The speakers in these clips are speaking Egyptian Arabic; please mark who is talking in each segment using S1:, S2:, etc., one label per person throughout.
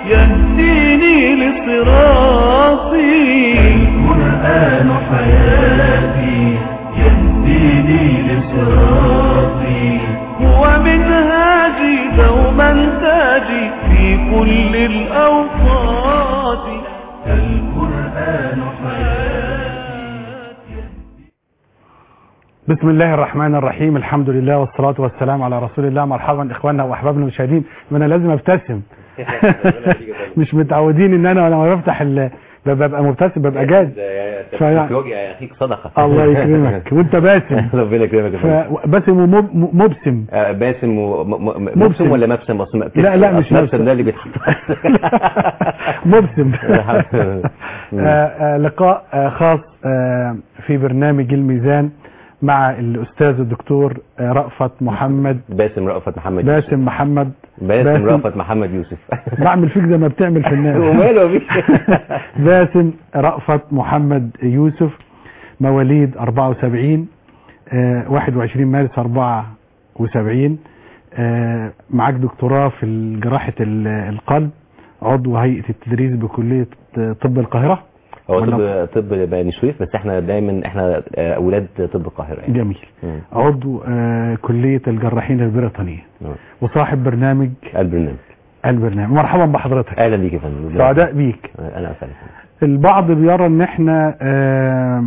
S1: يهديني لصراطي القرآن حياتي يهديني لصراطي هو منهاجي دوما تاجي في كل الأوقات القرآن حياتي
S2: بسم الله الرحمن الرحيم الحمد لله والصلاة والسلام على رسول الله مرحبا إخواننا وأحبابنا المشاهدين أنا لازم أبتسم مش متعودين إن أنا لما بفتح ال... ببقى مبتسم ببقى جاد فيعني-
S3: في وجه اخيك صدقه
S2: الله يكرمك وأنت باسم
S3: ربنا يكرمك يا فندم.
S2: فباسم ومبسم
S3: آه، باسم و... م... م...
S2: مبسم.
S3: مبسم ولا مبسم اصل ما-
S2: لا، لا، مش
S3: أصل
S2: مبسم.
S3: مبسم ده اللي بيتحط
S2: مبسم آه، آه، لقاء آه، خاص آه، في برنامج الميزان مع الأستاذ الدكتور آه، رأفت محمد
S3: باسم رأفت محمد يوسف.
S2: باسم محمد
S3: باسم رأفت محمد يوسف
S2: بعمل فيك زي ما بتعمل في الناس
S3: وماله يا بيه؟
S2: باسم رأفت محمد يوسف مواليد 74 آه، 21 مارس 74 آه، معاك دكتوراه في جراحة ال- القلب عضو هيئة التدريس بكلية طب القاهرة
S3: هو
S2: ولا-
S3: طب طب بني سويف بس احنا دايما احنا آه، اولاد طب القاهره يعني
S2: جميل
S3: مم.
S2: عضو آه، كلية الجراحين البريطانية
S3: آه.
S2: وصاحب برنامج
S3: البرنامج
S2: البرنامج مرحبا بحضرتك
S3: اهلا بيك يا فندم
S2: سعداء بيك
S3: آه، انا اسف
S2: البعض بيرى ان احنا آه،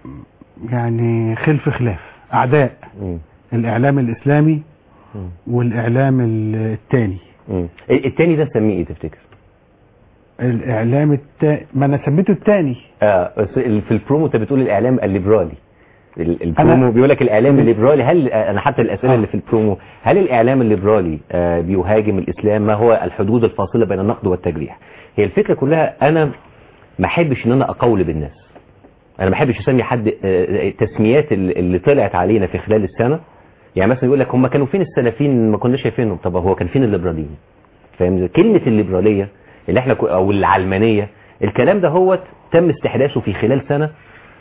S2: يعني خلف خلاف اعداء
S3: مم.
S2: الاعلام الاسلامي
S3: مم.
S2: والاعلام الثاني
S3: مم. التاني ده نسميه ايه تفتكر؟
S2: الاعلام التا... ما انا سميته الثاني
S3: اه بس ال- في البرومو انت بتقول الاعلام الليبرالي ال- البرومو
S2: أنا-
S3: بيقول لك الاعلام الليبرالي هل آه، انا حتى الاسئله
S2: آه.
S3: اللي في البرومو هل الاعلام الليبرالي آه، بيهاجم الاسلام ما هو الحدود الفاصله بين النقد والتجريح هي الفكره كلها انا ما احبش ان انا اقول بالناس انا ما احبش اسمي حد آه، آه، تسميات اللي اللي طلعت علينا في خلال السنه يعني مثلا يقول لك هم كانوا فين السلفيين ما كناش شايفينهم طب هو كان فين الليبراليين فاهم إزاي؟ كلمه الليبراليه اللي احنا كو- او العلمانيه الكلام ده هو تم استحداثه في خلال سنه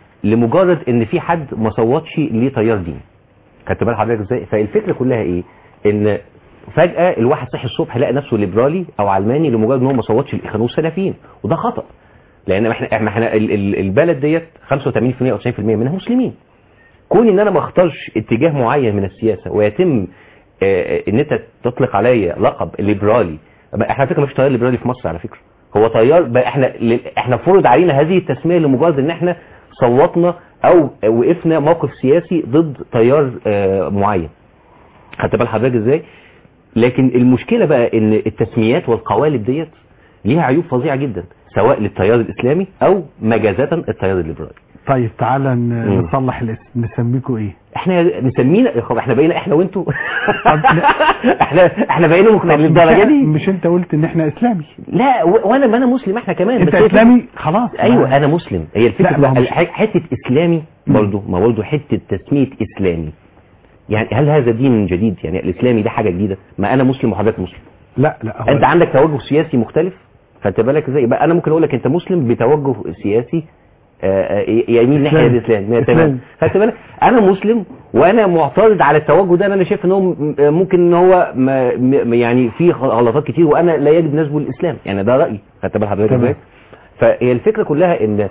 S3: لمجرد ان في حد ما صوتش لتيار ديني خدت بال حضرتك ازاي فالفكره كلها ايه ان فجاه الواحد صحي الصبح لقى نفسه ليبرالي او علماني لمجرد ان هو ما صوتش الاخوان والسلفيين وده خطا لان احنا احنا احنا ال- ال- البلد ديت 85% او 90% منها مسلمين كون ان انا ما اختارش اتجاه معين من السياسه ويتم آه، ان انت تطلق عليا لقب ليبرالي احنا على فكره مش تيار ليبرالي في مصر على فكره هو تيار بقى احنا ل- احنا فرض علينا هذه التسميه لمجرد ان احنا صوتنا او وقفنا موقف سياسي ضد تيار آه، معين خدت بال حضرتك ازاي لكن المشكله بقى ان التسميات والقوالب ديت ليها عيوب فظيعه جدا سواء للتيار الاسلامي او مجازة التيار الليبرالي
S2: طيب تعالى ن-
S3: مم.
S2: نصلح الاسم نسميكوا ايه
S3: احنا نسمينا يا خب احنا بقينا احنا وانتوا
S2: طب لا.
S3: احنا احنا بقينا ممكن للدرجه دي
S2: مش انت قلت ان احنا اسلامي
S3: لا و- وانا ما انا مسلم احنا كمان
S2: انت
S3: بس هي
S2: اسلامي خلاص
S3: ايوه انا مسلم هي
S2: لا،
S3: الفكره
S2: ما هو
S3: بقى
S2: مش-
S3: الح- حته اسلامي برضه ما برضه حته تسميه اسلامي يعني هل هذا دين جديد يعني الاسلامي ده حاجه جديده ما انا مسلم وحضرتك مسلم
S2: لا لا هو
S3: انت عندك توجه سياسي مختلف فانت بالك ازاي يبقى انا ممكن اقول لك انت مسلم بتوجه سياسي آه، آه، يميل ناحيه
S2: إسلامي.
S3: الاسلام
S2: إسلامي.
S3: تمام خدت بالك انا مسلم وانا معترض على التوجه ده لأن انا شايف ان هو م- ممكن ان هو ما م- يعني في غلطات كتير وانا لا يجب نسبه الاسلام يعني ده رايي خدت بال حضرتك
S2: تمام.
S3: ازاي فهي الفكره كلها ان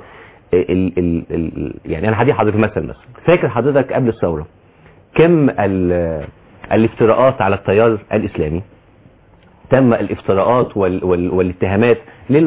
S3: ال ال ال يعني انا هدي حضرتك مثل مثلا فاكر حضرتك قبل الثوره كم ال- الافتراءات على التيار الاسلامي تم الافتراءات وال وال والاتهامات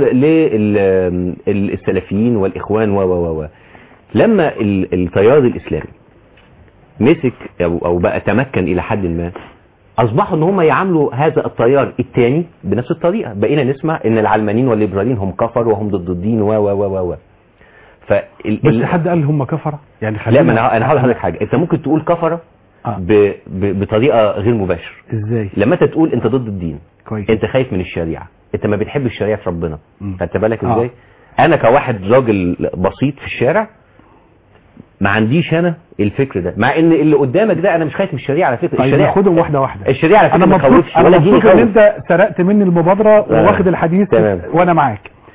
S3: للسلفيين والاخوان و و و و لما ال- التيار الاسلامي مسك او او بقى تمكن الى حد ما اصبحوا ان هم يعاملوا هذا التيار الثاني بنفس الطريقه بقينا نسمع ان العلمانيين والليبراليين هم كفر وهم ضد الدين و و و و و فال
S2: بس
S3: ال-
S2: حد قال هم كفره يعني
S3: لا
S2: خلينا
S3: ما انا انا هقول لحضرتك حاجه انت ممكن تقول كفره
S2: آه.
S3: ب... ب... بطريقه غير مباشره
S2: ازاي
S3: لما انت تقول انت ضد الدين
S2: كويس
S3: انت خايف من الشريعه انت ما بتحبش شريعه ربنا
S2: مم.
S3: خدت بالك
S2: آه.
S3: ازاي انا كواحد راجل بسيط في الشارع ما عنديش انا الفكر ده مع ان اللي قدامك ده انا مش خايف من الشريعه على فكره
S2: طيب
S3: الشريعه
S2: ناخدهم واحده واحده
S3: الشريعه على فكره
S2: انا
S3: ما
S2: مبسوط
S3: تخوفش
S2: انا
S3: ولا الدين
S2: مبسوط ان
S3: يخوف
S2: انت سرقت مني المبادره
S3: آه.
S2: وواخد الحديث
S3: تمام.
S2: وانا معاك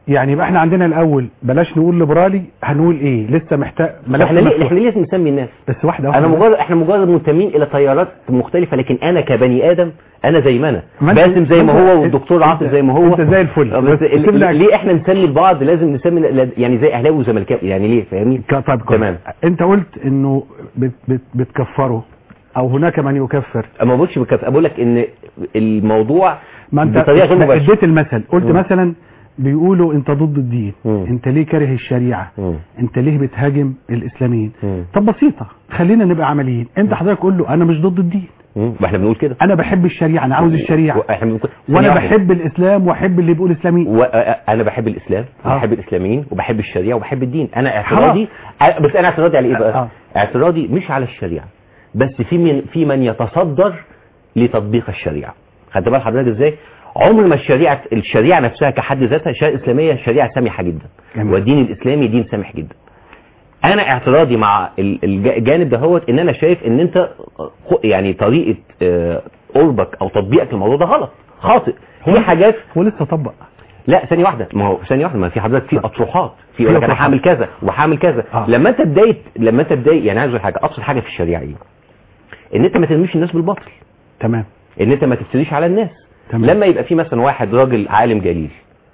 S2: يعني يبقى احنا عندنا الاول بلاش نقول ليبرالي هنقول ايه لسه محتاج ملف
S3: احنا ليه
S2: مفتوح.
S3: احنا ليه لازم نسمي الناس
S2: بس واحده واحده
S3: انا مجرد احنا مجرد منتمين الى تيارات مختلفه لكن انا كبني ادم انا زي ما انا
S2: ما أنت-
S3: باسم زي ما
S2: أنت-
S3: هو والدكتور
S2: أنت-
S3: عاطف زي ما هو
S2: أنت زي الفل.
S3: آه، بس
S2: بس
S3: ال-
S2: سيبنا-
S3: ليه احنا نسمي البعض لازم نسمي يعني زي اهلاوي وزملكاوي يعني ليه فاهمني
S2: ك- طيب كويس.
S3: تمام.
S2: انت قلت انه بت بت بتكفره او هناك من يكفر
S3: ما بقولش بكف بقول لك ان الموضوع
S2: ما انت
S3: بطريقه غير مباشره
S2: اديت المثل قلت
S3: مم.
S2: مثلا بيقولوا انت ضد الدين
S3: مم.
S2: انت ليه كاره الشريعه
S3: مم.
S2: انت ليه بتهاجم الاسلاميين
S3: مم.
S2: طب بسيطه خلينا نبقى عمليين انت حضرتك قول له انا مش ضد الدين
S3: مم. واحنا بنقول كده
S2: انا بحب الشريعه انا عاوز الشريعه
S3: احنا بنقول
S2: وانا
S3: ثانية واحدة.
S2: بحب الاسلام واحب اللي بيقول اسلامي
S3: وانا بحب الاسلام
S2: آه.
S3: وبحب الاسلاميين وبحب الشريعه وبحب الدين انا اعتراضي بس انا اعتراضي على ايه بقى
S2: آه.
S3: اعتراضي مش على الشريعه بس في من في من يتصدر لتطبيق الشريعه خدت بال حضرتك ازاي عمر ما الشريعه الشريعه نفسها كحد ذاتها الشريعه الاسلاميه شريعه سامحه جدا
S2: جميل.
S3: والدين الاسلامي دين سامح جدا انا اعتراضي مع ال- الج- الجانب دهوت ان انا شايف ان انت خ- يعني طريقه آه، قربك او تطبيقك للموضوع ده غلط خاطئ في حاجات
S2: هو لسه طبق
S3: لا ثانيه واحده ما هو ثانيه واحده ما في حضرتك في اطروحات في يقول لك انا
S2: أطروحات.
S3: هعمل كذا وهعمل كذا
S2: آه.
S3: لما انت بدايه لما انت بدايه يعني عايز أقول حاجه ابسط حاجه في الشريعه ايه ان انت ما ترميش الناس بالباطل
S2: تمام
S3: ان انت ما تفتريش على الناس
S2: تمام.
S3: لما يبقى في مثلا واحد راجل عالم جليل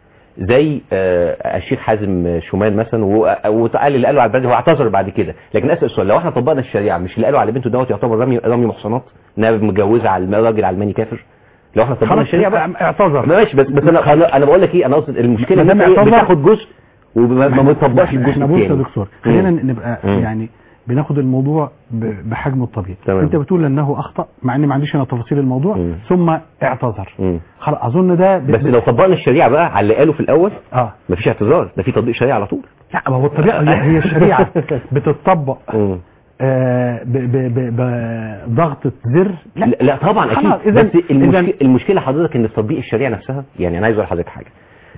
S3: زي آه، الشيخ حازم شومان مثلا و- وقال اللي قاله على البلد هو اعتذر بعد كده لكن اسال السؤال لو احنا طبقنا الشريعه مش اللي قالوا على بنته دوت يعتبر رمي رمي محصنات انها متجوزه على راجل علماني كافر لو احنا طبقنا
S2: خلاص
S3: الشريعه بقى
S2: اعتذر
S3: ماشي بس بس انا انا, أنا بقول لك ايه انا اقصد المشكله
S2: ما
S3: ان
S2: دام
S3: انت إيه
S2: اعتذر-
S3: بتاخد جزء وما ما بتطبقش الجزء
S2: احنا بص يا
S3: الثاني
S2: دكتور خلينا نبقى
S3: مم.
S2: يعني بناخد الموضوع ب- بحجمه الطبيعي
S3: تمام.
S2: انت بتقول انه اخطا مع ان ما عنديش انا تفاصيل الموضوع
S3: مم.
S2: ثم اعتذر
S3: مم.
S2: خلاص اظن ده ب-
S3: بس
S2: ب-
S3: لو طبقنا الشريعه بقى على اللي قاله في الاول
S2: اه
S3: مفيش اعتذار ده في تطبيق شريعه على طول
S2: لا ما هو الطريقه هي هي الشريعه بتطبق
S3: مم.
S2: آه ب- ب- ب- بضغطه زر
S3: لا, لا طبعا
S2: خلاص،
S3: اكيد
S2: إذن-
S3: بس المشكله
S2: إذن-
S3: المشكله حضرتك ان تطبيق الشريعه نفسها يعني انا عايز اقول لحضرتك حاجه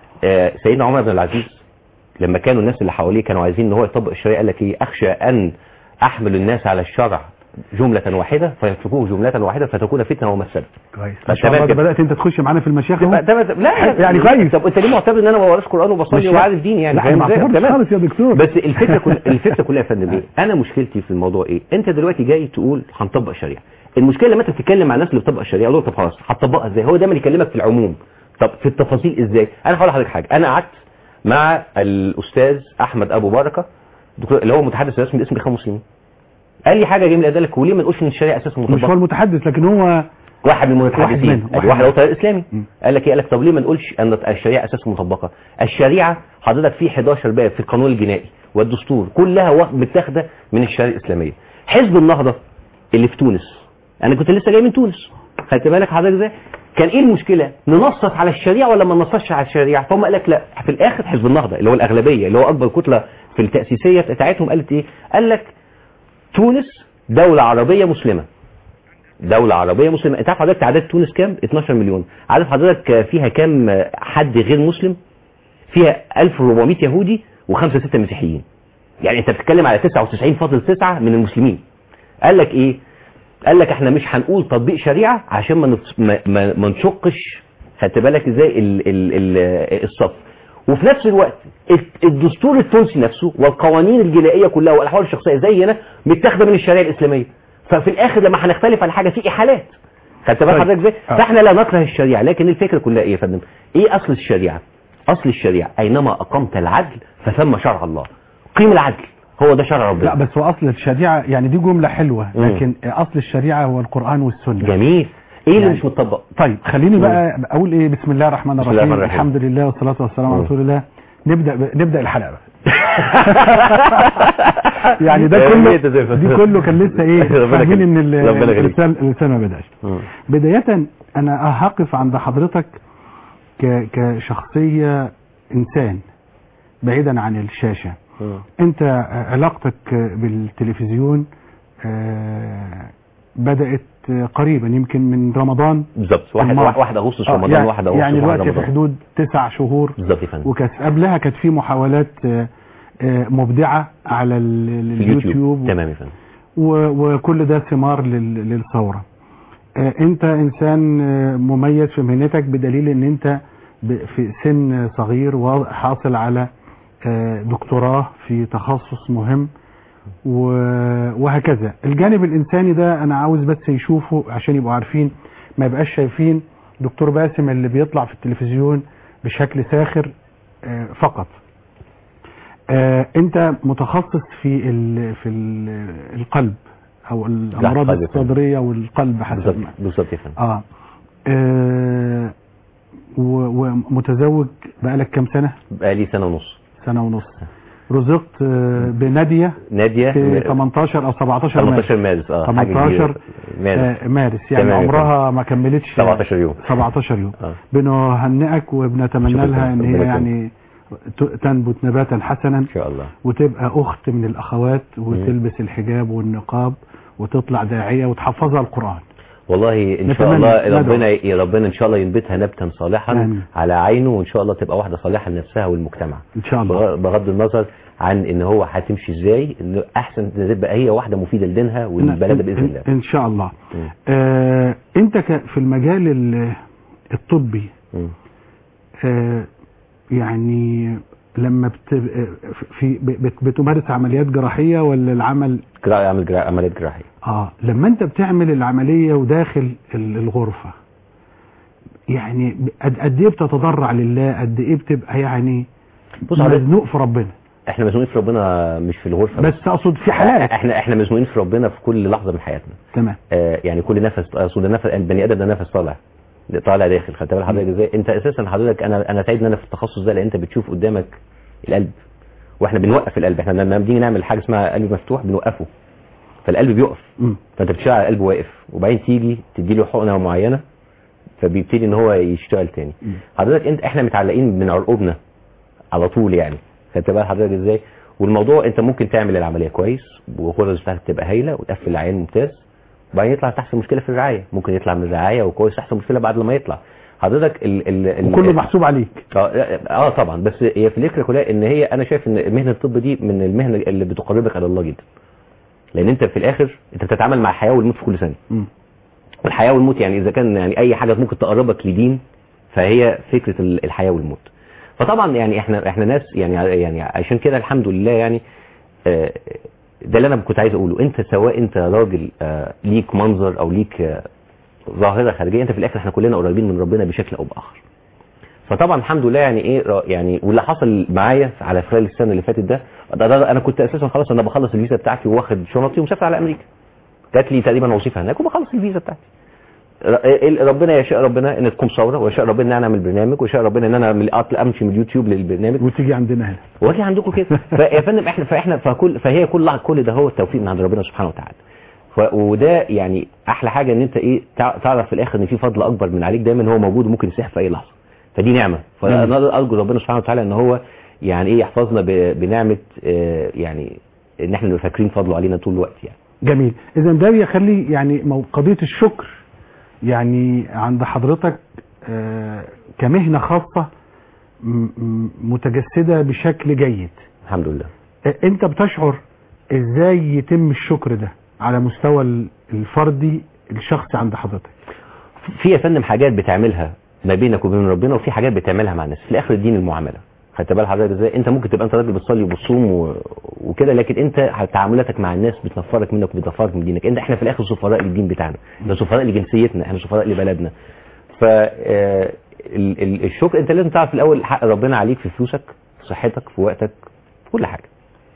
S3: آه سيدنا عمر بن العزيز لما كانوا الناس اللي حواليه كانوا عايزين ان هو يطبق الشريعه قال لك ايه اخشى ان احمل الناس على الشرع جمله واحده فيتركوه جمله واحده فتكون فتنه ومفسده
S2: كويس
S3: بس
S2: ما شاء الله
S3: تمام
S2: ده
S3: كده.
S2: بدات انت تخش معانا في المشايخ اهو
S3: لا لا
S2: يعني كويس.
S3: طب انت ليه معتبر ان انا ما بقراش قران وبصلي
S2: مش-
S3: وعارف دين يعني
S2: لا
S3: فاهم
S2: ما
S3: ازاي؟
S2: اعتبرتش
S3: تمام.
S2: خالص يا دكتور
S3: بس الفكره كل الفكره كلها يا فندم ايه انا مشكلتي في الموضوع ايه انت دلوقتي جاي تقول هنطبق الشريعه المشكله لما انت بتتكلم مع الناس اللي بتطبق الشريعه يقول لك طب خلاص هتطبقها ازاي هو دايما يكلمك في العموم طب في التفاصيل ازاي انا هقول لحضرتك حاجه انا قعدت مع الاستاذ احمد ابو بركه دكتور اللي هو متحدث رسمي باسم الاخوان المسلمين قال لي حاجه جميله قال لك وليه ما نقولش ان الشريعه اساسا
S2: مش هو
S3: مطبقه
S2: المتحدث لكن هو
S3: واحد من
S2: واحد
S3: المتحدثين
S2: منهم،
S3: واحد,
S2: واحد
S3: واحد هو
S2: منهم.
S3: تيار اسلامي
S2: مم.
S3: قال لك ايه قال لك طب ليه ما نقولش ان الشريعه اساسا مطبقه الشريعه حضرتك في 11 باب في القانون الجنائي والدستور كلها وا- متاخده من الشريعه الاسلاميه حزب النهضه اللي في تونس انا كنت لسه جاي من تونس خدت بالك حضرتك ازاي كان ايه المشكله ننصت على الشريعه ولا ما ننصتش على الشريعه فهم قال لك لا في الاخر حزب النهضه اللي هو الاغلبيه اللي هو اكبر كتله في التاسيسيه بتاعتهم قالت ايه قال لك تونس دوله عربيه مسلمه دولة عربية مسلمة انت عارف حضرتك تعداد تونس كام 12 مليون عارف حضرتك فيها كام حد غير مسلم فيها 1400 يهودي وخمسة ستة مسيحيين يعني انت بتتكلم على 99.9 من المسلمين قال لك ايه قال لك احنا مش هنقول تطبيق شريعة عشان ما نتص- ما, ما, ما نشقش خدت بالك ازاي ال ال ال الصف وفي نفس الوقت الت- الدستور التونسي نفسه والقوانين الجنائيه كلها والاحوال الشخصيه زي هنا متاخده من الشريعه الاسلاميه ففي الاخر لما هنختلف على حاجه في احالات خدت بال
S2: طيب.
S3: حضرتك ازاي
S2: آه.
S3: فاحنا لا نكره الشريعه لكن الفكره كلها ايه يا فندم ايه اصل الشريعه اصل الشريعه اينما اقمت العدل فثم شرع الله قيم العدل هو ده شرع ربنا
S2: لا بس هو اصل الشريعه يعني دي جمله حلوه
S3: مم.
S2: لكن اصل الشريعه هو القران والسنه
S3: جميل ايه اللي
S2: يعني-
S3: مش متطبق
S2: طيب خليني بقى اقول ايه بسم الله الرحمن
S3: بسم الله
S2: الرحيم
S3: الرحمن الرحيم.
S2: الحمد لله والصلاه والسلام على
S3: مم.
S2: رسول الله نبدا ب... نبدا الحلقه بقى يعني ده
S3: يا
S2: كله
S3: ريت يا سيف.
S2: دي كله كان لسه ايه
S3: ربنا
S2: فاهمين
S3: يخليك.
S2: ان ال-
S3: ربنا يخليك.
S2: الانسان الانسان ما بداش
S3: مم.
S2: بدايه انا هقف عند حضرتك ك... كشخصيه انسان بعيدا عن الشاشه
S3: مم.
S2: انت علاقتك بالتلفزيون آه، بدات قريبا يمكن من رمضان
S3: بالظبط واحد
S2: المرض.
S3: واحد اغسطس
S2: آه،
S3: رمضان
S2: يعني-
S3: واحد اغسطس
S2: يعني
S3: واحد
S2: الوقت في
S3: رمضان
S2: حدود تسع شهور
S3: بالظبط يا فندم
S2: وكانت قبلها كانت في محاولات آه، آه، مبدعة على ال-
S3: في
S2: اليوتيوب
S3: تمام يا فندم
S2: و- وكل ده ثمار لل- للثورة آه، انت انسان آه، مميز في مهنتك بدليل ان انت ب- في سن صغير وحاصل على آه، دكتوراه في تخصص مهم و- وهكذا الجانب الإنساني ده أنا عاوز بس يشوفوا عشان يبقوا عارفين ما يبقاش شايفين دكتور باسم اللي بيطلع في التلفزيون بشكل ساخر آه، فقط آه، انت متخصص في ال في ال القلب او الامراض
S3: القلب يا فندم.
S2: الصدريه والقلب حسب
S3: بالظبط
S2: ما
S3: بالظبط يا فندم
S2: اه, آه و- ومتزوج بقالك كام سنه
S3: بقالي سنه ونص
S2: سنه ونص رزقت آه بناديه
S3: ناديه
S2: في 18 او 17 مارس
S3: 18 مارس اه حاجة
S2: 18
S3: كبيرة. مارس
S2: آه مارس يعني
S3: تمام يا
S2: عمرها ما كملتش
S3: 17 يوم
S2: 17 يوم
S3: اه
S2: بنهنئك وبنتمنى
S3: شكراً.
S2: لها ان هي
S3: ربنا
S2: يعني ت- تنبت نباتا حسنا
S3: ان شاء الله
S2: وتبقى اخت من الاخوات وتلبس الحجاب والنقاب وتطلع داعيه وتحفظها القران
S3: والله ان شاء
S2: نتمنى.
S3: الله
S2: ندعو.
S3: ربنا يا ربنا ان شاء الله ينبتها نبتا صالحا
S2: آمين.
S3: على عينه وان شاء الله تبقى واحده صالحه لنفسها والمجتمع
S2: ان شاء الله
S3: بغ- بغض النظر عن ان هو هتمشي ازاي انه احسن تبقى هي واحده مفيده لدينها والبلد باذن الله
S2: ان شاء الله
S3: مم.
S2: آه انت ك- في المجال ال- الطبي
S3: مم.
S2: آه يعني لما بت في بت- بتمارس عمليات جراحيه ولا العمل
S3: جرا- اعمل جرا- عمليات جراحيه
S2: اه لما انت بتعمل العمليه وداخل ال- الغرفه يعني قد قد ايه بتتضرع لله قد ايه بتبقى يعني
S3: بص حضرتك
S2: مزنوق في ربنا
S3: احنا مزنوقين في ربنا مش في الغرفه
S2: بس اقصد في حالات
S3: احنا احنا مزنوقين في ربنا في كل لحظه من حياتنا
S2: تمام
S3: آه يعني كل نفس اقصد النفس البني ادم ده نفس طالع طالع داخل خدت بال حضرتك ازاي انت اساسا حضرتك انا انا سعيد ان انا في التخصص ده لان انت بتشوف قدامك القلب واحنا بنوقف القلب احنا لما بنيجي نعمل حاجه اسمها قلب مفتوح بنوقفه فالقلب بيقف
S2: مم.
S3: فانت بتشتغل على القلب واقف وبعدين تيجي تدي له حقنه معينه فبيبتدي ان هو يشتغل تاني
S2: مم.
S3: حضرتك انت احنا متعلقين من عرقوبنا على طول يعني خدت بال حضرتك ازاي والموضوع انت ممكن تعمل العمليه كويس والغرز بتاعتك تبقى هايله وتقفل العيان ممتاز وبعدين يطلع تحصل مشكله في الرعايه ممكن يطلع من الرعايه وكويس تحصل مشكله بعد لما يطلع حضرتك ال ال ال
S2: وكله محسوب عليك
S3: اه اه طبعا بس هي في الفكره كلها ان هي انا شايف ان مهنه الطب دي من المهن اللي بتقربك على الله جدا لان انت في الاخر انت بتتعامل مع الحياه والموت في كل ثانيه
S2: مم.
S3: والحياه والموت يعني اذا كان يعني اي حاجه ممكن تقربك لدين فهي فكره ال- الحياه والموت فطبعا يعني احنا احنا ناس يعني يعني عشان كده الحمد لله يعني آه، ده اللي انا كنت عايز اقوله انت سواء انت راجل آه، ليك منظر او ليك آه، ظاهره خارجيه انت في الاخر احنا كلنا قريبين من ربنا بشكل او باخر فطبعا الحمد لله يعني ايه را- يعني واللي حصل معايا على خلال السنه اللي فاتت ده, ده, ده انا كنت اساسا خلاص انا بخلص الفيزا بتاعتي واخد شنطي ومسافر على امريكا جات لي تقريبا وظيفه هناك وبخلص الفيزا بتاعتي ر- ربنا يشاء ربنا ان تكون ثوره ويشاء ربنا ان انا اعمل برنامج ويشاء ربنا ان انا أعمل- أطلع امشي من اليوتيوب للبرنامج
S2: وتيجي عندنا هنا
S3: واجي عندكم كده فيا فندم احنا فاحنا فكل فهي كل كل ده هو التوفيق من عند ربنا سبحانه وتعالى ف- وده يعني احلى حاجه ان انت ايه تع- تعرف في الاخر ان في فضل اكبر من عليك دايما هو موجود وممكن يسيح في اي لحظه فدي نعمه فانا ارجو ربنا سبحانه وتعالى ان هو يعني ايه يحفظنا ب- بنعمه آه، يعني ان احنا نبقى فاكرين فضله علينا طول الوقت يعني
S2: جميل اذا ده بيخلي يعني مو- قضيه الشكر يعني عند حضرتك آه، كمهنه خاصه م- م- متجسده بشكل جيد
S3: الحمد لله
S2: آه، انت بتشعر ازاي يتم الشكر ده على مستوى ال- الفردي الشخصي عند حضرتك
S3: في يا فندم حاجات بتعملها ما بينك وبين ربنا وفي حاجات بتعملها مع الناس في الاخر الدين المعامله خدت بال حضرتك ازاي انت ممكن تبقى انت راجل بتصلي وبتصوم و... وكده لكن انت تعاملاتك مع الناس بتنفرك منك وبتنفرك من دينك انت احنا في الاخر سفراء للدين بتاعنا احنا سفراء لجنسيتنا احنا سفراء لبلدنا ف آه، ال- ال- الشكر انت لازم تعرف الاول حق ربنا عليك في فلوسك في صحتك في وقتك في كل حاجه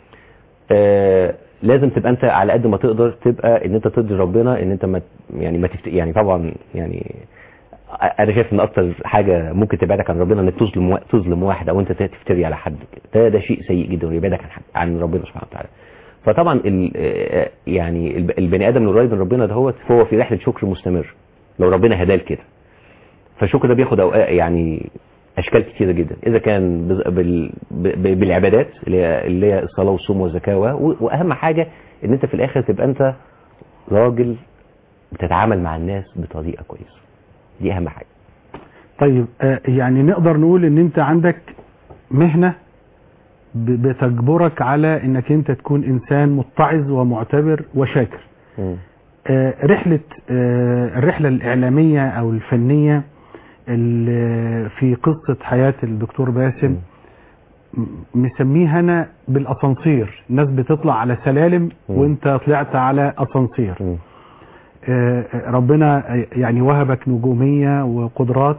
S3: آه، لازم تبقى انت على قد ما تقدر تبقى ان انت ترضي ربنا ان انت ما يعني ما تفت... يعني طبعا يعني انا شايف ان اكتر حاجه ممكن تبعدك عن ربنا انك تظلم وا- تظلم واحد او انت تفتري على حد ده ده شيء سيء جدا ويبعدك عن حد عن ربنا سبحانه وتعالى فطبعا ال... آه، يعني الب- البني ادم اللي قريب من ربنا دهوت فهو في رحله شكر مستمر لو ربنا هداه لكده فالشكر ده بياخد أوقات يعني اشكال كتيره جدا اذا كان بز- بال... ب- بالعبادات اللي هي اللي هي الصلاه والصوم والزكاه و- واهم حاجه ان انت في الاخر تبقى انت راجل بتتعامل مع الناس بطريقه كويسه دي اهم حاجه
S2: طيب آه، يعني نقدر نقول ان انت عندك مهنة ب- بتجبرك على انك انت تكون انسان متعظ ومعتبر وشاكر آه، رحلة آه، الرحلة الاعلامية او الفنية ال- في قصة حياة الدكتور باسم م- مسميه انا بالاسانسير الناس بتطلع على سلالم
S3: مم.
S2: وانت طلعت على اسانسير
S3: مم.
S2: آه، ربنا يعني وهبك نجومية وقدرات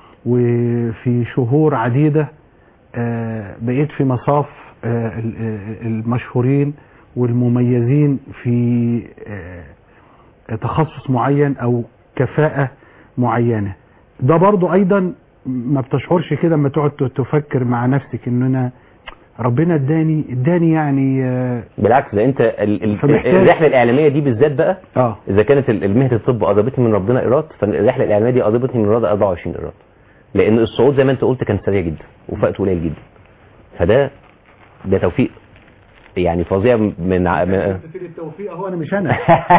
S2: وفي شهور عديدة آه، بقيت في مصاف آه، ال- آه، المشهورين والمميزين في آه، تخصص معين او كفاءة معينة ده برضو ايضا ما بتشعرش كده لما تقعد تفكر مع نفسك ان انا ربنا اداني اداني يعني اه
S3: بالعكس ده انت ال- ال-
S2: فمحتاج-
S3: الرحله الاعلاميه دي بالذات بقى
S2: آه.
S3: اذا كانت ال- المهنه الطب قربتني من ربنا ايراد فالرحله الاعلاميه دي قربتني من رياض 24 ايراد لان الصعود زي ما انت قلت كان سريع جدا وفقت قليل جدا فده ده توفيق يعني فظيع من ع- من-
S2: التوفيق هو انا مش انا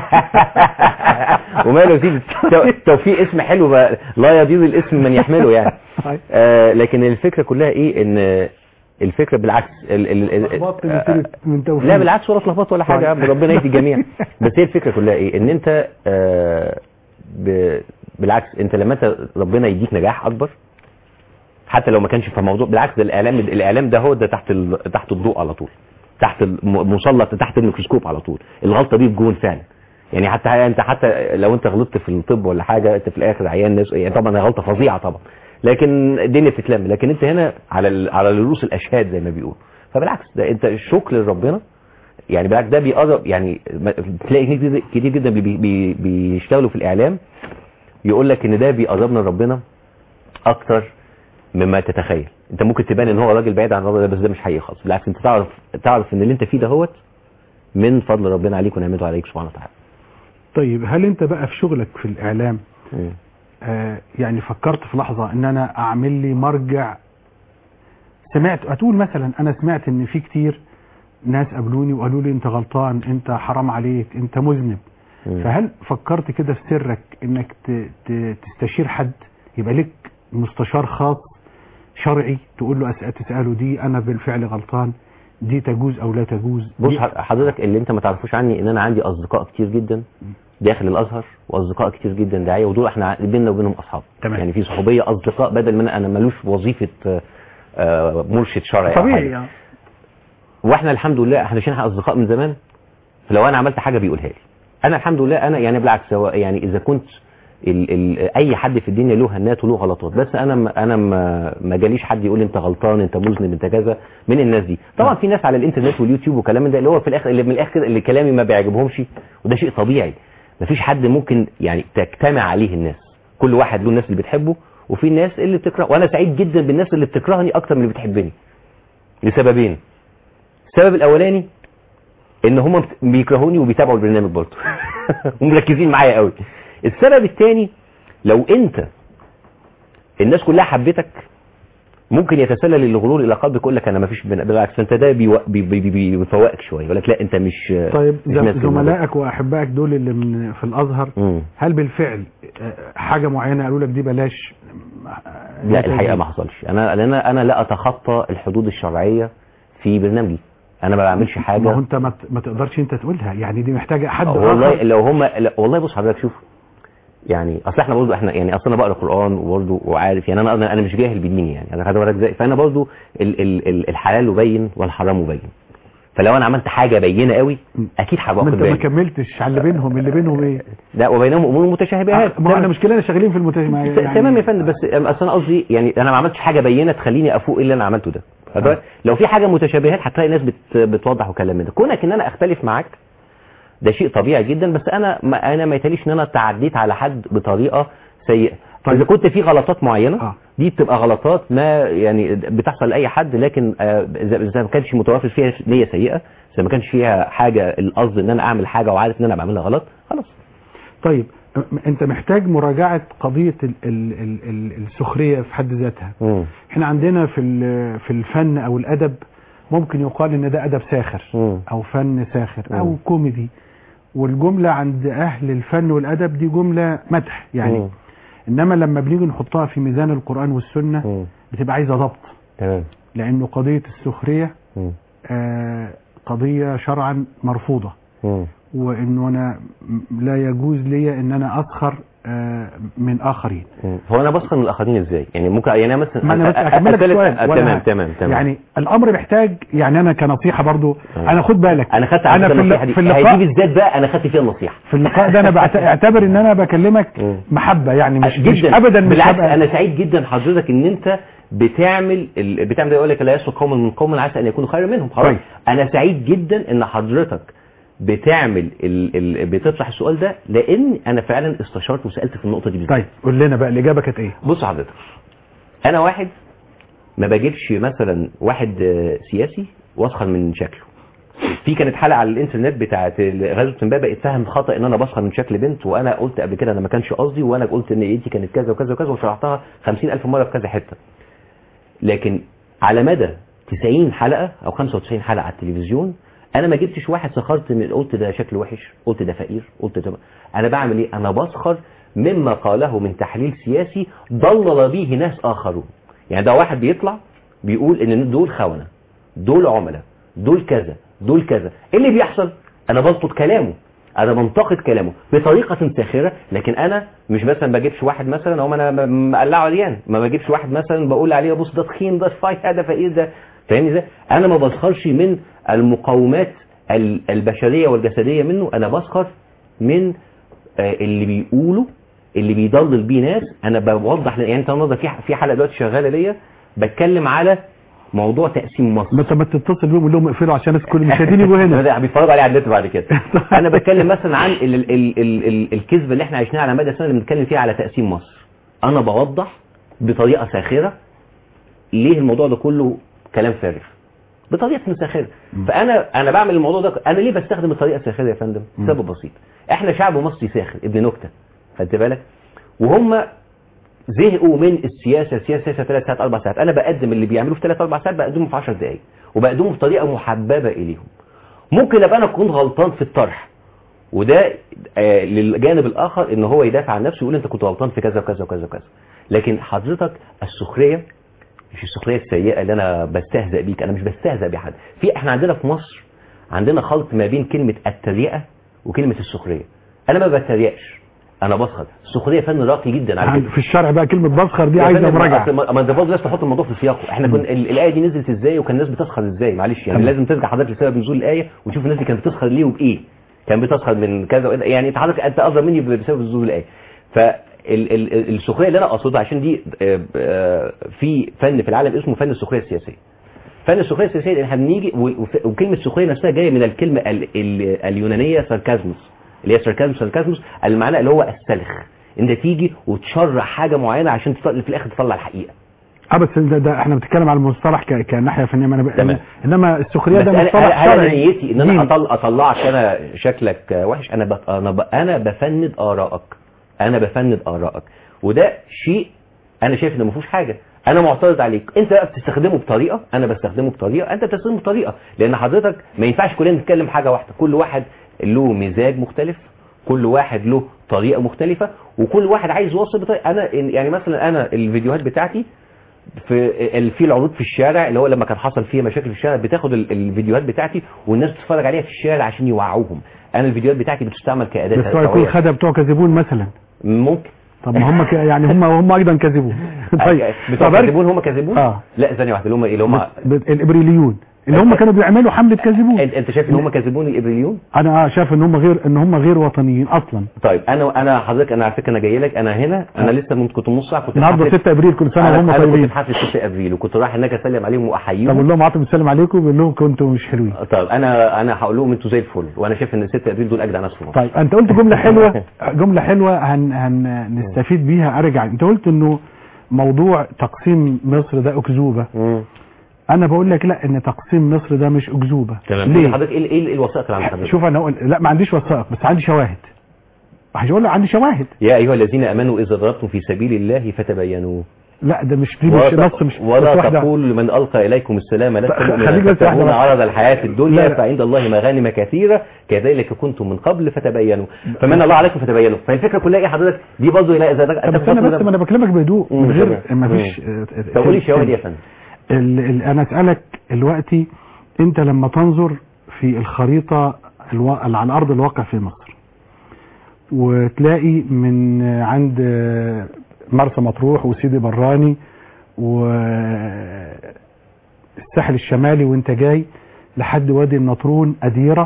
S3: وماله يا سيدي تو- توفيق اسم حلو بقى لا يضير الاسم من يحمله يعني آه لكن الفكره كلها ايه ان الفكره بالعكس ال ال ال
S2: اتلخبطت من كلمة- من توفيق.
S3: لا بالعكس ولا اتلخبطت ولا حاجه يا عم
S2: طيب.
S3: ربنا يهدي الجميع بس هي الفكره كلها ايه ان انت آه ب بالعكس انت لما انت ربنا يديك نجاح اكبر حتى لو ما كانش في موضوع بالعكس ده الاعلام الاعلام ده هو ده تحت ال... تحت الضوء على طول تحت المسلط تحت الميكروسكوب على طول الغلطه دي بجون فعلا يعني حتى انت حتى لو انت غلطت في الطب ولا حاجه انت في الاخر عيان ناس يعني طبعا هي غلطه فظيعه طبعا لكن الدنيا بتتلم لكن انت هنا على ال... على رؤوس الاشهاد زي ما بيقولوا فبالعكس ده انت الشكر لربنا يعني بالعكس ده بيقرب يعني ما- تلاقي كتير كتير جدا بي... بي... بيشتغلوا في الاعلام يقول لك ان ده بيقربنا لربنا اكتر مما تتخيل انت ممكن تبان ان هو راجل بعيد عن ربنا بس ده مش حقيقي خالص بالعكس انت تعرف تعرف ان اللي انت فيه دهوت من فضل ربنا عليك ونعمته عليك سبحانه وتعالى
S2: طيب هل انت بقى في شغلك في الاعلام آه يعني فكرت في لحظة ان انا اعمل لي مرجع سمعت هتقول مثلا انا سمعت ان في كتير ناس قابلوني وقالوا لي انت غلطان انت حرام عليك انت مذنب
S3: مم.
S2: فهل فكرت كده في سرك انك ت- ت- تستشير حد يبقى لك مستشار خاص شرعي تقول له أسأل تسأله دي انا بالفعل غلطان دي تجوز او لا تجوز
S3: بص
S2: دي-
S3: ح- حضرتك اللي انت ما تعرفوش عني ان انا عندي اصدقاء كتير جدا داخل الازهر واصدقاء كتير جدا داعيه ودول احنا ع- بيننا وبينهم اصحاب
S2: تمام.
S3: يعني في صحوبيه اصدقاء بدل ما أنا- انا ملوش وظيفه آه، آه، مرشد شرعي أو
S2: طبيعي
S3: حاجة.
S2: يعني.
S3: واحنا الحمد لله احنا عشان احنا اصدقاء من زمان فلو انا عملت حاجه بيقولها لي انا الحمد لله انا يعني بالعكس هو يعني اذا كنت ال ال اي حد في الدنيا له هنات وله غلطات بس انا ما انا ما, ما جاليش حد يقول لي انت غلطان انت مذنب انت كذا من الناس دي طبعا في ناس على الانترنت واليوتيوب وكلام من ده اللي هو في الاخر اللي من الاخر اللي كلامي ما بيعجبهمش وده شيء طبيعي مفيش حد ممكن يعني تجتمع عليه الناس كل واحد له الناس اللي بتحبه وفي الناس اللي بتكره وانا سعيد جدا بالناس اللي بتكرهني اكتر من اللي بتحبني لسببين السبب الاولاني ان هم بيكرهوني وبيتابعوا البرنامج برضه ومركزين معايا قوي السبب الثاني لو انت الناس كلها حبتك ممكن يتسلل الغرور الى قلبك يقول لك انا ما فيش بالعكس انت ده بيو- بي- بي- بي- بيفوقك شويه يقول لك لا انت مش
S2: طيب
S3: مش
S2: زم-
S3: ناس كده.
S2: زملائك واحبائك دول اللي من في الازهر
S3: مم.
S2: هل بالفعل آه، حاجه معينه قالوا لك دي بلاش آه،
S3: لا الحقيقه ما حصلش انا لان انا لا اتخطى الحدود الشرعيه في برنامجي انا ما بعملش حاجه
S2: ما هو انت ما ت- ما تقدرش انت تقولها يعني دي محتاجه حد
S3: والله
S2: آخر.
S3: لو هم لا والله بص حضرتك شوف يعني اصل احنا برضه احنا يعني اصل انا بقرا قران وبرضه وعارف يعني انا انا أنا مش جاهل بديني يعني انا خدت بالك ازاي فانا برضه ال ال ال الحلال مبين والحرام مبين فلو انا عملت حاجه بينه قوي اكيد هبقى
S2: ما
S3: واخد
S2: انت ما
S3: بالي
S2: كملتش على اللي بينهم اللي بينهم ايه
S3: لا وبينهم امور متشابهات
S2: ما هو احنا مشكلتنا شغالين في المتج... ما
S3: ت- تمام يا فندم بس اصل انا قصدي يعني انا ما عملتش حاجه بينه تخليني افوق اللي انا عملته ده خد بالك؟ لو في حاجه متشابهات هتلاقي ناس بت بتوضح وكلام من ده كونك ان انا اختلف معاك ده شيء طبيعي جدا بس انا ما انا ما يتهيأليش ان انا تعديت على حد بطريقه سيئه
S2: طيب.
S3: اذا كنت في غلطات معينه
S2: آه.
S3: دي بتبقى غلطات ما يعني بتحصل لاي حد لكن آه، اذا إذا ما كانش متوافر فيها نيه سيئه اذا ما كانش فيها حاجه القصد ان انا اعمل حاجه وعارف ان انا بعملها غلط خلاص
S2: طيب م- انت محتاج مراجعه قضيه ال... ال... ال... ال... السخريه في حد ذاتها
S3: مم.
S2: احنا عندنا في ال- في الفن او الادب ممكن يقال ان ده ادب ساخر
S3: مم.
S2: او فن ساخر او
S3: مم.
S2: كوميدي والجمله عند اهل الفن والادب دي جمله مدح يعني
S3: مم.
S2: انما لما بنيجي نحطها في ميزان القران والسنه
S3: مم.
S2: بتبقى عايزه ضبط
S3: تمام
S2: لانه قضيه السخريه
S3: مم.
S2: آه، قضيه شرعا مرفوضه
S3: مم.
S2: وانه انا م- لا يجوز لي ان انا اسخر آه، من اخرين
S3: هو انا بسخن من الاخرين ازاي يعني ممكن يعني انا مثلا
S2: ما انا بس
S3: أ- أ-
S2: اكمل لك
S3: أتكلم-
S2: السؤال
S3: أ-
S2: ولا
S3: تمام
S2: حاجة.
S3: تمام تمام
S2: يعني الامر محتاج يعني انا كنصيحه برضو
S3: آه.
S2: انا خد بالك
S3: انا خدت على
S2: انا
S3: فكرة
S2: في,
S3: النصيحه
S2: الل-
S3: دي
S2: في
S3: هي
S2: اللقاء
S3: دي بالذات بقى انا خدت فيها النصيحه
S2: في اللقاء ده انا بعت- اعتبر ان انا بكلمك
S3: مم.
S2: محبه يعني مش, مش
S3: جدا
S2: ابدا مش
S3: بالعكس
S2: هبقى-
S3: انا سعيد جدا حضرتك ان انت بتعمل ال... بتعمل ده يقول لك لا يسوء قوم من قوم عسى ان يكونوا خيرا منهم خلاص
S2: طيب.
S3: انا سعيد جدا ان حضرتك بتعمل ال... ال... بتطرح السؤال ده لان انا فعلا استشرت وسالت في النقطه دي بالذات
S2: طيب قول لنا بقى الاجابه كانت ايه
S3: بص حضرتك انا واحد ما بجيبش مثلا واحد آه، سياسي واسخر من شكله في كانت حلقه على الانترنت بتاعت غزوه امبابه اتهم خطا ان انا بسخر من شكل بنت وانا قلت قبل كده انا ما كانش قصدي وانا قلت ان ايدي كانت كذا وكذا وكذا وشرحتها 50000 مره في كذا حته لكن على مدى 90 حلقه او 95 حلقه على التلفزيون انا ما جبتش واحد سخرت من قلت ده شكله وحش قلت ده فقير قلت ده انا بعمل ايه انا بسخر مما قاله من تحليل سياسي ضلل به ناس اخرون يعني ده واحد بيطلع بيقول ان دول خونه دول عملاء دول كذا دول كذا ايه اللي بيحصل انا بلطط كلامه انا بنتقد كلامه بطريقه ساخره لكن انا مش مثلا بجيبش واحد مثلا هم انا م- مقلعه عريان ما بجيبش واحد مثلا بقول عليه بص ده تخين ده رفيع ده فقير ده فاهمني ازاي انا ما بسخرش من المقومات ال- البشريه والجسديه منه انا بسخر من آه، اللي بيقوله اللي بيضلل بيه ناس انا بوضح يعني انت النهارده في في حلقه دلوقتي شغاله ليا بتكلم على موضوع تقسيم مصر
S2: ما انت ما تتصل بيهم قول لهم اقفلوا عشان الناس كل المشاهدين يجوا هنا
S3: ده بيتفرجوا عليه على النت بعد كده انا بتكلم مثلا عن ال ال ال ال ال الكذبه اللي احنا عشناها على مدى السنه اللي بنتكلم فيها على تقسيم مصر انا بوضح بطريقه ساخره ليه الموضوع ده كله كلام فارغ بطريقه ساخره فانا انا بعمل الموضوع ده انا ليه بستخدم الطريقه الساخره يا فندم سبب بسيط احنا شعب مصري ساخر ابن نكته خدت بالك وهم زهقوا من السياسه السياسه سياسه ثلاث ساعات اربع ساعات انا بقدم اللي بيعملوه في ثلاث اربع ساعات بقدمه في 10 دقائق وبقدمه بطريقه محببه اليهم ممكن ابقى انا اكون غلطان في الطرح وده آه للجانب الاخر ان هو يدافع عن نفسه ويقول انت كنت غلطان في كذا وكذا وكذا وكذا لكن حضرتك السخريه مش السخريه السيئه اللي انا بستهزأ بيك انا مش بستهزأ بحد في احنا عندنا في مصر عندنا خلط ما بين كلمه التريقه وكلمه السخريه انا ما بتريقش انا بسخر السخريه فن راقي جدا على
S2: يعني
S3: فكره
S2: في الشرع بقى كلمه بسخر دي
S3: يا
S2: عايزه
S3: فندم،
S2: مراجعه
S3: أصل ما ما انت برضه لازم تحط الموضوع في سياقه احنا كنا ال- الايه دي نزلت ازاي وكان الناس بتسخر ازاي معلش يعني
S2: تمام.
S3: لازم ترجع حضرتك لسبب نزول الايه وتشوف الناس دي كانت بتسخر ليه وبايه كان بتسخر من كذا وإيه. يعني انت حضرتك انت ادرى مني بسبب نزول الايه ف ال- ال- ال- السخريه اللي انا اقصدها عشان دي آه، آه، في فن في العالم اسمه فن السخريه السياسيه فن السخريه السياسيه لان احنا بنيجي و- وف- وكلمه سخريه نفسها جايه من الكلمه ال ال اليونانيه ساركازموس اللي هي ساركازموس ساركازموس المعنى اللي هو السلخ انت تيجي وتشرح حاجه معينه عشان تط- في الاخر تطلع الحقيقه
S2: اه بس ده, ده احنا بنتكلم على المصطلح ك- كناحيه فنيه ما انا ب-
S3: تمام.
S2: انما السخريه
S3: بس
S2: ده
S3: انا
S2: مصطلح
S3: انا, أنا
S2: شرعي
S3: نيتي ان انا
S2: ديني.
S3: أطل اطلعك انا شكلك وحش انا ب... انا ب... انا بفند ارائك انا بفند ارائك وده شيء انا شايف انه ما فيهوش حاجه انا معترض عليك انت بقى بتستخدمه بطريقه انا بستخدمه بطريقه انت بتستخدمه بطريقه لان حضرتك ما ينفعش كلنا نتكلم حاجه واحده كل واحد له مزاج مختلف كل واحد له طريقه مختلفه وكل واحد عايز يوصل بطريقه انا يعني مثلا انا الفيديوهات بتاعتي في ال- في العروض في الشارع اللي هو لما كان حصل فيه مشاكل في الشارع بتاخد ال- الفيديوهات بتاعتي والناس بتتفرج عليها في الشارع عشان يوعوهم انا الفيديوهات بتاعتي بتستعمل كاداه
S2: بس هو يكون
S3: توعية.
S2: خدها بتوع كاذبون مثلا
S3: ممكن
S2: طب ما هم ك- يعني هم هم ايضا كاذبون
S3: بتوع
S2: طب أرجع-
S3: كاذبون هم كاذبون
S2: آه.
S3: لا ثانيه واحده اللي هم اللي هم
S2: بت- بت- الابريليون اللي هم كانوا بيعملوا حمله كاذبون
S3: انت أنت شايف ان هم كاذبون الابريليون
S2: انا اه شايف ان هم غير ان هم غير وطنيين اصلا
S3: طيب انا انا حضرتك انا على فكره انا جاي لك انا هنا انا لسه من كنت نص ساعه كنت في
S2: النهارده
S3: حفلة-
S2: 6 ابريل كل سنه
S3: انا
S2: وهم
S3: أنا كنت
S2: طيبين
S3: في حفله 6 ابريل وكنت رايح هناك اسلم عليهم
S2: طب
S3: واحييهم
S2: قول لهم عاطف بيسلم عليكم بيقول لهم كنتوا مش حلوين
S3: طيب انا انا هقول لهم انتوا زي الفل وانا شايف ان 6 ابريل دول اجدع ناس في مصر
S2: طيب انت قلت جمله حلوه جمله حلوه هن هن نستفيد بيها ارجع انت قلت انه موضوع تقسيم مصر ده اكذوبه
S3: مم.
S2: انا بقول لك لا ان تقسيم مصر ده مش اكذوبه
S3: تمام
S2: ليه
S3: حضرتك ايه ايه إيه الوثائق اللي عند حضرتك
S2: شوف انا أقول لا ما عنديش وثائق بس عندي شواهد هقول لك عندي شواهد
S3: يا ايها الذين امنوا اذا ضربتم في سبيل الله فتبينوا
S2: لا ده مش دي مش
S3: ولا,
S2: نص مش
S3: ولا
S2: بس واحدة.
S3: تقول لمن القى اليكم السلام لست
S2: خ-
S3: مؤمنا
S2: خليك بس واحدة
S3: تبتغون
S2: بس.
S3: عرض الحياه الدنيا
S2: لا، لا.
S3: فعند الله مغانم كثيره كذلك كنتم من قبل فتبينوا فمن الله عليكم فتبينوا فالفكره كلها ايه حضرتك دي برضه لا اذا
S2: طب بس انا بس ما انا بكلمك بهدوء
S3: مم،
S2: من غير
S3: تمام.
S2: ما فيش
S3: طب قولي شواهد يا فندم
S2: ال ال انا اسالك دلوقتي انت لما تنظر في الخريطه الو... اللي على ارض الواقع في مصر وتلاقي من عند مرسى مطروح وسيدي براني والساحل الشمالي وانت جاي لحد وادي النطرون أديرة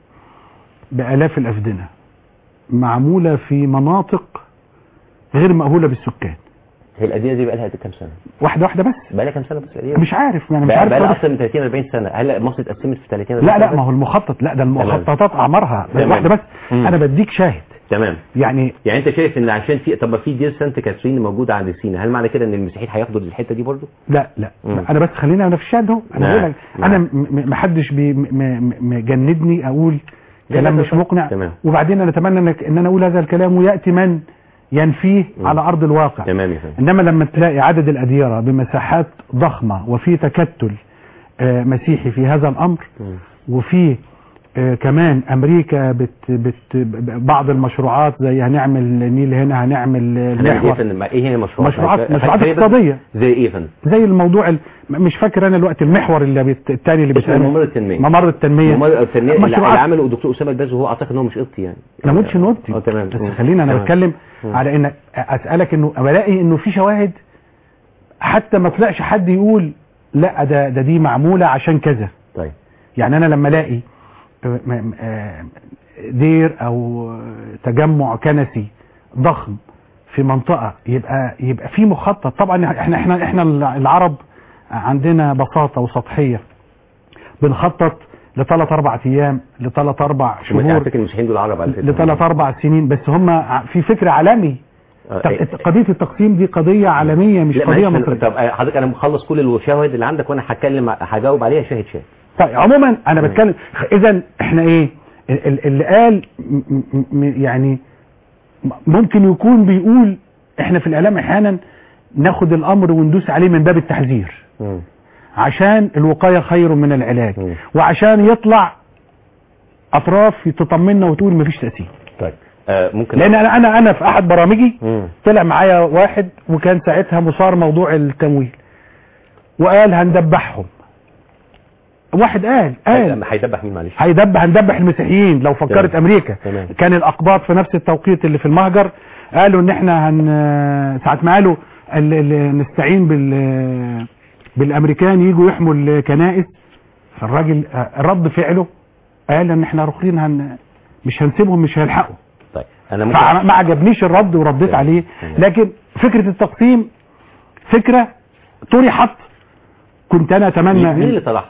S2: بآلاف الأفدنة معمولة في مناطق غير مأهولة بالسكان
S3: هي القديمه دي بقى لها كام سنه
S2: واحدة واحدة بس
S3: بقى لها كام سنه بس القديمه
S2: مش عارف يعني مش
S3: بقى,
S2: عارف
S3: بقى لها
S2: واضح.
S3: اكتر من 30 40 سنه هل مصر اتقسمت في 30
S2: لا لا ما هو المخطط لا ده المخططات أعمارها بس
S3: تمام.
S2: واحدة بس
S3: مم.
S2: أنا بديك شاهد
S3: تمام
S2: يعني
S3: يعني انت شايف ان عشان في طب ما في دير سانت كاترين موجوده عند سينا هل معنى كده ان المسيحيين هياخدوا الحته دي برضو
S2: لا لا
S3: مم.
S2: انا بس خلينا انا في الشاهد اهو انا
S3: نعم،
S2: بقول لك
S3: نعم.
S2: انا م- م- ما حدش بي- م- م- مجندني اقول كلام
S3: لا،
S2: مش
S3: لا،
S2: مقنع
S3: تمام.
S2: وبعدين انا اتمنى انك ان انا اقول هذا الكلام وياتي من ينفيه
S3: مم.
S2: على ارض الواقع
S3: تمام يا فندم
S2: انما لما تلاقي عدد الاديره بمساحات ضخمه وفي تكتل آه، مسيحي في هذا الامر
S3: مم.
S2: وفي آه، كمان امريكا بت بت بعض المشروعات زي هنعمل نيل هنا هنعمل
S3: هنعمل ايه يا
S2: المحور
S3: فندم ايه هي المشروعات
S2: مشروعات-
S3: خلي-
S2: مشروعات
S3: خلي بس-
S2: اقتصادية.
S3: زي ايه يا فندم
S2: زي الموضوع ال... م- مش فاكر انا الوقت المحور اللي بت... التاني اللي
S3: اسمه
S2: بيتقال
S3: ممر التنميه
S2: ممر التنميه
S3: ممر التنميه اللي اللي
S2: مشروعات
S3: عمله الدكتور اسامه الباز وهو اعتقد ان هو مش قبطي يعني
S2: انا ما قلتش انه قلتي
S3: اه تمام
S2: بس
S3: مم.
S2: خلينا انا
S3: تمام.
S2: بتكلم
S3: مم.
S2: على ان اسالك انه بلاقي انه في شواهد حتى ما طلعش حد يقول لا ده ده دي معموله عشان كذا
S3: طيب
S2: يعني انا لما الاقي آه، م- آه، دير او تجمع كنسي ضخم في منطقه يبقى يبقى في مخطط طبعا احنا احنا احنا العرب عندنا بساطه وسطحيه بنخطط لثلاث اربع ايام لثلاث اربع
S3: على
S2: شهور
S3: فكره المسيحيين دول عرب على فكره
S2: لثلاث اربع سنين بس هم ع- في فكر عالمي
S3: آه،
S2: طب
S3: إيه.
S2: قضيه التقسيم دي قضيه عالميه مش
S3: لا
S2: قضيه
S3: معلش،
S2: مصريه
S3: طب آه، حضرتك انا مخلص كل الشواهد اللي عندك وانا هتكلم هجاوب عليها شاهد شاهد
S2: طيب عموما انا
S3: مم.
S2: بتكلم اذا احنا ايه ال- ال- اللي قال م- م- م- يعني م- ممكن يكون بيقول احنا في الاعلام احيانا ناخد الامر وندوس عليه من باب التحذير
S3: مم.
S2: عشان الوقايه خير من العلاج
S3: مم.
S2: وعشان يطلع اطراف تطمنا وتقول مفيش تاثير
S3: طيب آه ممكن
S2: لان انا انا انا في احد برامجي
S3: مم.
S2: طلع معايا واحد وكان ساعتها مثار موضوع التمويل وقال هندبحهم واحد قال قال
S3: لما هيدبح مين معلش
S2: هيدبح هندبح المسيحيين لو فكرت
S3: تمام.
S2: امريكا
S3: تمام.
S2: كان الاقباط في نفس التوقيت اللي في المهجر قالوا ان احنا هن ساعه ما قالوا ال- ال- نستعين بال بالامريكان يجوا يحموا الكنائس فالراجل آه، رد فعله قال ان احنا رخرين هن مش هنسيبهم مش هيلحقوا
S3: طيب انا ممكن
S2: فما عجبنيش الرد ورديت
S3: تمام.
S2: عليه
S3: تمام.
S2: لكن فكره التقسيم فكره طرحت كنت انا اتمنى
S3: مين مين
S2: إن-
S3: اللي طرحها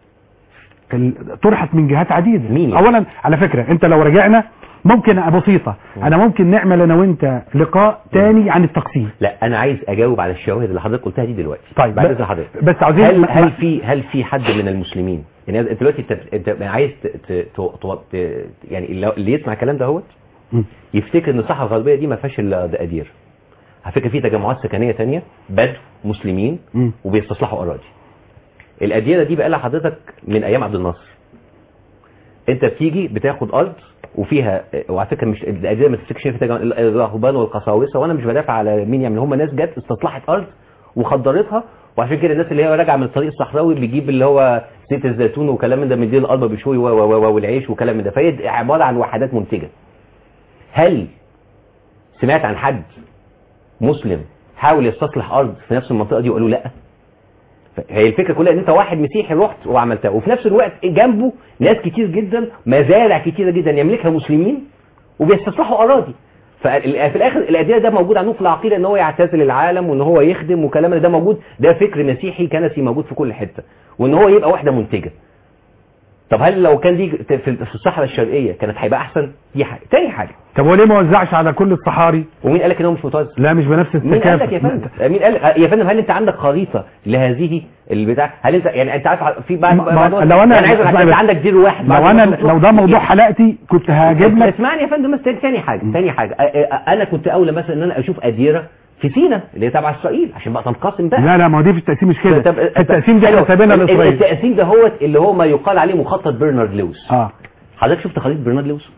S2: ال- طرحت من جهات عديدة
S3: مين؟
S2: اولا على فكرة انت لو رجعنا ممكن بسيطة انا ممكن نعمل انا وانت لقاء تاني عن التقسيم
S3: لا انا عايز اجاوب على الشواهد اللي حضرتك قلتها دي دلوقتي
S2: طيب
S3: بعد
S2: ب-
S3: اذن حضرتك
S2: بس عاوزين
S3: هل
S2: ما-
S3: هل
S2: ما-
S3: في هل في حد من المسلمين يعني انت دلوقتي انت انت عايز ت- ت- ت- ت- يعني اللي اللي يسمع الكلام ده هوت
S2: مم.
S3: يفتكر ان الصحراء الغربيه دي ما فيهاش الا دقادير على فكره في تجمعات سكنيه تانية بدو مسلمين
S2: مم.
S3: وبيستصلحوا اراضي الاديره دي بقى لها حضرتك من ايام عبد الناصر انت بتيجي بتاخد ارض وفيها وعلى فكره مش الاديره ما تفتكرش إن في تجمع الرهبان والقساوسه وانا مش بدافع على مين يعمل هم ناس جت استصلحت ارض وخدرتها وعشان كده الناس اللي هي راجعه من الطريق الصحراوي بيجيب اللي هو زيت الزيتون وكلام من ده من دي الارض بشوي و- و- و- والعيش وكلام من ده فهي عباره عن وحدات منتجه هل سمعت عن حد مسلم حاول يستصلح ارض في نفس المنطقه دي وقالوا لا هي الفكره كلها ان انت واحد مسيحي رحت وعملتها وفي نفس الوقت جنبه ناس كتير جدا مزارع كتيره جدا يملكها مسلمين وبيستصلحوا اراضي ففي الاخر الاديه ده موجود عندهم في العقيده ان هو يعتزل العالم وان هو يخدم وكلام ده موجود ده فكر مسيحي كنسي موجود في كل حته وان هو يبقى وحده منتجه طب هل لو كان دي في في الصحراء الشرقيه كانت هيبقى احسن دي حاجه تاني حاجه
S2: طب وليه ما وزعش على كل الصحاري
S3: ومين قال لك ان هو مش متوزع
S2: لا مش بنفس
S3: مين قال لك يا
S2: التكافؤ
S3: فندم مين قال لك يا فندم هل انت عندك خريطه لهذه البتاع هل انت يعني انت عارف في بعد
S2: ما-
S3: بعد
S2: ما- لو أنا-
S3: يعني عايز أقول لك
S2: اسمعني
S3: انت
S2: بس.
S3: عندك دير واحد بعد
S2: لو انا
S3: ما تروح-
S2: لو ده موضوع حلقتي كنت هجيب لك
S3: اسمعني يا فندم بس تاني حاجه تاني حاجه أ- أ- انا كنت اولى مثلا ان انا اشوف اديره في سينا اللي هي تبع اسرائيل عشان بقى تنقسم بقى
S2: لا لا ما هو دي في التقسيم مش كده
S3: طب-
S2: التقسيم ده
S3: أيوة.
S2: احنا سايبينها
S3: ال- ال-
S2: لاسرائيل
S3: التقسيم ده هو اللي هو ما يقال عليه مخطط برنارد لويس
S2: اه
S3: حضرتك شفت خريطه برنارد لويس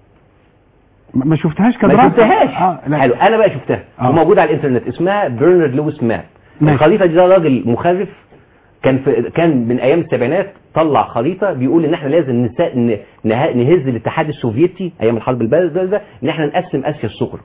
S2: ما ما شفتهاش
S3: ما
S2: كدراسه
S3: شفتهاش
S2: اه لا
S3: حلو انا بقى شفتها
S2: آه.
S3: وموجوده على الانترنت اسمها برنارد لويس ماب
S2: ماشي.
S3: الخريطه دي ده راجل مخرف كان في كان من ايام السبعينات طلع خريطه بيقول ان احنا لازم نسا... ن- نه- نهز الاتحاد السوفيتي ايام الحرب البارده ان احنا نقسم اسيا الصغرى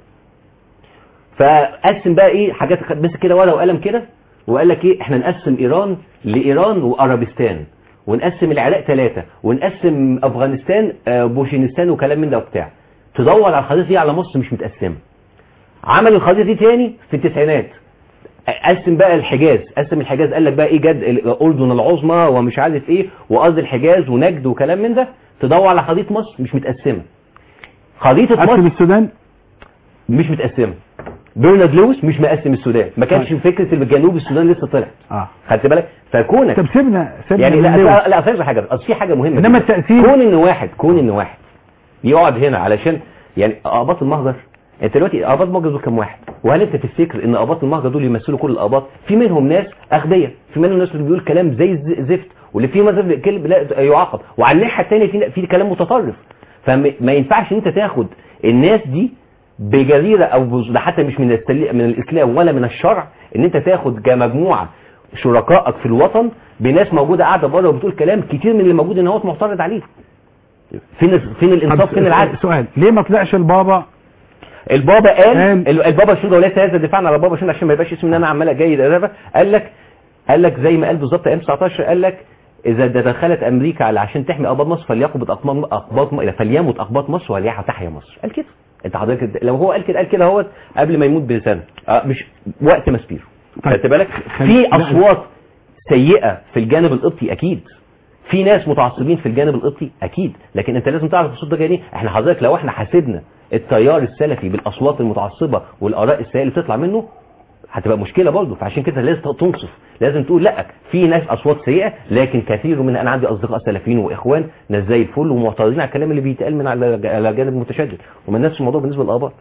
S3: فقسم بقى ايه حاجات مسك كده ورقه وقلم كده وقال لك ايه احنا نقسم ايران لايران وارابستان ونقسم العراق ثلاثه ونقسم افغانستان آه، بوشينستان وكلام من ده وبتاع تدور على الخريطه دي على مصر مش متقسمه عمل الخريطه دي تاني في التسعينات قسم بقى الحجاز قسم الحجاز قال لك بقى ايه جد الاردن العظمى ومش عارف ايه وقصد الحجاز ونجد وكلام من ده تدور على خريطه مصر مش متقسمه خريطه
S2: قسم
S3: مصر
S2: السودان
S3: مش متقسمه برنارد لويس مش مقسم السودان ما كانش
S2: طيب.
S3: فكره الجنوب السودان لسه طلع
S2: اه
S3: خدت بالك فكونك
S2: طب سيبنا سيبنا
S3: يعني لا
S2: من لويس.
S3: لا, لا فاهم حاجه اصل في حاجه مهمه
S2: إنما
S3: جداً.
S2: التأثير-
S3: كون ان واحد كون ان واحد يقعد هنا علشان يعني اباط المهجر انت دلوقتي اباط المهجر دول كام واحد وهل انت تفتكر ان اباط المهجر دول يمثلوا كل الاباط في منهم ناس اغبياء في منهم ناس اللي بيقول كلام زي الز- زفت واللي فيه مثلا كلمه لا يعاقب وعلى الناحيه الثانيه في في كلام متطرف فما ينفعش ان انت تاخد الناس دي بجريره او بز- ده حتى مش من السل- من الاسلام ولا من الشرع ان انت تاخد كمجموعه شركائك في الوطن بناس موجوده قاعده بره وبتقول كلام كتير من اللي موجود ان هو معترض عليه فين فين الانصاف
S2: طب
S3: فين العدل
S2: سؤال ليه ما طلعش البابا
S3: البابا قال
S2: قال-
S3: ال- البابا شنودة وليس هذا دفاعا على بابا شنودة عشان ما يبقاش اسم ان انا عمال جاي ده قال لك قال لك زي ما قال بالظبط ايام 19 قال لك اذا دخلت امريكا على عشان تحمي اقباط مصر فليقبض اقباط اقباط م- فليمت اقباط مصر وليحيى تحيا مصر قال كده انت حضرتك لو هو قال كده قال كده هو قبل ما يموت بسنه آه مش وقت ما سبيرو
S2: طيب.
S3: خدت بالك
S2: خل-
S3: في
S2: لا.
S3: اصوات سيئه في الجانب القبطي اكيد في ناس متعصبين في الجانب القبطي اكيد لكن انت لازم تعرف الصوت ده جاي ليه احنا حضرتك لو احنا حاسبنا التيار السلفي بالاصوات المتعصبه والاراء السيئه اللي بتطلع منه هتبقى مشكله برضه فعشان كده لازم تنصف لازم تقول لا في ناس اصوات سيئه لكن كثير من انا عندي اصدقاء سلفيين واخوان ناس زي الفل ومعترضين على الكلام اللي بيتقال من على على جانب متشدد وما نفس الموضوع بالنسبه للاباط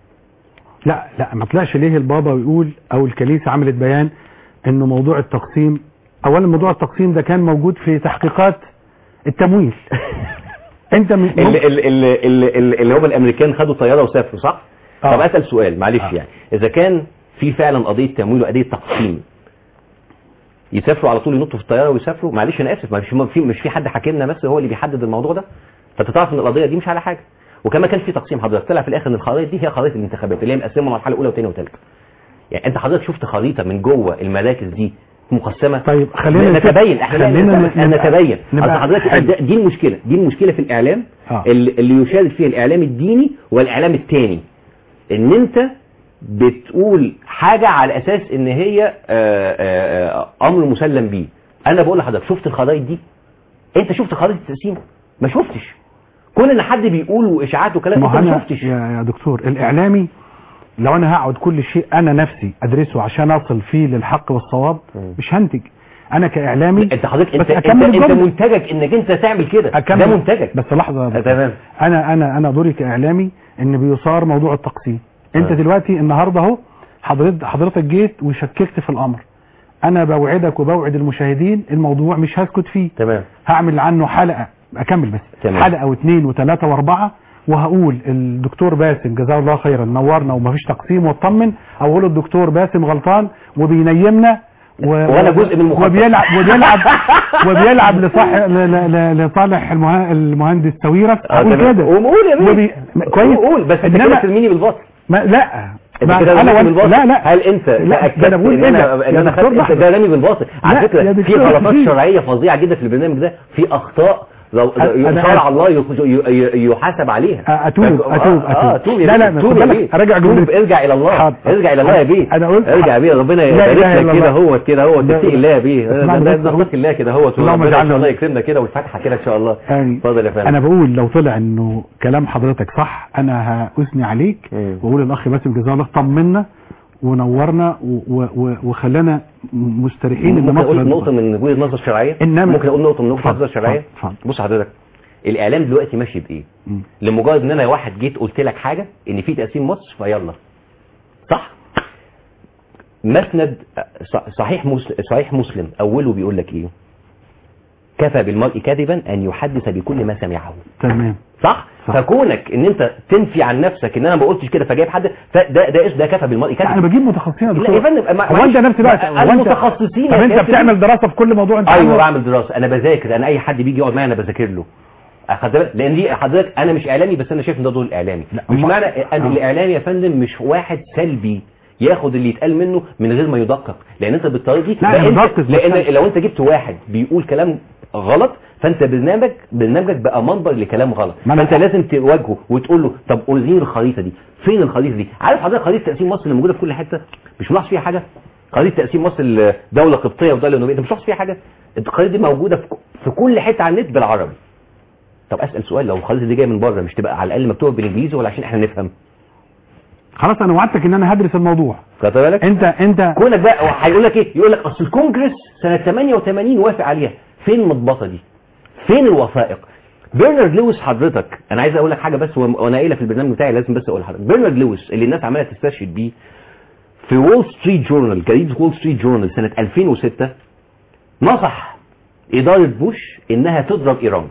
S2: لا لا ما طلعش ليه البابا ويقول او الكنيسه عملت بيان انه موضوع التقسيم اولا موضوع التقسيم ده كان موجود في تحقيقات التمويل انت من
S3: اللي, اللي, اللي, اللي, اللي هم الامريكان خدوا طياره وسافروا صح؟
S2: آه.
S3: طب اسال سؤال معلش
S2: آه.
S3: يعني اذا كان في فعلا قضيه تمويل وقضيه تقسيم يسافروا على طول ينطوا في الطياره ويسافروا معلش انا اسف ما مش في مش في حد حاكمنا بس هو اللي بيحدد الموضوع ده فانت تعرف ان القضيه دي مش على حاجه وكما كان في تقسيم حضرتك طلع في الاخر ان الخرائط دي هي خرائط الانتخابات اللي هي مقسمه مرحله اولى وثانيه وثالثه يعني انت حضرتك شفت خريطه من جوه المراكز دي مقسمه
S2: طيب خلينا
S3: نتبين احنا
S2: خلينا
S3: خلينا
S2: نبقى-
S3: نتبين
S2: نبقى
S3: اصل حضرتك
S2: حلو.
S3: ده- دي المشكله دي المشكله في الاعلام
S2: آه.
S3: اللي, اللي يشارك فيها الاعلام الديني والاعلام التاني ان انت بتقول حاجه على اساس ان هي آه، آه، آه، امر مسلم بيه انا بقول لحضرتك شفت الخرائط دي انت شفت خريطه التقسيم ما شفتش كون ان حد بيقول اشاعات وكلام
S2: ما
S3: انت
S2: هو
S3: ما
S2: انا
S3: شفتش
S2: يا يا دكتور الاعلامي لو انا هقعد كل شيء انا نفسي ادرسه عشان اصل فيه للحق والصواب
S3: مم.
S2: مش هنتج انا كاعلامي
S3: انت حضرتك
S2: بس
S3: انت انت,
S2: أكمل
S3: انت
S2: الجملة.
S3: منتجك انك انت تعمل كده
S2: أكمل.
S3: ده منتجك
S2: بس لحظه يا
S3: آه،
S2: دكتور.
S3: تمام
S2: انا انا انا دوري كاعلامي ان بيصار موضوع التقسيم انت
S3: آه.
S2: دلوقتي النهارده اهو حضرتك حضرتك جيت وشككت في الامر انا بوعدك وبوعد المشاهدين الموضوع مش هسكت فيه
S3: تمام
S2: هعمل عنه حلقه اكمل بس
S3: تمام.
S2: حلقه واثنين وثلاثه واربعه وهقول الدكتور باسم جزاه الله خيرا نورنا ومفيش تقسيم واطمن او اقول الدكتور باسم غلطان وبينيمنا و...
S3: وأنا جزء من المخطط.
S2: وبيلعب وبيلعب وبيلعب لصح ل... ل... ل... لصالح المه... المهندس سويرة
S3: آه،
S2: اقول
S3: تمام.
S2: كده
S3: وقول يا بيه
S2: وبي... كويس
S3: قول بس انت
S2: إنما-
S3: كده ترميني بالباطل
S2: ما لا
S3: انت
S2: ما
S3: كده
S2: انا
S3: رميني
S2: وال...
S3: بالباطل
S2: لا لا
S3: هل انت
S2: لا، ده
S3: تاكدت
S2: أنا بقول
S3: ان
S2: إيه
S3: انا
S2: ده؟
S3: ان
S2: يا
S3: انا
S2: دكتور
S3: خدت انت
S2: لحظة.
S3: ده رامي بالباطل على
S2: لا،
S3: فكره
S2: يا
S3: في
S2: دكتور
S3: غلطات
S2: لحظة.
S3: شرعيه فظيعه جدا في البرنامج ده في اخطاء لو
S2: أنا-
S3: شرع الله يخ- ي- ي- يحاسب عليها
S2: أتوب،
S3: فك-
S2: أتوب،
S3: آه، آه،
S2: أتوب.
S3: توب يا
S2: لا، لا،
S3: بيه،
S2: خد
S3: توب يا
S2: بالك،
S3: بيه.
S2: أراجع
S3: توب،
S2: جملتي.
S3: ارجع الى الله
S2: حاضر.
S3: ارجع الى الله يا بيه
S2: أنا قلت-
S3: ارجع يا بيه ربنا
S2: لا إله
S3: يبارك
S2: إلا
S3: لك كده
S2: الله.
S3: هو كده هو
S2: لا.
S3: تتقي الله يا بيه
S2: اسمعني
S3: ده-
S2: بس
S3: ده
S2: أقول.
S3: نتقي الله كده هو
S2: اللهم
S3: ربنا ان
S2: اجعلنا
S3: شاء الله
S2: من-
S3: يكرمنا كده والفتحه كده ان شاء الله
S2: يعني
S3: اتفضل يا فندم
S2: انا بقول لو طلع انه كلام حضرتك صح انا هاثني عليك
S3: مم.
S2: واقول الاخ باسم جزاه الله طمنا ونورنا و- و- و- وخلانا مستريحين ان
S3: ممكن
S2: مصر
S3: اقول نقطه من وجهه نظر شرعيه
S2: إنما-
S3: ممكن اقول نقطه من وجهه
S2: اتفضل،
S3: نظر شرعيه
S2: اتفضل، اتفضل.
S3: بص حضرتك الاعلام دلوقتي ماشي بايه
S2: مم.
S3: لمجرد ان انا واحد جيت قلت لك حاجه ان في تقسيم مصر فيلا صح مسند ص- صحيح مسلم صحيح مسلم اوله بيقول لك ايه كفى بالمرء كذبا ان يحدث بكل ما سمعه
S2: تمام
S3: صح؟,
S2: صح.
S3: فكونك ان انت تنفي عن نفسك ان انا ما قلتش كده فجايب حد فده ده ايش ده كفى بالمرء
S2: لا انا
S3: كذبا
S2: بجيب متخصصين يا
S3: لا
S2: دكتور
S3: يا فندم ما-
S2: هو انت
S3: معلش،
S2: نفس بقى
S3: ما-
S2: هو انت
S3: المتخصصين
S2: طب
S3: يا
S2: انت
S3: كابتن.
S2: بتعمل دراسه في كل موضوع انت
S3: ايوه
S2: عامله؟
S3: بعمل دراسه انا بذاكر انا اي حد بيجي يقعد معايا انا بذاكر له أخد بالك؟ لان دي حضرتك انا مش اعلامي بس انا شايف ان ده دور الاعلامي
S2: لا،
S3: مش
S2: أما-
S3: معنى ان
S2: آه.
S3: الاعلامي يا فندم مش واحد سلبي ياخد اللي يتقال منه من غير ما يدقق لان انت بالطريقه دي
S2: لا،
S3: لأن,
S2: يدقق بس
S3: لان
S2: أنا-
S3: لو انت جبت واحد بيقول كلام غلط فانت برنامج برنامجك بقى منبر لكلام غلط
S2: ما أنا-
S3: فانت لازم تواجهه وتقول له طب وريني الخريطه دي فين الخريطه دي عارف حضرتك خريطه تقسيم مصر اللي موجوده في كل حته مش ملاحظ فيها حاجه خريطه تقسيم مصر دوله قبطيه ودوله نوبيه انت مش ملاحظ فيها حاجه الخريطه دي موجوده في ك- في كل حته على النت بالعربي طب اسال سؤال لو الخريطه دي جايه من بره مش تبقى على الاقل مكتوبه بالانجليزي ولا عشان احنا نفهم
S2: خلاص انا وعدتك ان انا هدرس الموضوع
S3: خدت بالك
S2: انت انت
S3: كونك بقى هيقول لك ايه يقول لك اصل الكونجرس سنه 88 وافق عليها فين المضبطه دي فين الوثائق برنارد لويس حضرتك انا عايز اقول لك حاجه بس وأنا- وانا قايلها في البرنامج بتاعي لازم بس اقول لحضرتك برنارد لويس اللي الناس عماله تستشهد بيه في وول ستريت جورنال جريده وول ستريت جورنال سنه 2006 نصح اداره بوش انها تضرب ايران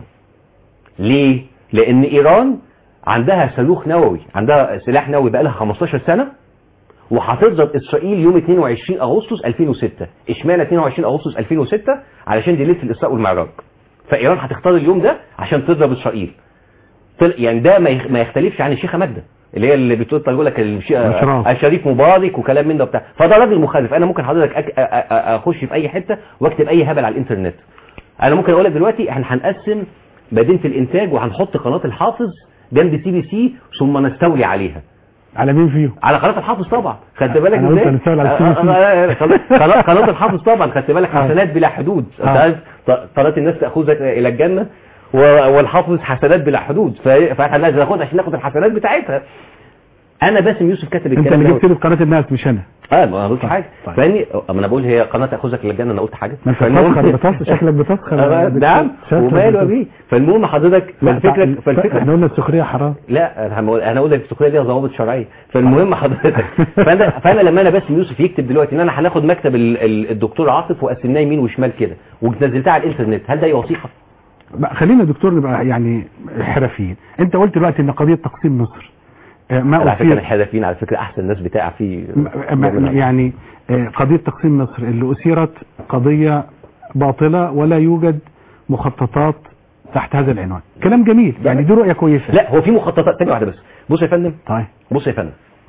S3: ليه لان ايران عندها صاروخ نووي عندها سلاح نووي بقى لها 15 سنه وهتضرب اسرائيل يوم 22 اغسطس 2006 اشمعنى 22 اغسطس 2006 علشان دي ليله الاسراء والمعراج فايران هتختار اليوم ده عشان تضرب اسرائيل طل- يعني ده ما يخ- ما يختلفش عن الشيخه ماده اللي هي اللي بتقول يقول لك الشيخ
S2: أشراف.
S3: الشريف مبارك وكلام من ده وبتاع فده راجل مخالف انا ممكن حضرتك أك... أ- أ- أ- اخش في اي حته واكتب اي هبل على الانترنت انا ممكن اقول لك دلوقتي احنا هنقسم مدينه الانتاج وهنحط قناه الحافظ جنب سي بي سي ثم نستولي عليها
S2: على مين فيهم
S3: على قناه الحافظ طبعا خدت بالك
S2: أنا قلت هنستولي على السي بي سي.
S3: آه، آه، آه، قناة- قناه قناة الحافظ طبعا خدت بالك
S2: آه.
S3: حسنات بلا حدود انت
S2: آه.
S3: عارف ط- قناه الناس تاخذك الى الجنه و- والحافظ حسنات بلا حدود ف- فاحنا لازم ناخدها عشان ناخد الحسنات بتاعتها انا باسم يوسف كاتب
S2: انت
S3: الكلام
S2: اللي
S3: ده
S2: جبت لي في قناه الناس مش انا
S3: اه ما قلت حاجه
S2: طيب.
S3: فاني اما انا بقول هي قناه تاخذك للجنه انا قلت حاجه
S2: ما انت
S3: فالمهم-
S2: بتسخر بتسخر شكلك بتسخر يا
S3: آه،
S2: دكتور.
S3: نعم
S2: شكلك
S3: وماله
S2: بتسخر.
S3: بيه فالمهم حضرتك
S2: لا،
S3: فالفكره
S2: احنا
S3: فالفكره
S2: قلنا السخريه حرام
S3: لا انا هقول انا اقول لك السخريه ليها ضوابط شرعيه فالمهم حضرتك فانا فانا لما انا باسم يوسف يكتب دلوقتي ان انا هناخد مكتب ال- ال- الدكتور عاطف وقسمناه يمين وشمال كده ونزلتها على الانترنت هل ده وثيقه؟
S2: بقى خلينا يا دكتور نبقى يعني حرفيين انت قلت دلوقتي ان قضيه تقسيم مصر آه، ما
S3: على فكره
S2: أثير
S3: الحرفيين على فكره احسن ناس بتاع فيه
S2: م- م- يعني آه، قضية تقسيم مصر اللي أثيرت قضية باطلة ولا يوجد مخططات تحت هذا العنوان كلام جميل يعني دي رؤية كويسة
S3: لا هو في مخططات ثانيه واحده بس بص يا فندم
S2: طيب
S3: بص يا فندم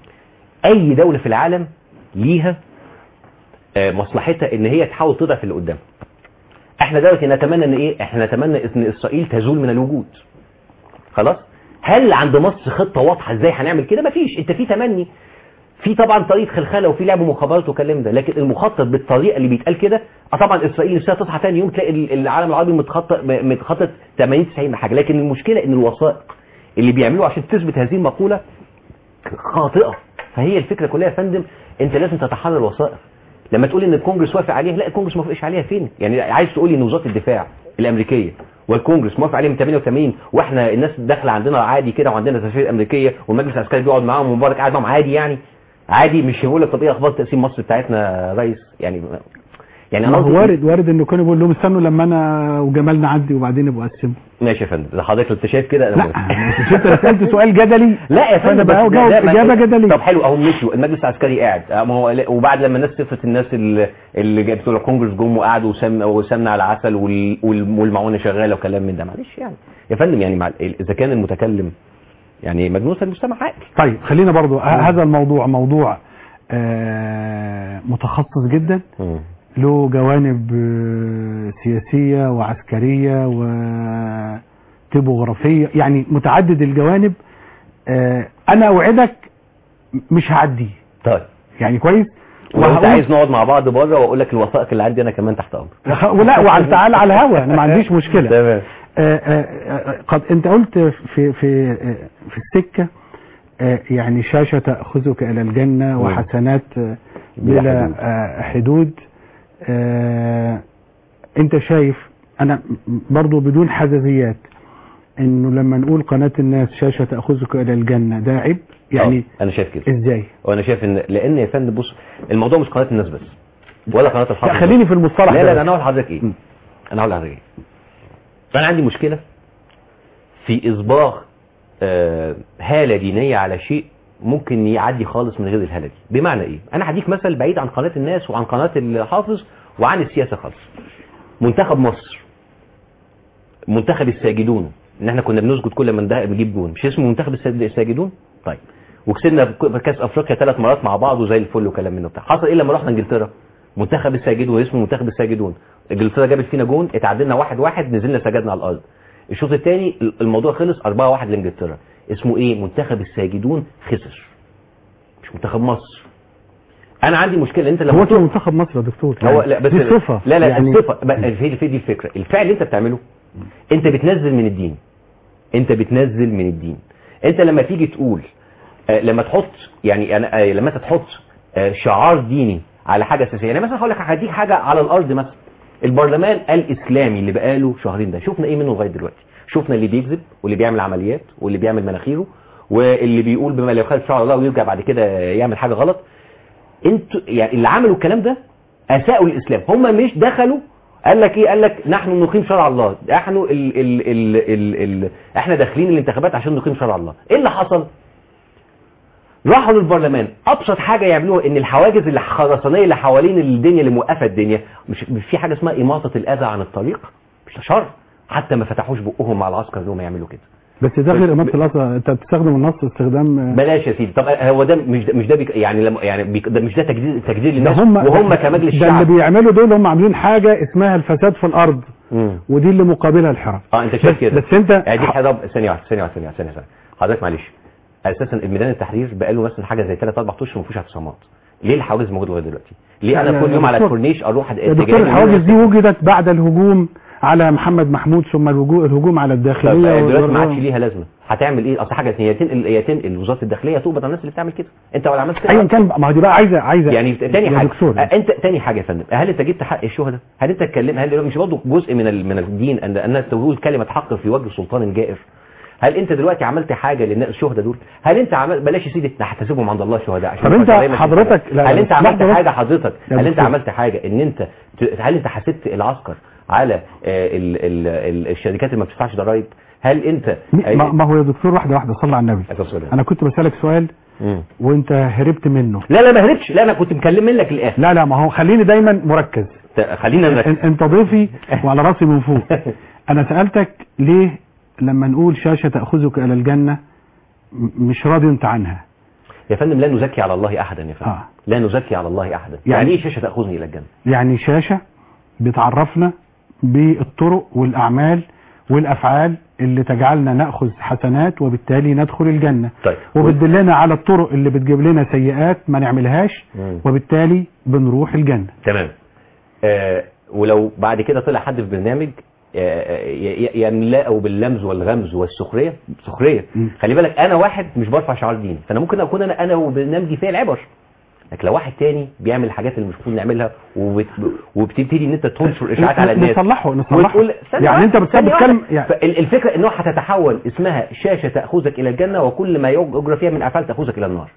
S3: اي دوله في العالم ليها آه، مصلحتها ان هي تحاول تضعف اللي قدامها احنا دلوقتي نتمنى ان ايه احنا نتمنى ان اسرائيل تزول من الوجود خلاص هل عند مصر خطه واضحه ازاي هنعمل كده مفيش انت في تمني في طبعا طريقه خلخله وفي لعب مخابرات وكلام ده لكن المخطط بالطريقه اللي بيتقال كده اه طبعا اسرائيل نفسها تصحى ثاني يوم تلاقي ال- العالم العربي متخطط متخطط 80 90 حاجه لكن المشكله ان الوثائق اللي بيعملوها عشان تثبت هذه المقوله خاطئه فهي الفكره كلها يا فندم انت لازم تتحرى الوثائق لما تقول ان الكونجرس وافق عليها لا الكونجرس ما وافقش عليها فين يعني عايز تقول لي ان وزاره الدفاع الامريكيه والكونجرس موافق عليه من 88 واحنا الناس داخله عندنا عادي كده وعندنا تسفير امريكيه والمجلس العسكري بيقعد معاهم ومبارك قاعد معاهم عادي يعني عادي مش هيقول لك طب ايه اخبار تقسيم مصر بتاعتنا يا ريس يعني يعني
S2: ما
S3: انا
S2: هو
S3: قصدي-
S2: وارد وارد انه كانوا بيقول لهم استنوا لما انا وجمال نعدي وبعدين نبقى قسموا
S3: ماشي يا فندم ده حضرتك انت شايف كده انا
S2: لا
S3: موافق.
S2: مش انت سالت سؤال جدلي
S3: لا يا
S2: فانا
S3: فندم
S2: بقى
S3: بس ده-
S2: اجاوب
S3: ده ما-
S2: اجابه جدليه
S3: طب حلو اهو مشوا المجلس العسكري قاعد أه، ما هو وبعد لما الناس صفت الناس اللي اللي جاي بتوع الكونجرس جم وقعدوا وسم وسمنه على عسل وال- وال- والمعونه شغاله وكلام من ده معلش يعني يا فندم يعني مع اذا كان المتكلم يعني مجنون فالمجتمع عاقل
S2: طيب خلينا برضو ه- هذا الموضوع موضوع آه، متخصص جدا له جوانب آه، سياسية وعسكرية وتبوغرافية يعني متعدد الجوانب آه، انا اوعدك مش هعديه
S3: طيب
S2: يعني كويس
S3: ولو انت
S2: وهقول-
S3: عايز نقعد مع بعض بره واقول لك الوثائق اللي عندي انا كمان تحت امر
S2: ولا وعلى تعال على الهوا انا ما عنديش مشكلة
S3: تمام
S2: آه، آه، آه، قد انت قلت في في آه، في السكة آه، يعني شاشة تأخذك إلى الجنة وحسنات آه،
S3: بلا
S2: بلا
S3: حدود.
S2: آه، حدود آه، انت شايف انا برضو بدون حزازيات انه لما نقول قناة الناس شاشة تأخذك إلى الجنة ده عيب يعني
S3: آه، انا شايف كده
S2: ازاي
S3: وانا شايف ان لان يا فندم بص الموضوع مش قناه الناس بس ولا قناه الحافظ
S2: لا خليني في المصطلح
S3: لا
S2: ده
S3: لا انا هقول لحضرتك ايه
S2: م.
S3: انا هقول لحضرتك ايه فانا عندي مشكله في اصباغ آه، هاله دينيه على شيء ممكن يعدي خالص من غير الهاله دي بمعنى ايه انا هديك مثل بعيد عن قناه الناس وعن قناه الحافظ وعن السياسه خالص منتخب مصر منتخب الساجدون ان احنا كنا بنسجد كل ما ندق- بنجيب جون مش اسمه منتخب الساد- الساجدون طيب وكسبنا في كاس افريقيا ثلاث مرات مع بعض وزي الفل وكلام من ده بتاع حصل ايه لما رحنا انجلترا منتخب الساجدون اسمه منتخب الساجدون انجلترا جابت فينا جون اتعادلنا واحد واحد نزلنا سجدنا على الارض الشوط الثاني الموضوع خلص 4 1 لانجلترا اسمه ايه منتخب الساجدون خسر مش منتخب مصر انا عندي مشكله انت لما
S2: هو
S3: تروح-
S2: اسمه منتخب مصر يا دكتور
S3: هو لا بس
S2: دي صفة
S3: لا لا
S2: يعني
S3: الصفه بقى هي في دي الفكره الفعل اللي انت بتعمله انت بتنزل من الدين انت بتنزل من الدين انت لما تيجي تقول آه، لما تحط يعني انا آه، لما انت تحط آه، شعار ديني على حاجه اساسيه يعني مثلا هقول لك هديك حاجه على الارض مثلا البرلمان الاسلامي اللي بقاله شهرين ده شفنا ايه منه لغايه دلوقتي شفنا اللي بيكذب واللي بيعمل عمليات واللي بيعمل مناخيره واللي بيقول بما لا يخالف شرع الله ويرجع بعد كده يعمل حاجه غلط انتوا يعني اللي عملوا الكلام ده اساءوا الاسلام هم مش دخلوا قال لك ايه قال لك نحن نقيم شرع الله نحن ال ال ال ال ال احنا داخلين الانتخابات عشان نقيم شرع الله ايه اللي حصل راحوا للبرلمان ابسط حاجه يعملوها ان الحواجز الخرسانيه اللي حوالين الدنيا اللي موقفه الدنيا مش مش في حاجه اسمها اماطه الاذى عن الطريق مش شر حتى ما فتحوش بقهم مع العسكر انهم يعملوا كده
S2: بس ده غير امانه الاصل انت بتستخدم النص استخدام
S3: بلاش يا سيدي طب هو ده مش ده مش ده بيك يعني لما يعني بيك ده مش ده تجديد تجديد
S2: ده
S3: للناس
S2: هم
S3: وهم كمجلس
S2: ده اللي
S3: شعب
S2: بيعملوا دول هم عاملين حاجه اسمها الفساد في الارض
S3: مم.
S2: ودي اللي مقابلها الحرف
S3: اه انت شايف
S2: بس-
S3: كده
S2: بس انت
S3: ادي حاجه طب ثانيه واحده ثانيه واحده ثانيه واحده ثانيه واحدة. حضرتك معلش اساسا ميدان التحرير بقاله مثلا حاجه زي 3 4 اشهر ما فيهوش اعتصامات ليه الحواجز موجوده لغايه دلوقتي ليه
S2: لا،
S3: انا
S2: لا،
S3: كل يوم
S2: يا
S3: على
S2: دكتور.
S3: الكورنيش اروح
S2: يا دكتور الحواجز دي وجدت بعد الهجوم على محمد محمود ثم الهجو- الهجوم على
S3: طب
S2: الداخليه
S3: دلوقتي ما
S2: وال-
S3: عادش ليها لازمه هتعمل ايه اصل حاجه هي تنقل هي تنقل وزاره الداخليه تقبض على الناس اللي بتعمل كده انت ولا عملت كده
S2: ايا كان بقى، ما هو دي بقى عايزه عايزه
S3: يعني تاني
S2: يا
S3: حاجه
S2: دكتور
S3: آه، انت تاني حاجه يا فندم هل انت جبت حق الشهداء هل انت اتكلم هل مش برضه جزء من ال- من الدين ان ان تقول كلمه حق في وجه سلطان جائر هل انت دلوقتي عملت حاجه للناس الشهداء دول هل انت عملت بلاش يا سيدي نحتسبهم عند الله شهداء عشان
S2: طب انت
S3: يبقى دايما في
S2: حضرتك-
S3: حاجة.
S2: لا،
S3: هل
S2: لا،
S3: انت
S2: بس
S3: عملت
S2: لحظة بس.
S3: حاجه حضرتك
S2: يا
S3: هل انت
S2: دكتور.
S3: عملت حاجه ان انت ت- هل انت حسبت العسكر على آه، ال ال ال الشركات اللي ما بتدفعش ضرائب هل انت
S2: ما, ما هو يا دكتور واحده واحده صلى على النبي
S3: أتصل.
S2: انا كنت بسالك سؤال
S3: مم.
S2: وانت هربت منه
S3: لا لا ما هربتش لا انا كنت مكلم منك الاخر
S2: لا لا ما هو خليني دايما مركز
S3: ت- خلينا نركز
S2: ان- انت ضيفي وعلى راسي من فوق انا سالتك ليه لما نقول شاشه تاخذك الى الجنه م- مش راضي انت عنها
S3: يا فندم لا نزكي على الله احدا يا فندم
S2: آه.
S3: لا نزكي على الله احدا
S2: يعني-
S3: يعني ايه شاشه تاخذني الى الجنه
S2: يعني شاشه بتعرفنا بالطرق والاعمال والافعال اللي تجعلنا ناخذ حسنات وبالتالي ندخل الجنه
S3: طيب
S2: وبتدلنا على الطرق اللي بتجيب لنا سيئات ما نعملهاش
S3: مم.
S2: وبالتالي بنروح الجنه
S3: تمام آه ولو بعد كده طلع حد في برنامج آه، ي- ي- يملأه باللمز والغمز والسخريه سخريه
S2: مم.
S3: خلي بالك انا واحد مش برفع شعار دين فانا ممكن اكون انا انا وبرنامجي فيه العبر لكن لو واحد تاني بيعمل الحاجات اللي مش المفروض نعملها وبت... وبتبتدي ان انت تنشر اشاعات على الناس
S2: نصلحه نصلحه
S3: وتقول ثانية
S2: يعني انت
S3: واحدة،
S2: بتسبب
S3: ثانية
S2: كلمه
S3: واحدة.
S2: يعني
S3: فال- الفكره انه هتتحول اسمها شاشه تاخذك الى الجنه وكل ما يجرى فيها من افعال تاخذك الى النار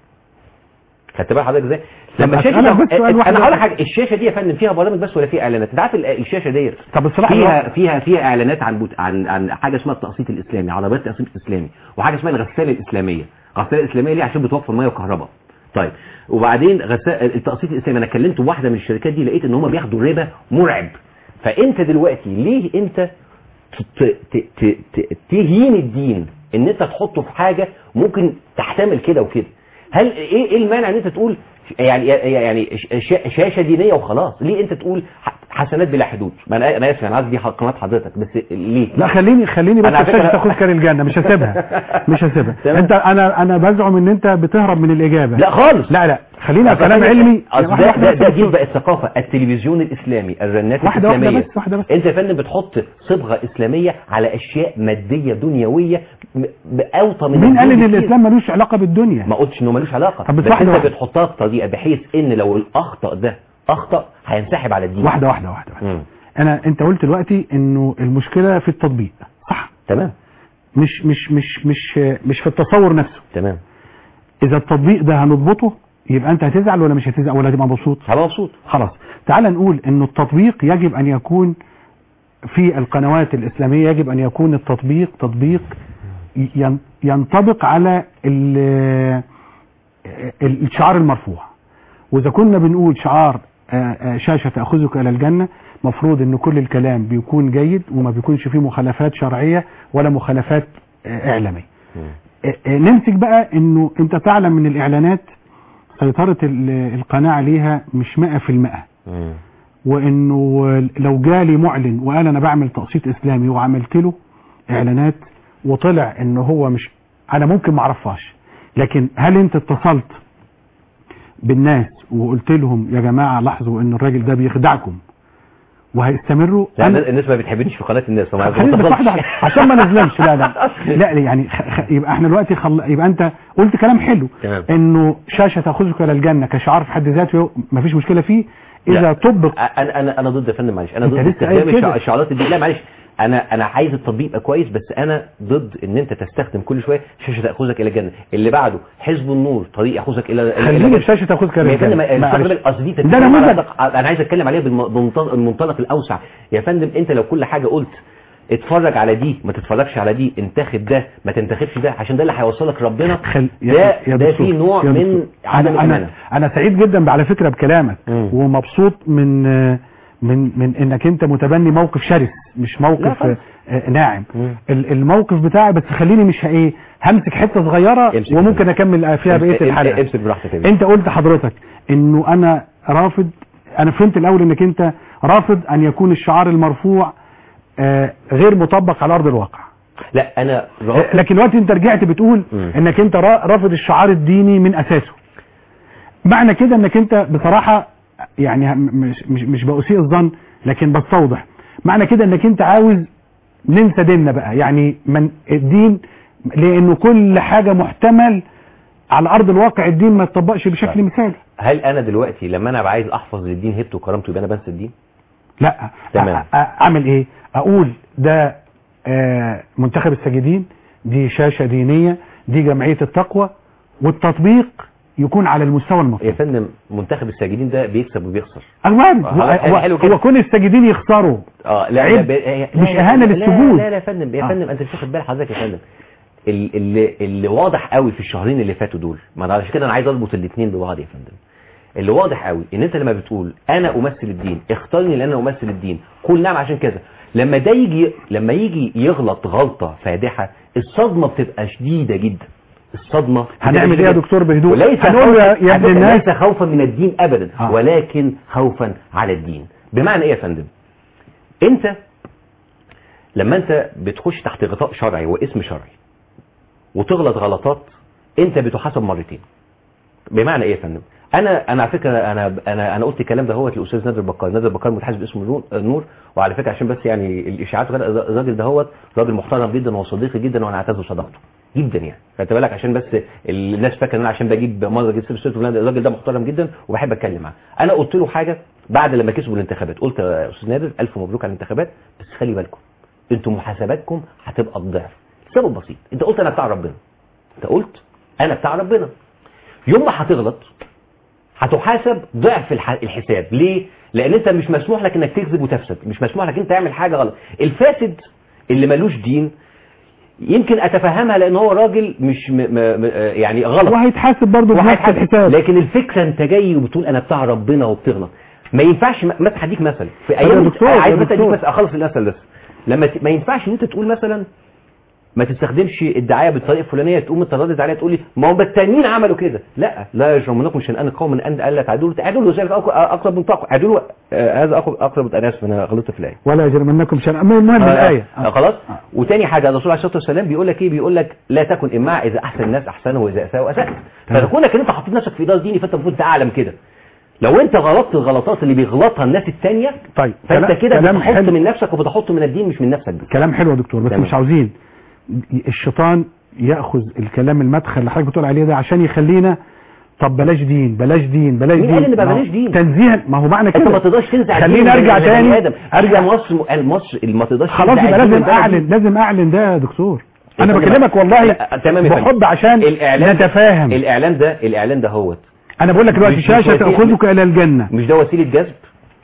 S3: خدت بال حضرتك ازاي لما
S2: طب
S3: الشاشه
S2: أسألك بس سؤال واحد
S3: انا هقول لك
S2: واحد.
S3: حاجه الشاشه دي يا فندم فيها برامج بس ولا فيها اعلانات انت عارف ال- الشاشه ديت
S2: طب الصراحه
S3: فيها فيها فيها اعلانات عن بوت عن عن حاجه اسمها التقسيط الاسلامي عربيات التقسيط الاسلامي وحاجه اسمها الغساله الاسلاميه الغساله الاسلاميه ليه عشان بتوفر ميه وكهرباء طيب وبعدين غسا... التقسيط الاسلامي انا كلمت واحده من الشركات دي لقيت ان هم بياخدوا ربا مرعب فانت دلوقتي ليه انت ت... ت... ت... ت... تهين الدين ان انت تحطه في حاجه ممكن تحتمل كده وكده هل ايه ايه المانع ان انت تقول يعني يعني ش- شاشه دينيه وخلاص ليه انت تقول ح- حسنات بلا حدود ما انا انا اسف انا عايز دي قناه حضرتك بس ليه
S2: لا خليني خليني بس
S3: أنا على فكرة-
S2: الشاشه تاخد كان الجنه مش هسيبها مش هسيبها
S3: تمام.
S2: انت انا انا بزعم ان انت بتهرب من الاجابه
S3: لا خالص
S2: لا لا خلينا كلام علمي
S3: أصل
S2: واحدة
S3: ده
S2: واحدة
S3: ده,
S2: بس
S3: ده
S2: يا
S3: دي
S2: دكتور.
S3: بقت ثقافه التلفزيون الاسلامي الرنات
S2: واحدة واحدة
S3: الاسلاميه
S2: بس، واحدة بس.
S3: انت يا فندم بتحط صبغه اسلاميه على اشياء ماديه دنيويه م- باوطى من
S2: مين قال
S3: الدين
S2: ان
S3: بكتير.
S2: الاسلام ملوش علاقه بالدنيا
S3: ما قلتش انه ملوش علاقه
S2: طب بس
S3: بس
S2: واحدة
S3: انت
S2: واحدة.
S3: بتحطها بطريقه بحيث ان لو الاخطا ده اخطا هينسحب على الدين
S2: واحده واحده واحده, واحدة.
S3: مم.
S2: انا انت قلت دلوقتي انه المشكله في التطبيق صح
S3: تمام
S2: مش مش مش مش مش في التصور نفسه
S3: تمام
S2: اذا التطبيق ده هنضبطه يبقى انت هتزعل ولا مش هتزعل ولا هتبقى مبسوط
S3: هبقى مبسوط
S2: خلاص تعال نقول انه التطبيق يجب ان يكون في القنوات الإسلامية يجب أن يكون التطبيق تطبيق ين- ينطبق على ال- ال- الشعار المرفوع وإذا كنا بنقول شعار آه، آه، شاشة تأخذك إلى الجنة مفروض أن كل الكلام بيكون جيد وما بيكونش فيه مخالفات شرعية ولا مخالفات آه، إعلامية
S3: مم.
S2: آه، آه، نمسك بقى أنه أنت تعلم من الإعلانات سيطرة ال- القناة عليها مش مئة في المئة
S3: مم.
S2: وانه لو جالي معلن وقال انا بعمل تقسيط اسلامي وعملت له اعلانات وطلع ان هو مش انا ممكن ما اعرفهاش لكن هل انت اتصلت بالناس وقلت لهم يا جماعه لاحظوا ان الراجل ده بيخدعكم وهيستمروا
S3: لا
S2: أنا-
S3: الناس ما بتحبنيش في قناه الناس فما
S2: خلينا بس
S3: بتفضلش.
S2: واحدة واحدة، عشان ما نظلمش لا لا لا يعني خ... خ... يبقى احنا دلوقتي خل... يبقى انت قلت كلام حلو
S3: تمام.
S2: انه شاشه تاخذك الى الجنه كشعار في حد ذاته ما فيش مشكله فيه اذا
S3: لا.
S2: طبق
S3: انا انا انا ضد يا فندم معلش انا
S2: أنت
S3: ضد
S2: لسه
S3: استخدام
S2: قايل كده.
S3: الشع- الشعارات دي لا معلش انا انا عايز التطبيق يبقى كويس بس انا ضد ان انت تستخدم كل شويه شاشه تاخذك الى الجنه اللي بعده حزب النور طريق ياخذك الى إلى-
S2: خليني
S3: الى
S2: في شاشه تاخذك الى
S3: يا فندم
S2: الجنه
S3: استخدم
S2: معلش.
S3: اصل دي
S2: ده
S3: تتكلم
S2: نموذج
S3: على- انا عايز اتكلم عليها بالمنطلق المنطلق الاوسع يا فندم انت لو كل حاجه قلت اتفرج على دي ما تتفرجش على دي انتخب ده ما تنتخبش ده عشان ده اللي هيوصلك ربنا
S2: خل...
S3: ده
S2: يا
S3: ده
S2: دكتور،
S3: فيه نوع
S2: يا
S3: من
S2: دكتور.
S3: عدم
S2: أنا,
S3: الامانه
S2: أنا, انا سعيد جدا على فكره بكلامك
S3: مم.
S2: ومبسوط من من من انك انت متبني موقف شرس مش
S3: لا
S2: موقف
S3: خالص.
S2: آه، ناعم
S3: مم.
S2: ال- الموقف بتاعي بس خليني مش ايه همسك حته صغيره
S3: امسك
S2: وممكن
S3: كده.
S2: اكمل فيها بقيه
S3: امسك-
S2: الحلقه
S3: امسك براحتك يا بيه.
S2: انت قلت حضرتك انه انا رافض انا فهمت الاول انك انت رافض ان يكون الشعار المرفوع آه، غير مطبق على ارض الواقع
S3: لا انا
S2: آه،
S3: رافض
S2: لكن دلوقتي انت رجعت بتقول
S3: مم.
S2: انك انت را- رافض الشعار الديني من اساسه معنى كده انك انت بصراحة يعني هم- مش مش, مش بأسيء الظن لكن بستوضح معنى كده انك انت عاوز ننسى ديننا بقى يعني من الدين لانه كل حاجة محتمل على ارض الواقع الدين ما يتطبقش بشكل
S3: طيب.
S2: مثالي
S3: هل انا دلوقتي لما انا عايز احفظ للدين هيبته وكرامته يبقى انا بنسى الدين
S2: لا
S3: تمام.
S2: أ- أ- اعمل ايه اقول ده آه، منتخب الساجدين دي شاشة دينية دي جمعية التقوى والتطبيق يكون على المستوى
S3: يا
S2: المطلوب
S3: فندم منتخب الساجدين ده بيكسب وبيخسر
S2: أغوان
S3: آه،
S2: هو,
S3: حلو- حلو
S2: هو,
S3: كده.
S2: هو كون الساجدين يخسروا
S3: اه لا
S2: عيب.
S3: لا ب-
S2: مش
S3: لا-
S2: إهانة
S3: لا-
S2: للسجود.
S3: لا لا يا فندم يا
S2: آه.
S3: فندم انت مش واخد بال حضرتك يا فندم ال- اللي اللي واضح قوي في الشهرين اللي فاتوا دول ما انا عشان كده انا عايز اربط الاثنين ببعض يا فندم اللي واضح قوي ان انت لما بتقول انا امثل الدين اختارني لان انا امثل الدين قول نعم عشان كذا لما ده يجي لما يجي يغلط غلطه فادحه الصدمه بتبقى شديده جدا الصدمه بتبقى
S2: هنعمل
S3: شديدة
S2: ايه يا
S3: جداً.
S2: دكتور بهدوء
S3: وليس
S2: هنقول له يا-
S3: خوفاً-
S2: يا
S3: على
S2: ابن
S3: فكرة
S2: الناس
S3: ليس خوفا من الدين ابدا
S2: آه.
S3: ولكن خوفا على الدين بمعنى ايه يا فندم انت لما انت بتخش تحت غطاء شرعي واسم شرعي وتغلط غلطات انت بتحاسب مرتين بمعنى ايه يا فندم انا انا على فكره انا انا انا قلت الكلام ده هو الاستاذ نادر بكار نادر بكار متحاسب اسمه النور- النور وعلى فكره عشان بس يعني الاشاعات وكده، الراجل ده هو راجل محترم جدا وصديقي جدا وانا اعتز بصداقته جدا يعني خدت بالك عشان بس الناس فاكره ان انا عشان بجيب مره اجيب سيره سيرته لا، الراجل ده محترم جدا وبحب اتكلم معاه انا قلت له حاجه بعد لما كسبوا الانتخابات قلت يا استاذ نادر الف مبروك على الانتخابات بس خلي بالكم انتوا محاسباتكم هتبقى الضعف سبب بسيط انت قلت انا بتاع ربنا انت قلت انا بتاع ربنا يوم ما هتغلط هتحاسب ضعف الح- الحساب ليه لان انت مش مسموح لك انك تكذب وتفسد مش مسموح لك انت تعمل حاجه غلط الفاسد اللي ملوش دين يمكن اتفهمها لان هو راجل مش م م م يعني غلط
S2: وهيتحاسب برضه بنفس
S3: وهيتحاسب.
S2: الحساب
S3: لكن الفكره انت جاي وبتقول انا بتاع ربنا وبتغلط ما ينفعش م- مثلا هديك مثل في
S2: طب يا
S3: ايام
S2: دكتور،
S3: عايز
S2: يا
S3: مثلا اديك
S2: دكتور.
S3: بس اخلص المثل ده لما ت... ما ينفعش ان انت تقول مثلا ما تستخدمش الدعايه بالطريقه الفلانيه تقوم انت ردد عليها تقول لي ما هم التانيين عملوا كده لا لا يجرمنكم شنآن قوم من ان الا تعدلوا تعدلوا ذلك أق- اقرب من طاقه اعدلوا آه، هذا أقرب- اقرب انا اسف انا غلطت في الايه
S2: ولا يجرمنكم شيئا المهم
S3: آه،
S2: الآية
S3: آه، خلاص وتاني حاجه الرسول عليه الصلاه والسلام بيقول لك ايه بيقول لك لا تكن اماع اذا احسن الناس احسنوا واذا اساءوا اساءت
S2: تمام.
S3: فكونك ان انت حطيت نفسك في دار ديني فانت المفروض تعلم كده لو انت غلطت الغلطات اللي بيغلطها الناس التانية
S2: طيب
S3: فانت
S2: كلام-
S3: كده
S2: كلام
S3: بتحط
S2: حلو.
S3: من نفسك وبتحط من الدين مش من نفسك بس
S2: كلام حلو يا دكتور بس
S3: تمام.
S2: مش عاوزين الشيطان ياخذ الكلام المدخل اللي حضرتك بتقول عليه ده عشان يخلينا طب بلاش دين بلاش دين بلاش
S3: مين
S2: دين
S3: قال إن بقى
S2: ما هو
S3: بلاش دين؟
S2: تنزيها ما هو معنى
S3: انت
S2: كده
S3: ما تقدرش تنزع
S2: خليني
S3: الدين
S2: ارجع
S3: من البني
S2: تاني
S3: آدم.
S2: ارجع
S3: ارجع مصر قال مصر ما تقدرش
S2: خلاص
S3: تنزع
S2: يبقى
S3: الدين من
S2: لازم
S3: البلد دي.
S2: اعلن لازم اعلن ده يا دكتور
S3: يا
S2: انا
S3: فندم،
S2: بكلمك والله
S3: لا، تمام يا فندم.
S2: بحب عشان
S3: الاعلان
S2: نتفاهم
S3: الاعلان ده الاعلان ده هوت
S2: انا بقول لك دلوقتي
S3: مش- مش
S2: شاشه
S3: وسيلة-
S2: تاخذك الى الجنه
S3: مش ده وسيله جذب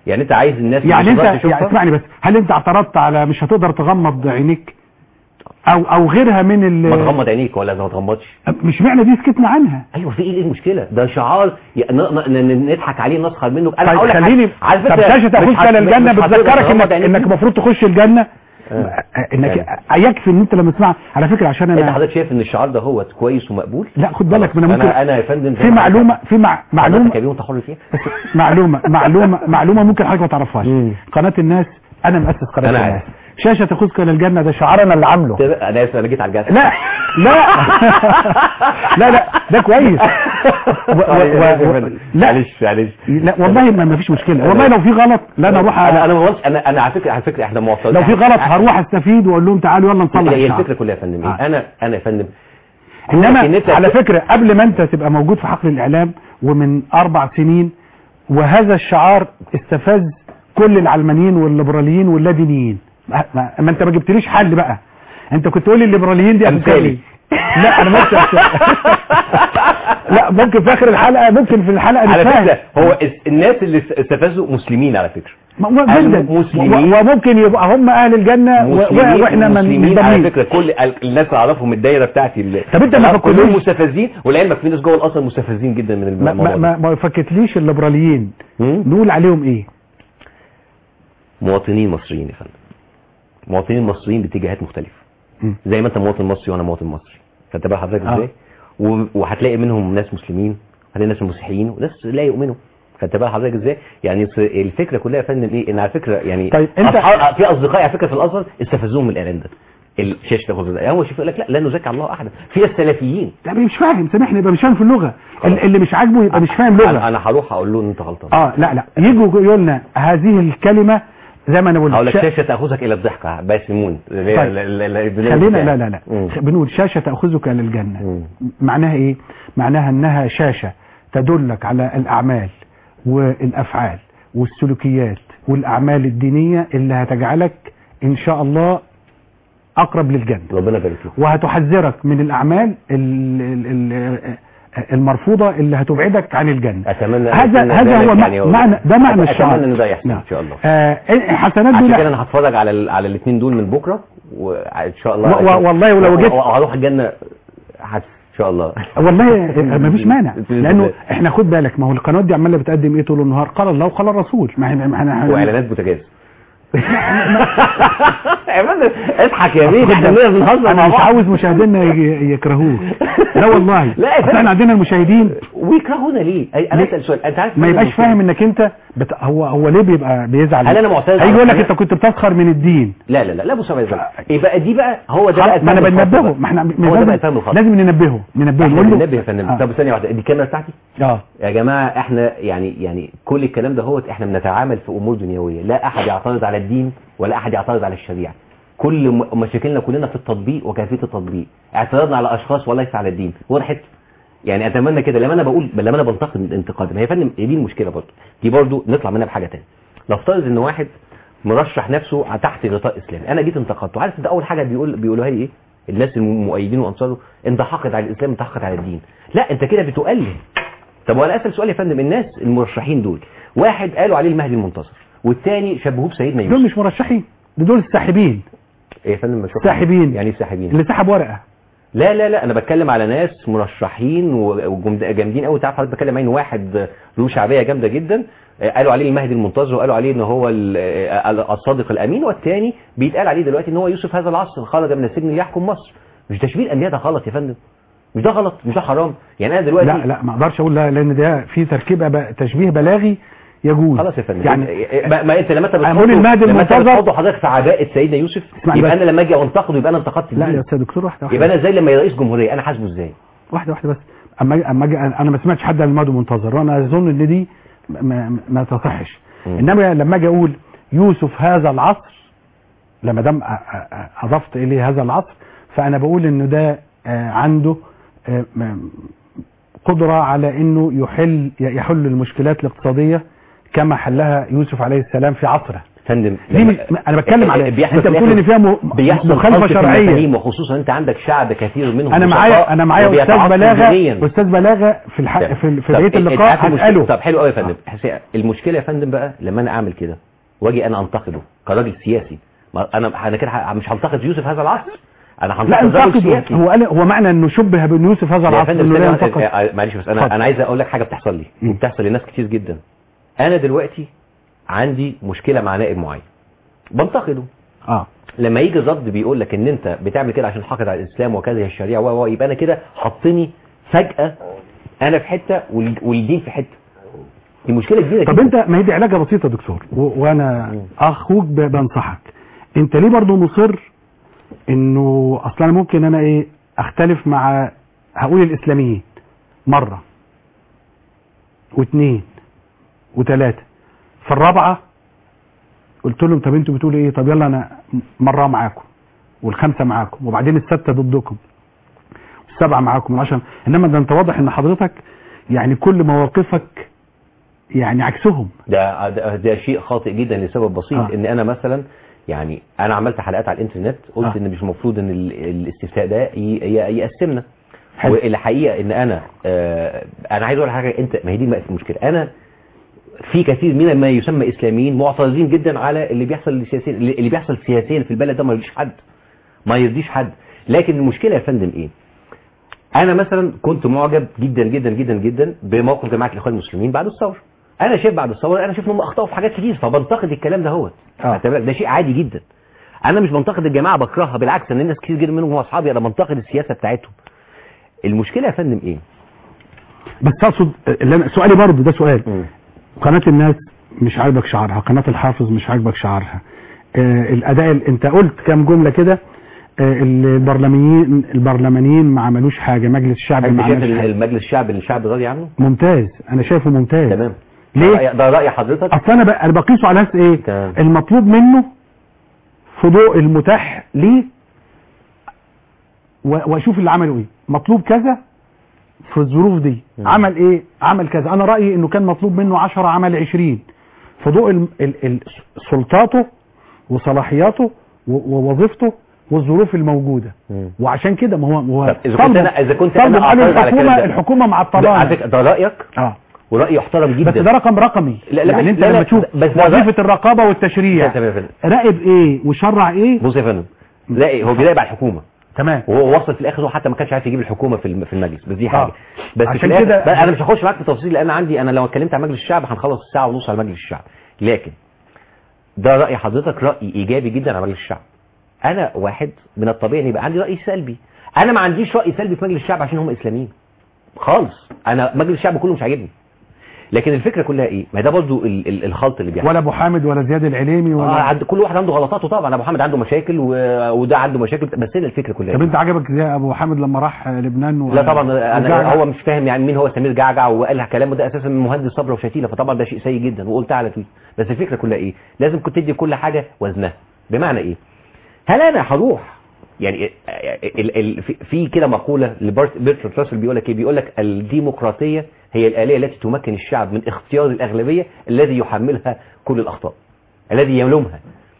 S3: يعني انت عايز الناس
S2: يعني
S3: اللي
S2: انت
S3: تقدر تشوفها؟
S2: يعني اسمعني بس هل انت اعترضت على مش هتقدر تغمض عينيك او او غيرها من
S3: ما
S2: ال
S3: تغمض عينيك ولا ما تغمضش
S2: مش معنى دي سكتنا عنها
S3: ايوه في ايه المشكله ده شعار ي- ن- ن- ن- نضحك عليه نسخر منه انا
S2: طيب
S3: هقول لك
S2: خليني
S3: حاجة. على
S2: طب
S3: فكره
S2: شاشه
S3: مش
S2: تخش
S3: هت-
S2: على الجنه
S3: مش هتقدر
S2: بتذكرك
S3: تغمض
S2: انك
S3: عينيك
S2: انك
S3: دي.
S2: المفروض تخش الجنه
S3: آه.
S2: انك يكفي ان انت لما تسمع على فكره عشان
S3: انت
S2: انا
S3: حضرتك شايف ان الشعار ده هو كويس ومقبول
S2: لا خد بالك
S3: خلاص.
S2: ما انا ممكن
S3: انا انا يا فندم
S2: في معلومه في مع معلومه
S3: معلومه كبيره وانت حر فيها
S2: معلومه معلومه معلومه ممكن حضرتك ما تعرفهاش
S3: مم.
S2: قناه الناس انا مؤسس قناه
S3: أنا
S2: الناس
S3: عارف.
S2: شاشه تخذك الى الجنه ده شعارنا اللي عامله
S3: انا اسف انا جيت على الجهاز
S2: لا لا لا لا ده كويس و- و- و- و- لا
S3: معلش معلش
S2: لا والله ما ما فيش مشكله والله لو في غلط لا انا اروح
S3: انا
S2: على
S3: انا ما بقولش- انا انا على فكره على فكره احنا معترضين
S2: لو في غلط هروح استفيد واقول لهم تعالوا يلا نصلح
S3: هي
S2: الشعار
S3: الفكره كلها يا فندم
S2: آه.
S3: ايه انا انا يا فندم
S2: انما
S3: كونك إن أنت-
S2: على فكرة قبل ما انت تبقى موجود في حقل الاعلام ومن اربع سنين وهذا الشعار استفز كل العلمانيين والليبراليين واللادينيين ما, ما, ما انت ما جبتليش حل بقى انت كنت تقول لي الليبراليين دي
S3: أمثالي.
S2: لا انا ممكن لا ممكن في اخر الحلقه ممكن في الحلقه
S3: على
S2: نتفاهم.
S3: فكره هو اس- الناس اللي است- استفزوا مسلمين على فكره
S2: ما- ما- جدا
S3: المسلمين.
S2: و- وممكن يبقى هم اهل الجنه و-
S3: مسلمين
S2: واحنا من
S3: مسلمين على
S2: ضامنين
S3: فكره كل ال- الناس اللي اعرفهم الدايره بتاعتي اللي
S2: طب أنت ما
S3: كلهم
S2: فكرتوش؟
S3: مستفزين ولعلمك في ناس جوه الاصل مستفزين جدا من
S2: ما
S3: الموضوع
S2: ما
S3: ده.
S2: ما, ما فكتليش الليبراليين
S3: مم؟
S2: نقول عليهم ايه
S3: مواطنين مصريين يا فندم مواطنين مصريين باتجاهات مختلفه
S2: مم.
S3: زي ما انت مواطن مصري وانا مواطن مصري خدت بال حضرتك
S2: آه.
S3: ازاي و- وهتلاقي منهم ناس مسلمين هتلاقي ناس مسيحيين وناس لا يؤمنوا خدت بال حضرتك ازاي يعني س- الفكره كلها يا فندم ايه ان على فكره يعني
S2: طيب أنت-
S3: أصحاب- في اصدقائي على فكره في الازهر استفزوهم من الاعلان ده الشاشه تاخد ده هو شوف يقول لك لا لا نزكي على الله احدا في السلفيين
S2: لا مش فاهم سامحني يبقى مش فاهم في اللغه ال- اللي مش عاجبه يبقى مش فاهم
S3: انا
S2: لغه
S3: أنا هروح اقول له ان انت غلطان
S2: اه لا لا يجوا يقولوا لنا هذه الكلمه زي ما انا بقول
S3: هقول لك
S2: شا-
S3: شاشه تاخذك الى الضحكه باسمون
S2: طيب. خلينا لا لا لا
S3: مم.
S2: بنقول شاشه تاخذك للجنه
S3: مم.
S2: معناها ايه معناها انها شاشه تدلك على الاعمال والافعال والسلوكيات والاعمال الدينيه اللي هتجعلك ان شاء الله اقرب للجنه
S3: ربنا يبارك فيك
S2: وهتحذرك من الاعمال ال- ال- ال- المرفوضه اللي هتبعدك عن الجنه
S3: اتمنى
S2: هذا
S3: أن
S2: هذا
S3: ذلك
S2: هو
S3: يعني
S2: مع- معنى ده معنى الشعار
S3: اتمنى ان ده يحصل
S2: نعم.
S3: ان شاء الله
S2: آه حسنات
S3: عشان
S2: دول
S3: كده انا هتفرج على ال... على الاثنين دول من بكره وان شاء الله
S2: و- و- والله ولو جيت-
S3: وهروح الجنه هت... ان شاء الله
S2: والله ما فيش مانع
S3: بإذن
S2: لانه
S3: الله.
S2: احنا خد بالك ما هو القنوات دي عماله بتقدم ايه طول النهار قال الله وقال الرسول ما احنا ما احنا
S3: واعلانات بوتاجاز يا فندم اضحك يا بيه احنا بنقدر بنهزر
S2: انا
S3: مع
S2: مش
S3: بعض
S2: عاوز مشاهدينا ي- يكرهوك لا والله
S3: لا يا
S2: أصل
S3: فندم.
S2: احنا عندنا المشاهدين
S3: ويكرهونا ليه؟ أي- انا
S2: ليه؟
S3: اسال سؤال انت عارف
S2: ما يبقاش فاهم انك انت بت... هو هو ليه بيبقى بيزعل
S3: هل أنا معترض
S2: هيجي
S3: على
S2: يقول لك
S3: القناة؟
S2: انت كنت بتسخر من الدين
S3: لا لا لا لا بص يا فندم يبقى دي بقى هو ده بقى
S2: خلاص، ما انا
S3: الفهم الخاطئ
S2: بنبهه
S3: بقى.
S2: ما احنا
S3: هو ده بقى
S2: لازم,
S3: الفهم الخاطئ
S2: لازم ننبهه ننبهه
S3: احنا
S2: نقول له
S3: بننبه يا فندم
S2: آه.
S3: طب ثانيه واحده دي الكاميرا بتاعتي
S2: اه
S3: يا جماعة احنا يعني يعني كل الكلام ده هو احنا بنتعامل في امور دنيوية لا احد يعترض على الدين ولا احد يعترض على الشريعة كل م- مشاكلنا كلنا في التطبيق وكيفية التطبيق اعتراضنا على اشخاص وليس على الدين وضحت يعني اتمنى كده لما انا بقول لما انا بنتقد الانتقاد ما هي يا فندم هي دي المشكلة برضه دي برضه نطلع منها بحاجة تانية نفترض ان واحد مرشح نفسه تحت غطاء اسلامي انا جيت انتقدته عارف انت اول حاجة بيقول بيقولوها لي ايه الناس المؤيدين وانصاره انت حاقد على الاسلام انت حاقد على الدين لا انت كده بتقلل طب وانا اسال سؤال يا فندم الناس المرشحين دول واحد قالوا عليه المهدي المنتصر والتاني شبهوه بسيدنا
S2: دول
S3: يوسف
S2: مش مرشحين ده دول الساحبين
S3: ايه يا فندم مش
S2: ساحبين.
S3: يعني ايه ساحبين
S2: اللي سحب ورقه
S3: لا لا لا انا بتكلم على ناس مرشحين وجامدين قوي تعرف حضرتك بتكلم عن واحد له شعبيه جامده جدا آه، قالوا عليه المهدي المنتظر وقالوا عليه ان هو ال- آه، الصادق الامين والثاني بيتقال عليه دلوقتي ان هو يوسف هذا العصر خرج من السجن ليحكم مصر مش تشبيه الانبياء ده غلط يا فندم مش ده غلط مش ده حرام يعني انا دلوقتي
S2: لا لا ما اقدرش اقول لا لان ده في تركيبه ب- تشبيه بلاغي يجوز
S3: خلاص يا فندم
S2: يعني
S3: يعني ما, ما انت لما انت
S2: أنا
S3: بتحطه
S2: بقول المهدي
S3: لما انت
S2: المنتظر-
S3: بتحطه حضرتك في عباءه سيدنا يوسف
S2: اسمعني
S3: يبقى
S2: بس.
S3: انا لما اجي انتقده يبقى انا انتقدت
S2: لا
S3: الدين
S2: يا استاذ دكتور واحده واحده
S3: يبقى انا ازاي لما رئيس جمهوريه انا حاسبه ازاي
S2: واحده واحده بس اما أجي- اما أجي- انا ما سمعتش حد عن الماضي منتظر وانا اظن ان دي ما, ما, ما تصحش
S3: مم.
S2: انما لما اجي اقول يوسف هذا العصر لما دام أ- أ- أ- اضفت اليه هذا العصر فانا بقول انه ده آه، عنده آه، م- قدره على انه يحل يحل المشكلات الاقتصاديه كما حلها يوسف عليه السلام في عصره
S3: فندم
S2: دي
S3: لما-
S2: مش- انا بتكلم على
S3: بيحصل
S2: انت
S3: في
S2: بتقول
S3: الآخر-
S2: ان فيها م-
S3: بيحصل
S2: مخالفه
S3: خلط في
S2: شرعيه
S3: المفاهيم وخصوصا انت عندك شعب كثير منهم
S2: انا
S3: بسطاء
S2: معايا انا معايا استاذ
S3: وبيتعاطفوا
S2: بلاغه
S3: ذهنياً.
S2: استاذ بلاغه في الح... في, ال- في
S3: طب
S2: بقيه
S3: انت
S2: اللقاء
S3: عارف المشكلة-
S2: هساله
S3: طب حلو قوي يا فندم حس- المشكله يا فندم بقى لما انا اعمل كده واجي انا انتقده كراجل سياسي ما انا انا كده ه- مش هنتقد يوسف هذا العصر انا
S2: لا
S3: هنتقد راجل
S2: انتقده
S3: سياسي
S2: هو قال هو معنى انه شبه بان يوسف هذا
S3: يا
S2: العصر
S3: فندم
S2: انه لا
S3: استنى،
S2: ينتقد
S3: آه، آه، معلش بس انا
S2: اتفضل.
S3: انا عايز اقول لك حاجه بتحصل لي
S2: مم.
S3: وبتحصل لناس كتير جدا انا دلوقتي عندي مشكله مع نائب معين بنتقده
S2: اه
S3: لما يجي الرد بيقول لك ان انت بتعمل كده عشان حاقد على الاسلام وكذا الشريعه و و يبقى انا كده حطني فجاه انا في حته وال- والدين في حته دي مشكله كبيره
S2: طب
S3: جدا.
S2: انت ما هي دي علاجه بسيطه يا دكتور و... وانا
S3: مم.
S2: اخوك ب... بنصحك انت ليه برضو مصر انه اصلا انا ممكن انا ايه اختلف مع هقول الاسلاميين مره واثنين وثلاثه في الرابعه قلت لهم طب انتوا بتقولوا ايه طب يلا انا مره معاكم والخمسه معاكم وبعدين السته ضدكم والسبعه معاكم والعشره انما ده انت واضح ان حضرتك يعني كل مواقفك يعني عكسهم
S3: ده ده, ده شيء خاطئ جدا لسبب بسيط
S2: آه.
S3: ان انا مثلا يعني انا عملت حلقات على الانترنت قلت
S2: آه.
S3: ان مش المفروض ان ال- الاستفتاء ده ي- ي- يقسمنا
S2: حلو.
S3: والحقيقه ان انا آه انا عايز اقول حاجه انت ما هي دي بقى المشكله انا في كثير من ما يسمى اسلاميين معترضين جدا على اللي بيحصل سياسيا اللي بيحصل سياسيا في البلد ده ما يرضيش حد ما يرضيش حد لكن المشكله يا فندم ايه انا مثلا كنت معجب جدا جدا جدا جدا بموقف جماعه الاخوان المسلمين بعد الثوره انا شايف بعد الثوره انا شايف انهم اخطاوا في حاجات كتير فبنتقد الكلام ده هو
S2: آه.
S3: ده شيء عادي جدا انا مش بنتقد الجماعه بكرهها بالعكس ان الناس كتير جدا منهم هو اصحابي انا بنتقد السياسه بتاعتهم المشكله يا فندم ايه
S2: بس اقصد اللي أنا- سؤالي برضه ده سؤال
S3: مم.
S2: قناه الناس مش عاجبك شعارها قناه الحافظ مش عاجبك شعارها آه الاداء ال- انت قلت كام جمله كده آه البرلمانيين البرلمانيين ما عملوش حاجه مجلس الشعب
S3: انت
S2: ما
S3: شايف
S2: عملش
S3: ال-
S2: حاجه
S3: المجلس الشعب اللي الشعب راضي عنه
S2: ممتاز انا شايفه ممتاز
S3: تمام
S2: ليه؟
S3: ده رأي- ده راي حضرتك
S2: اصل انا بق- انا بقيسه على ناس ايه
S3: تمام.
S2: المطلوب منه في ضوء المتاح ليه و- واشوف اللي عمله ايه مطلوب كذا في الظروف دي
S3: مم.
S2: عمل ايه عمل كذا انا رايي انه كان مطلوب منه 10 عمل 20 في ضوء ال- ال- ال- سلطاته وصلاحياته و- ووظيفته والظروف الموجوده
S3: مم.
S2: وعشان كده ما هو ما هو
S3: طب إذا كنت
S2: طالبه-
S3: أنا- إذا كنت
S2: طالبه
S3: أنا
S2: قال
S3: أعترض على الكلام
S2: الحكومه
S3: ده.
S2: الحكومه
S3: لا، على
S2: معطلانه
S3: فكره ده رايك
S2: اه
S3: وراي يحترم جدا
S2: بس ده رقم رقمي
S3: لا، لا،
S2: يعني
S3: بس-
S2: انت
S3: لا، لا،
S2: لما تشوف
S3: بس ده
S2: وظيفه الرقابه والتشريع
S3: تمام يا فندم
S2: راقب ايه وشرع ايه
S3: بص يا فندم لا هو بيراقب على الحكومه
S2: تمام
S3: وهو وصل في الاخر هو حتى ما كانش عارف يجيب الحكومه في الم- في المجلس بس دي حاجه
S2: آه.
S3: بس
S2: عشان
S3: في الآخر
S2: كده-
S3: بقى انا مش هخش معاك في تفاصيل لان عندي انا لو اتكلمت عن مجلس الشعب هنخلص الساعه ونص على مجلس الشعب لكن ده راي حضرتك راي ايجابي جدا على مجلس الشعب انا واحد من الطبيعي ان يبقى عندي راي سلبي انا ما عنديش راي سلبي في مجلس الشعب عشان هم اسلاميين خالص انا مجلس الشعب كله مش عاجبني لكن الفكره كلها ايه ما ده برضو ال- ال- الخلط اللي بيحصل
S2: ولا ابو حامد ولا زياد العليمي
S3: آه
S2: ولا
S3: عند كل واحد عنده غلطاته طبعا ابو محمد عنده مشاكل و... وده عنده مشاكل بس هنا الفكره كلها
S2: طب
S3: إيه؟
S2: انت عجبك زي ابو حامد لما راح لبنان و...
S3: لا طبعا
S2: وجعجع؟
S3: انا هو مش فاهم يعني مين هو سمير جعجع وقال كلامه ده اساسا من مهندس صبره وشتيله فطبعا ده شيء سيء جدا وقلتها على تويت بس الفكره كلها ايه لازم كنت تدي كل حاجه وزنها بمعنى ايه هل انا هروح يعني ال ال في- في كده مقوله لبرتراند راسل بيقول لك ايه بيقول لك الديمقراطيه هي الاليه التي تمكن الشعب من اختيار الاغلبيه الذي يحملها كل الاخطاء الذي يلومها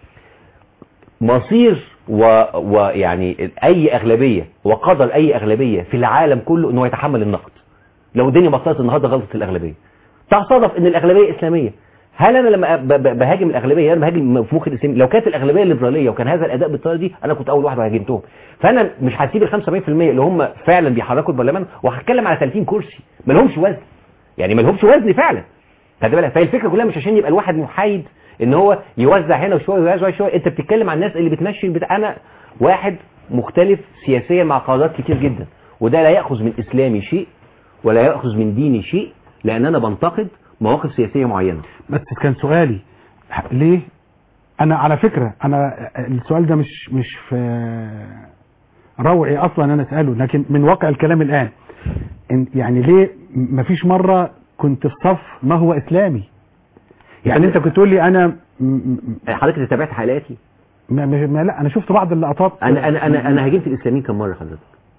S3: مصير و... ويعني اي اغلبيه وقدر اي اغلبيه في العالم كله انه يتحمل النقد لو الدنيا بطلت النهارده غلطه الاغلبيه تصادف ان الاغلبيه اسلاميه هل انا لما ب- ب- بهاجم الاغلبيه انا بهاجم في مخ الاسلامي لو كانت الاغلبيه الليبراليه وكان هذا الاداء بالطريقه دي انا كنت اول واحد هاجمتهم فانا مش هسيب ال 75% اللي هم فعلا بيحركوا البرلمان وهتكلم على 30 كرسي ما لهمش وزن يعني ما لهمش وزن فعلا خد بالك فهي الفكره كلها مش عشان يبقى الواحد محايد ان هو يوزع هنا وشويه ويوزع شويه انت بتتكلم عن الناس اللي بتمشي البتاع انا واحد مختلف سياسيا مع قرارات كتير جدا وده لا ياخذ من اسلامي شيء ولا ياخذ من ديني شيء لان انا بنتقد مواقف سياسيه معينه
S2: بس كان سؤالي ح- ليه انا على فكره انا السؤال ده مش مش في روعي اصلا انا اساله لكن من واقع الكلام الان إن- يعني ليه م- مفيش مره كنت في صف ما هو اسلامي يعني انت كنت تقول لي انا م- م-
S3: حضرتك تابعت حلقاتي
S2: ما ما ما لا انا شفت بعض اللقطات
S3: انا انا انا انا هاجمت الاسلاميين كم مره حضرتك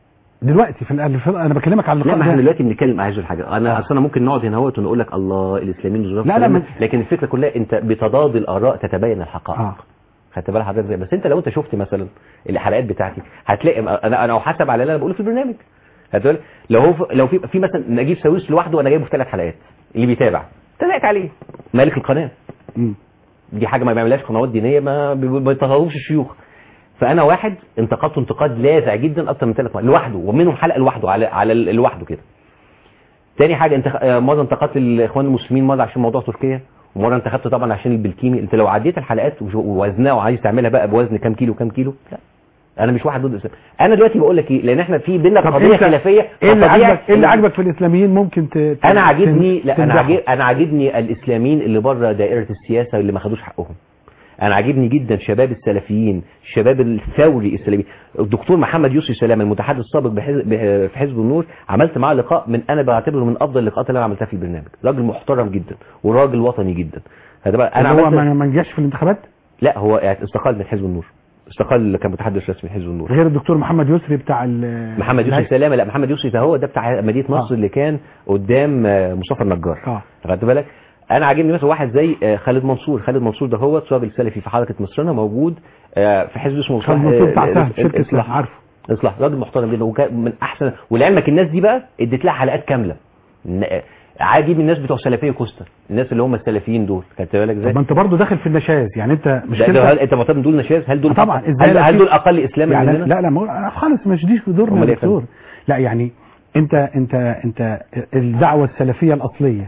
S2: دلوقتي في ال- في- انا بكلمك على
S3: لا
S2: اللقاء
S3: ما احنا
S2: ده
S3: دلوقتي بنتكلم عايز أقول حاجه انا
S2: آه.
S3: اصل انا ممكن نقعد هنا اهوت ونقول لك الله الاسلاميين ظروف
S2: لا، لا،
S3: كلام،
S2: ما-
S3: لكن الفكره كلها انت بتضاد الاراء تتبين الحقائق
S2: اه
S3: خدت بال حضرتك ازاي بس انت لو انت شفت مثلا الحلقات بتاعتي هتلاقي انا انا حسب على اللي انا بقوله في البرنامج خدت بالك لو هو في- لو في في مثلا نجيب ساويرس لوحده وانا جايبه في ثلاث حلقات اللي بيتابع تابعت عليه مالك القناه
S2: مم.
S3: دي حاجه ما بيعملهاش قنوات دينيه ما بي- ما بيطغوش الشيوخ فانا واحد انتقدته انتقاد لاذع جدا اكتر من ثلاث مرات لوحده ومنهم حلقه لوحده على على ال- لوحده كده تاني حاجه انت آه، مره انتقدت الاخوان المسلمين مره عشان موضوع تركيا ومره انتخبت طبعا عشان البلكيمي انت لو عديت الحلقات وش- ووزنها وعايز تعملها بقى بوزن كام كيلو كام كيلو لا انا مش واحد ضد الاسلام انا دلوقتي بقول لك ايه لان احنا في بينا
S2: طب
S3: قضيه
S2: انت
S3: خلافيه
S2: ايه اللي
S3: فطبيعي
S2: عاجبك ايه اللي
S3: إن-
S2: عاجبك في الاسلاميين ممكن ت... ت-
S3: انا عاجبني
S2: تن-
S3: لا انا
S2: تمدحه؟
S3: عاجب انا عاجبني الاسلاميين اللي بره دائره السياسه اللي ما خدوش حقهم انا عاجبني جدا شباب السلفيين الشباب الثوري السلفي الدكتور محمد يوسف سلام المتحدث السابق بحزب بح- في حزب النور عملت معاه لقاء من انا بعتبره من افضل اللقاءات اللي انا عملتها في البرنامج راجل محترم جدا وراجل وطني جدا هذا بقى انا
S2: اللي هو
S3: عملت
S2: ما ما نجحش في الانتخابات
S3: لا هو استقال من حزب النور استقال كمتحدث رسمي حزب النور
S2: غير الدكتور محمد يسري بتاع ال-
S3: محمد يوسف
S2: الهيئة.
S3: سلامه لا محمد يوسف ده هو ده بتاع مدينه نصر
S2: آه.
S3: اللي كان قدام آه، مصطفى النجار
S2: اه
S3: خدت بالك انا عاجبني مثلا واحد زي آه، خالد منصور خالد منصور ده هو راجل سلفي في حركه مصرنا موجود آه، في حزب اسمه
S2: خالد
S3: إصلاح-
S2: منصور بتاع
S3: آه،
S2: سهم شركه
S3: اصلاح
S2: سهم عارفه
S3: اصلاح راجل محترم جدا وكان من احسن ولعلمك الناس دي بقى اديت لها حلقات كامله ن- آه، عاجب الناس بتوع سلفيه كوستا الناس اللي هم السلفيين دول خدت بالك ازاي
S2: طب ما انت برضه داخل في النشاز يعني انت مش
S3: ده- ده هل
S2: كده
S3: انت معتبر دول نشاز هل دول
S2: آه طبعا،
S3: هل,
S2: ازاي لا
S3: هل
S2: في-
S3: دول اقل اسلاما
S2: يعني
S3: مننا
S2: لا لا ما هو خالص مش دي دورنا
S3: أمال
S2: يا
S3: إيه يا
S2: دكتور لا يعني انت انت انت الدعوه السلفيه الاصليه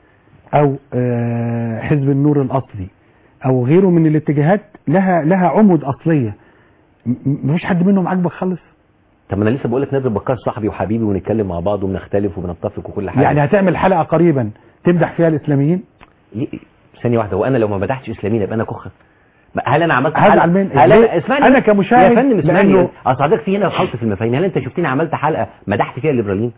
S2: او آه، حزب النور الاصلي او غيره من الاتجاهات لها لها عمد اصليه م- م- مفيش حد منهم عاجبك خالص
S3: طب ما انا لسه بقول لك نادر بكار صاحبي وحبيبي ونتكلم مع بعض وبنختلف وبنتفق وكل حاجه
S2: يعني هتعمل حلقه قريبا تمدح فيها الاسلاميين
S3: ليه- ثانيه واحده وانا لو ما مدحتش اسلاميين يبقى انا كخه ما- هل انا عملت
S2: هزعل
S3: حلقة-
S2: من-
S3: هل
S2: ليه؟
S3: انا اسمعني
S2: أنا كمشاهد
S3: يا فندم اسمعني
S2: لأنه-
S3: اصل حضرتك في هنا خلط في المفاهيم هل انت شفتني عملت حلقه مدحت فيها الليبراليين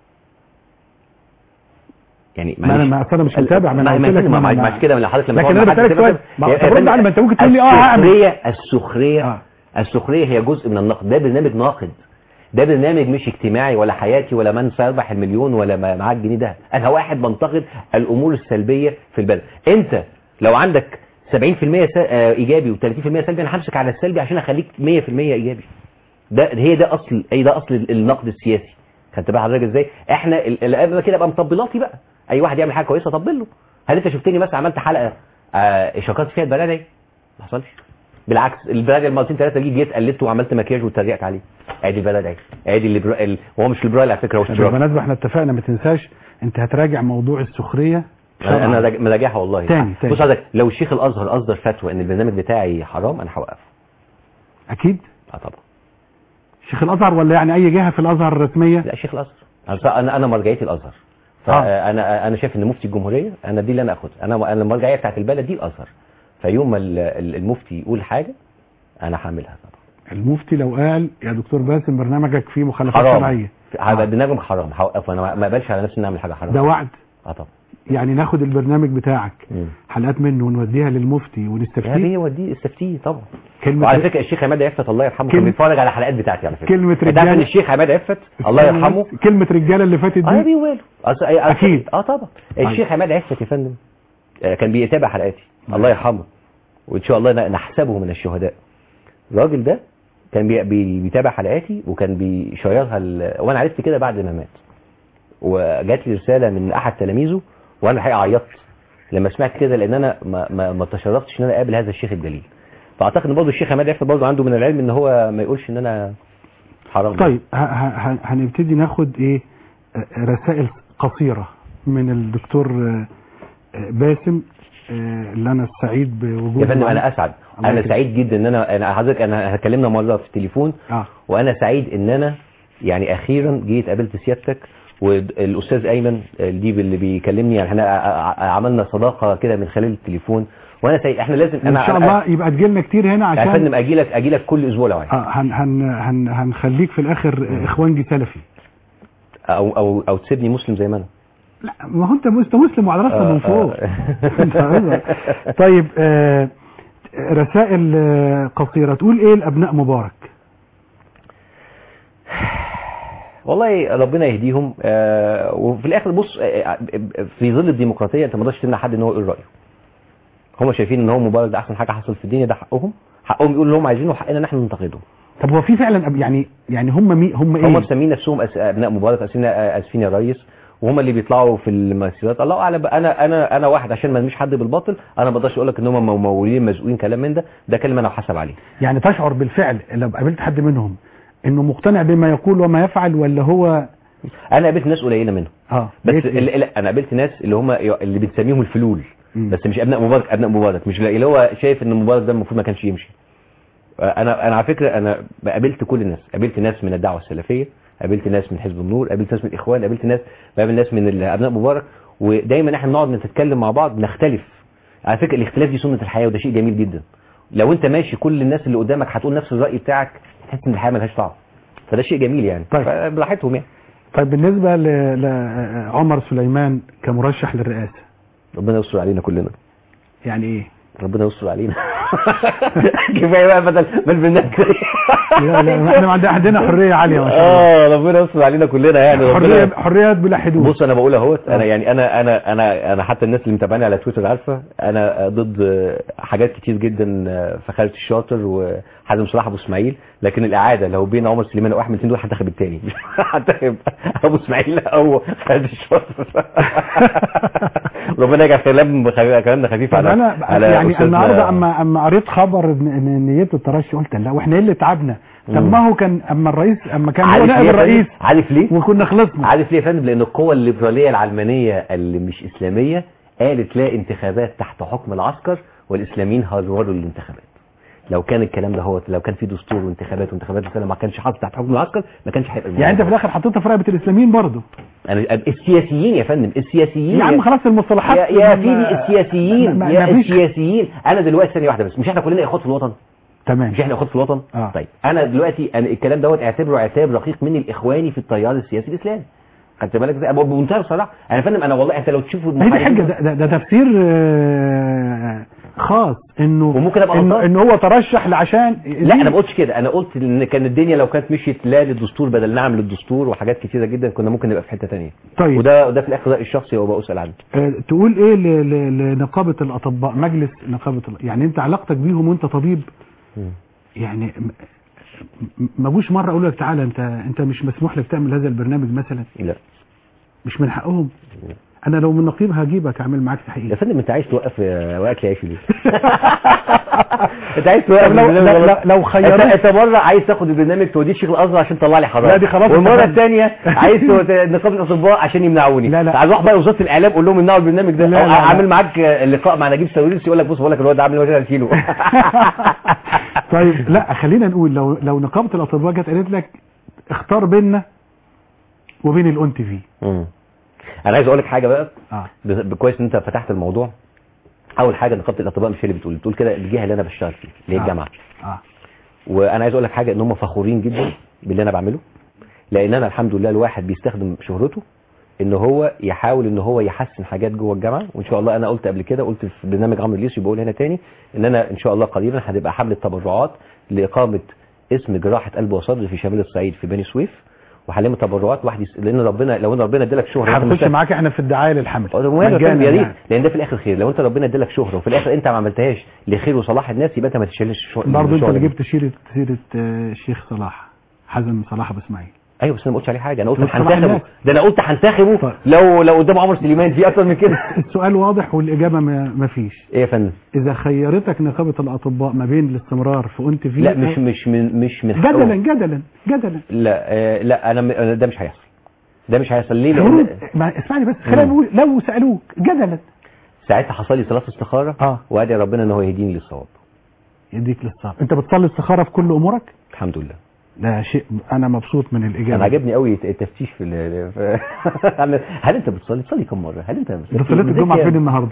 S3: يعني
S2: ما انا ما أصل انا مش متابع ما انا
S3: ما
S2: قلت لك
S3: ما
S2: ما
S3: ما-
S2: أنا-
S3: مش كده من حضرتك لما
S2: لكن
S3: تقعد
S2: أنا
S3: مع حد
S2: بسألك
S3: كده
S2: سؤال.
S3: مثلا-
S2: ما-
S3: يا
S2: طب رد
S3: فندم،
S2: علي، ما أنت ممكن تقول لي آه هعمل.
S3: السخريه السخريه
S2: آه.
S3: السخريه هي جزء من النقد ده برنامج ناقد ده برنامج مش اجتماعي ولا حياتي ولا من سيربح المليون ولا ما- معاه الجنيه ده انا واحد بنتقد الامور السلبيه في البلد انت لو عندك 70% س- آه، ايجابي و30% سلبي انا همسك على السلبي عشان اخليك 100% ايجابي ده هي ده اصل اي ده اصل النقد السياسي خدت بقى حضرتك ازاي احنا ال- ال- قبل كده بقى مطبلاتي بقى اي واحد يعمل حاجه كويسه طبل له هل انت شفتني مثلا عملت حلقه آه شكرت فيها البلد ما حصلش بالعكس البلد مرتين ثلاثه جيت جيت قلدت وعملت مكياج واتريقت عليه ادي البلد اهي ادي الليبرا... ال... هو مش ليبرال على فكره هو
S2: طب
S3: اشتراكي
S2: بالمناسبه احنا اتفقنا ما تنساش انت هتراجع موضوع السخريه
S3: انا
S2: شرعاً.
S3: انا راج- مراجعها والله
S2: تاني- تاني.
S3: بص حضرتك لو الشيخ الازهر اصدر فتوى ان البرنامج بتاعي حرام انا هوقفه
S2: اكيد
S3: اه طبعا
S2: شيخ الازهر ولا يعني اي جهه في الازهر الرسميه
S3: لا شيخ الازهر أنا- انا انا مرجعيتي الازهر
S2: آه.
S3: فانا انا شايف ان مفتي الجمهوريه انا دي اللي انا اخدها انا انا المرجعيه بتاعت البلد دي الازهر فيوم ما ال- ال- المفتي يقول حاجه انا هعملها طبعا
S2: المفتي لو قال يا دكتور باسم برنامجك فيه مخالفات
S3: حرام
S2: شرعيه
S3: هذا برنامج حرام هوقفه انا ما- ما اقبلش على نفسي اني اعمل حاجه حرام
S2: ده وعد
S3: اه طبعا
S2: يعني ناخد البرنامج بتاعك
S3: مم.
S2: حلقات منه ونوديها للمفتي
S3: يا
S2: ونستفتيه
S3: بيه وديه استفتيه طبعا
S2: كلمه
S3: وعلى فكره الشيخ عماد عفت الله يرحمه كان
S2: كلمة-
S3: بيتفرج على الحلقات بتاعتي على فكره
S2: كلمة
S3: أنت عارف
S2: رجالة-
S3: ان الشيخ عماد عفت الله يرحمه
S2: كلمه رجاله اللي فاتت
S3: اه يا
S2: دي
S3: بيه وماله أصل- أي- أصل-
S2: أكيد.
S3: اه طبعا الشيخ عماد عفت يا فندم آه، كان بيتابع حلقاتي الله يرحمه وان شاء الله ن- نحسبه من الشهداء الراجل ده كان بي بي بيتابع حلقاتي وكان بيشيرها ال... وانا عرفت كده بعد ما مات وجات لي رساله من احد تلاميذه وانا الحقيقه عيطت لما سمعت كده لان انا ما ما, ما تشرفتش ان انا اقابل هذا الشيخ الجليل فاعتقد ان برضه الشيخ عماد عفت برضه عنده من العلم ان هو ما يقولش ان انا حرام
S2: طيب ه- ه- ه- هنبتدي ناخد ايه آه، رسائل قصيره من الدكتور آه، آه، باسم آه، اللي انا سعيد بوجوده
S3: يا فندم
S2: معانا.
S3: انا اسعد
S2: الله
S3: انا
S2: يكرمك.
S3: سعيد جدا ان انا انا حضرتك انا اتكلمنا مره في التليفون
S2: اه
S3: وانا سعيد ان انا يعني اخيرا جيت قابلت سيادتك والاستاذ ايمن الديب اللي بيكلمني يعني احنا ع- ع- عملنا صداقه كده من خلال التليفون وانا سعيد احنا لازم
S2: ان
S3: انا
S2: شاء الله يبقى تجيلنا كتير هنا
S3: يا
S2: عشان
S3: فندم اجي لك اجي لك كل اسبوع لو عايز
S2: آه هن هن هن هنخليك في الاخر آه، اخوانجي سلفي
S3: او او او تسيبني مسلم زي ما انا
S2: لا ما هو انت انت مسلم وعلى راسنا
S3: آه،
S2: من فوق
S3: آه.
S2: أنت عايزة. طيب آه رسائل آه، قصيره تقول ايه لابناء مبارك
S3: والله ربنا يهديهم آه وفي الاخر بص آه، آه، في ظل الديمقراطيه انت ما تقدرش تمنع حد ان هو يقول رايه هم شايفين ان هو مبارك ده احسن حاجه حصل في الدنيا ده حقهم حقهم يقولوا اللي هم عايزينه وحقنا ان احنا ننتقدهم
S2: طب هو في فعلا أب- يعني يعني هم مي هم ايه
S3: هم مسمين نفسهم أس... ابناء مبارك اسفين اسفين يا ريس وهم اللي بيطلعوا في المسيرات الله اعلم بقى. انا انا انا واحد عشان ما ارميش حد بالباطل انا ما اقدرش اقول لك ان هم ممولين مزقوين كلام من ده ده كلمه انا وحسب عليه
S2: يعني تشعر بالفعل لو قابلت حد منهم انه مقتنع بما يقول وما يفعل ولا هو
S3: انا قابلت ناس قليله منهم
S2: اه
S3: بس
S2: لقيت إيه؟
S3: ال- لا انا قابلت ناس اللي هم اللي بنسميهم الفلول
S2: مم.
S3: بس مش ابناء مبارك ابناء مبارك مش اللي هو شايف ان مبارك ده المفروض ما كانش يمشي انا انا على فكره انا قابلت كل الناس قابلت ناس من الدعوه السلفيه قابلت ناس من حزب النور قابلت ناس من الاخوان قابلت ناس بقابل ناس من ال- ابناء مبارك ودايما احنا بنقعد نتكلم مع بعض نختلف على فكره الاختلاف دي سنه الحياه وده شيء جميل جدا لو انت ماشي كل الناس اللي قدامك هتقول نفس الراي بتاعك تحس ان الحياه ملهاش طعم فده شيء جميل يعني
S2: طيب.
S3: براحتهم يعني
S2: طيب بالنسبه ل- لعمر سليمان كمرشح للرئاسه
S3: ربنا يستر علينا كلنا
S2: يعني ايه
S3: ربنا يستر علينا كفايه بقى بدل بدل بالناس
S2: لا لا احنا عندنا عندنا حريه عاليه ما شاء الله
S3: اه ربنا يستر علينا كلنا يعني
S2: حريه
S3: ربنا
S2: حريات بلا حدود
S3: بص انا بقول اهوت انا
S2: آه.
S3: يعني انا انا انا انا حتى الناس اللي متابعاني على تويتر عارفه انا ضد حاجات كتير جدا في خالد الشاطر وحازم صلاح ابو اسماعيل لكن الاعاده لو بين عمر سليمان او احمد دول هنتخب التاني مش هنتخب ابو اسماعيل او خالد الشاطر ربنا يجعل كلام كلامنا خفيف
S2: طب
S3: على
S2: انا
S3: على
S2: يعني
S3: أستاذنا-
S2: النهارده اما اما قريت خبر ان إن نيته الترشح قلت لا واحنا ايه اللي تعبنا طب
S3: مم.
S2: ما هو كان اما الرئيس اما كان هو
S3: عارف
S2: نائب
S3: ليه يا فندم؟
S2: الرئيس
S3: عارف ليه
S2: وكنا خلصنا
S3: عارف ليه يا فندم لان القوى الليبراليه العلمانيه اللي مش اسلاميه قالت لا انتخابات تحت حكم العسكر والاسلاميين هرولوا الانتخابات لو كان الكلام ده هو لو كان في دستور وانتخابات وانتخابات وكلام ما كانش حاصل تحت حكم العسكر ما كانش هيبقى
S2: يعني انت في الاخر حطيتها في رقبه الاسلاميين برضه
S3: أنا السياسيين يا فندم السياسيين
S2: يا عم خلاص المصطلحات
S3: يا, يا
S2: ما-
S3: سيدي السياسيين
S2: ما- ما-
S3: يا
S2: ما فيش-
S3: السياسيين انا دلوقتي ثانيه واحده بس مش احنا كلنا اخوات في الوطن
S2: تمام
S3: مش احنا اخوات في الوطن
S2: آه.
S3: طيب انا دلوقتي انا الكلام دوت اعتبره عتاب رقيق مني الاخواني في التيار السياسي الاسلامي خدت بالك ازاي؟ بمنتهى الصراحه انا فندم انا والله انت لو تشوف
S2: ما هي دي حاجه ده, ده, ده تفسير آه، خاص انه
S3: وممكن أبقى
S2: انه,
S3: غلطان.
S2: إنه هو ترشح لعشان
S3: لا انا ما قلتش كده انا قلت ان كان الدنيا لو كانت مشيت لا للدستور بدل نعم للدستور وحاجات كتيره جدا كنا ممكن نبقى في حته ثانيه
S2: طيب
S3: وده وده في الاخر رايي الشخصي وبقى اسال عنه
S2: آه، تقول ايه ل- ل- لنقابه الاطباء مجلس نقابه ال- يعني انت علاقتك بيهم وانت طبيب يعني م- م- ما جوش مره اقول لك تعالى انت انت مش مسموح لك تعمل هذا البرنامج مثلا
S3: لا
S2: مش من حقهم انا لو من نقيب هجيبك اعمل معاك
S3: يا
S2: تحقيق
S3: فندم انت عايز توقف آه، واكل عيش ليه؟ انت عايز توقف
S2: طب لو-
S3: البرنامج
S2: لا-
S3: غلط.
S2: لا- لو خيروك-
S3: انت, انت مره عايز تاخد البرنامج توديه الشيخ الازهر عشان تطلع لي حرام
S2: لا، دي خلاص
S3: والمره
S2: اتفقنا.
S3: الثانيه عايز تو- نقابه الاطباء عشان يمنعوني
S2: لا، لا.
S3: عايز اروح بقى وزاره الاعلام اقول لهم امنعوا البرنامج ده
S2: لا،
S3: أو
S2: لا، لا.
S3: عامل معاك آه، لقاء مع نجيب ساويرس يقول لك بص بقول لك الواد ده عامل 2 كيلو
S2: طيب لا خلينا نقول لو لو نقابه الاطباء جت قالت لك اختار بيننا وبين الاون تي في
S3: مم. انا عايز اقول لك حاجه بقى
S2: اه
S3: ب- ب- كويس ان انت فتحت الموضوع اول حاجه نقابه الاطباء مش هي اللي بتقول بتقول كده الجهه اللي انا بشتغل فيها اللي هي
S2: آه.
S3: الجامعه
S2: اه
S3: وانا عايز اقول لك حاجه ان هم فخورين جدا باللي انا بعمله لان انا الحمد لله الواحد بيستخدم شهرته ان هو يحاول ان هو يحسن حاجات جوه الجامعه وان شاء الله انا قلت قبل كده قلت في برنامج عمرو اليسي بقول هنا تاني ان انا ان شاء الله قريبا هتبقى حمله تبرعات لاقامه اسم جراحه قلب وصدر في شمال الصعيد في بني سويف وهلم تبرعات واحد يس... لان ربنا لو ان ربنا ادالك شهره أنت
S2: هنخش
S3: مش-
S2: معاك احنا في الدعايه للحمل
S3: أه، وماله يا
S2: مجانا
S3: فندم، يا ريت
S2: يعني.
S3: لان ده في الاخر خير لو انت ربنا ادالك شهره وفي الاخر انت ما عملتهاش لخير وصلاح الناس يبقى انت ما تشيلش الشهره
S2: برضه انت
S3: الشهرة
S2: اللي
S3: دي.
S2: جبت سيره سيره آه، الشيخ صلاح حزم صلاح ابو اسماعيل
S3: ايوه بس انا ما قلتش عليه حاجه انا قلت
S2: قلت صلاح
S3: هنتخبه
S2: الناس.
S3: ده انا قلت هنتخبه
S2: طيب.
S3: لو لو قدام عمر سليمان في اكتر من كده
S2: السؤال واضح والاجابه ما ما فيش
S3: ايه يا فندم
S2: اذا خيرتك نقابه الاطباء ما بين الاستمرار في اون تي في
S3: لا مش مش من مش من
S2: جدلا
S3: حقهم.
S2: جدلا جدلا
S3: لا آه لا انا م- أنا ده مش هيحصل ده مش هيحصل ليه
S2: هيرد
S3: لان
S2: ما اسمعني بس خلينا
S3: مم.
S2: نقول لو سالوك جدلا
S3: ساعتها حصل لي صلاه استخاره
S2: اه
S3: وادعي ربنا ان هو يهديني للصواب
S2: يديك للصبر انت بتصلي استخاره في كل امورك
S3: الحمد لله
S2: ده شيء انا مبسوط من الاجابه
S3: انا عجبني قوي التفتيش في, ال- في هل انت بتصلي بتصلي كم مره هل انت
S2: انت صليت الجمعه فين النهارده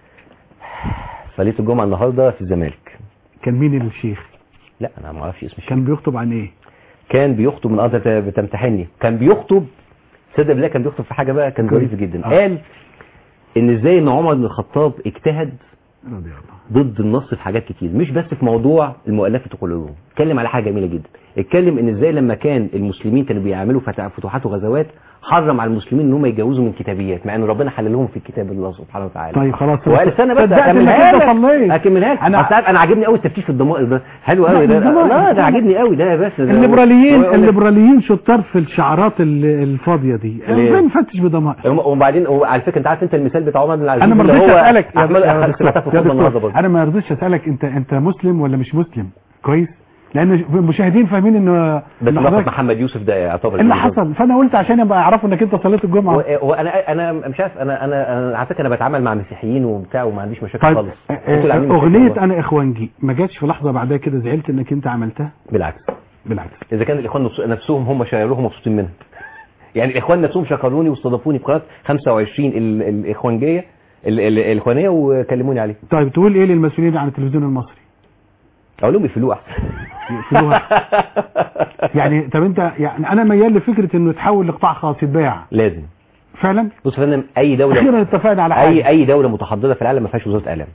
S3: صليت الجمعه النهارده في الزمالك
S2: كان مين الشيخ
S3: لا انا ما اعرفش اسم الشيخ
S2: كان بيخطب عن ايه
S3: كان بيخطب من قصدك بتمتحني كان بيخطب تصدق بالله كان بيخطب في حاجه بقى كان
S2: كويس.
S3: ظريف جدا
S2: آه.
S3: قال ان ازاي ان عمر بن الخطاب اجتهد
S2: رضي الله
S3: ضد النص في حاجات كتير مش بس في موضوع المؤلفة قلوبهم اتكلم على حاجة جميلة جدا اتكلم ان ازاي لما كان المسلمين كانوا بيعملوا فت- فتوحات وغزوات حرم على المسلمين ان هم يتجوزوا من كتابيات مع ان ربنا حللهم في كتاب الله سبحانه وتعالى
S2: طيب خلاص
S3: وقال استنى بس
S2: صدقت انك
S3: اكملها
S2: انت
S3: لك
S2: صليت
S3: اكملها لك
S2: أنا-
S3: انا انا عاجبني قوي التفتيش في الضمائر ده حلو قوي
S2: لا،
S3: ده
S2: الضمائر-
S3: لا ده عاجبني قوي ده يا باشا ده-
S2: الليبراليين
S3: هو يقول لك-
S2: الليبراليين شطار في الشعارات ال- الفاضيه دي
S3: ليه؟
S2: ازاي نفتش بضمائر
S3: وبعدين وعلى فكره انت عارف انت المثال بتاع عمر بن العزيز
S2: انا ما
S3: اللي
S2: رضيتش
S3: هو
S2: اسالك يا
S3: احمد
S2: دكتور- يا
S3: احمد
S2: دكتور-
S3: سمعتها في
S2: يا
S3: الخطبه النهارده
S2: دكتور،
S3: برضه
S2: انا ما رضيتش اسالك انت انت مسلم ولا مش مسلم كويس لان المشاهدين فاهمين انه
S3: بس
S2: إن
S3: لقب
S2: حضرتك-
S3: محمد يوسف ده يعتبر
S2: اللي حصل فانا قلت عشان يبقى يعرفوا انك انت صليت الجمعه
S3: و- وانا انا مش عارف انا انا انا على فكره انا بتعامل مع مسيحيين وبتاع وما عنديش مشاكل
S2: طيب
S3: خالص
S2: آه،
S3: انتوا اللي
S2: آه،
S3: عاملين مشاكل
S2: اغنيه
S3: والله.
S2: انا اخوانجي ما جاتش في لحظه بعدها كده زعلت انك انت عملتها
S3: بالعكس
S2: بالعكس
S3: اذا كان الاخوان نفس- نفسهم هم شايلوهم مبسوطين منها يعني الاخوان نفسهم شكروني واستضافوني في قناه 25 ال- الاخوانجيه ال- ال- الاخوانيه وكلموني عليه
S2: طيب تقول ايه للمسؤولين عن التلفزيون المصري
S3: اقول لهم يقفلوه احسن
S2: يقفلوها. يعني طب انت يعني انا ميال لفكره انه يتحول لقطاع خاص يتباع
S3: لازم
S2: فعلا
S3: بص يا فندم اي دوله
S2: اخيرا اتفقنا على حاجه
S3: اي اي دوله متحضره في العالم ما فيهاش وزاره اعلام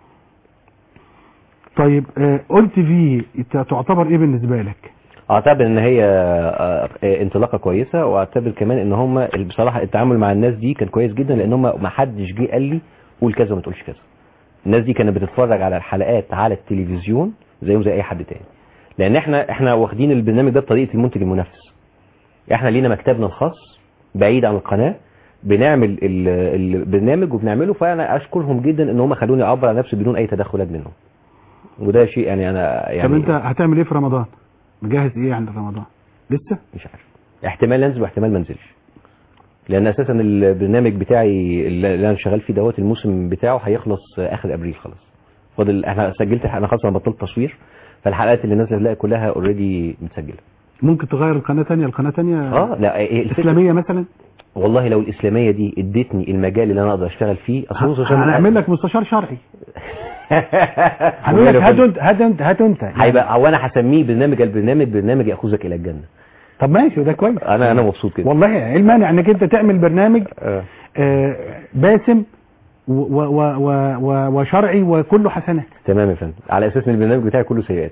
S2: طيب آه، قلت في تعتبر ايه بالنسبه لك
S3: اعتبر ان هي آه، آه، انطلاقه كويسه واعتبر كمان ان هم بصراحه التعامل مع الناس دي كان كويس جدا لان هم ما حدش جه قال لي قول كذا وما تقولش كذا الناس دي كانت بتتفرج على الحلقات على التلفزيون زيهم زي اي حد تاني لان احنا احنا واخدين البرنامج ده بطريقه المنتج المنافس احنا لينا مكتبنا الخاص بعيد عن القناه بنعمل ال- البرنامج وبنعمله فانا اشكرهم جدا ان هم خلوني اعبر عن نفسي بدون اي تدخلات منهم وده شيء يعني انا يعني
S2: طب انت هتعمل ايه في رمضان مجهز ايه عند رمضان لسه
S3: مش عارف احتمال انزل واحتمال ما انزلش لان اساسا البرنامج بتاعي اللي انا شغال فيه دوت الموسم بتاعه هيخلص اخر ابريل خلاص فاضل احنا سجلت انا خلاص انا بطلت تصوير فالحلقات اللي نازله لا كلها اوريدي متسجله
S2: ممكن تغير القناه تانية القناه تانية
S3: اه لا إيه الفكرة
S2: اسلاميه مثلا
S3: والله لو الاسلاميه دي ادتني المجال اللي انا اقدر اشتغل فيه اصل بص عشان-
S2: هنعمل لك مستشار شرعي هنقول لك
S3: وماله
S2: هات انت هات انت هات انت يعني.
S3: هيبقى هو انا هسميه برنامج البرنامج برنامج ياخذك الى الجنه
S2: طب ماشي وده كويس
S3: انا انا مبسوط كده
S2: والله ايه المانع انك انت تعمل برنامج
S3: آه.
S2: آه، باسم و و و و وشرعي وكله حسنات
S3: تمام يا فندم على اساس ان البرنامج بتاعي كله سيئات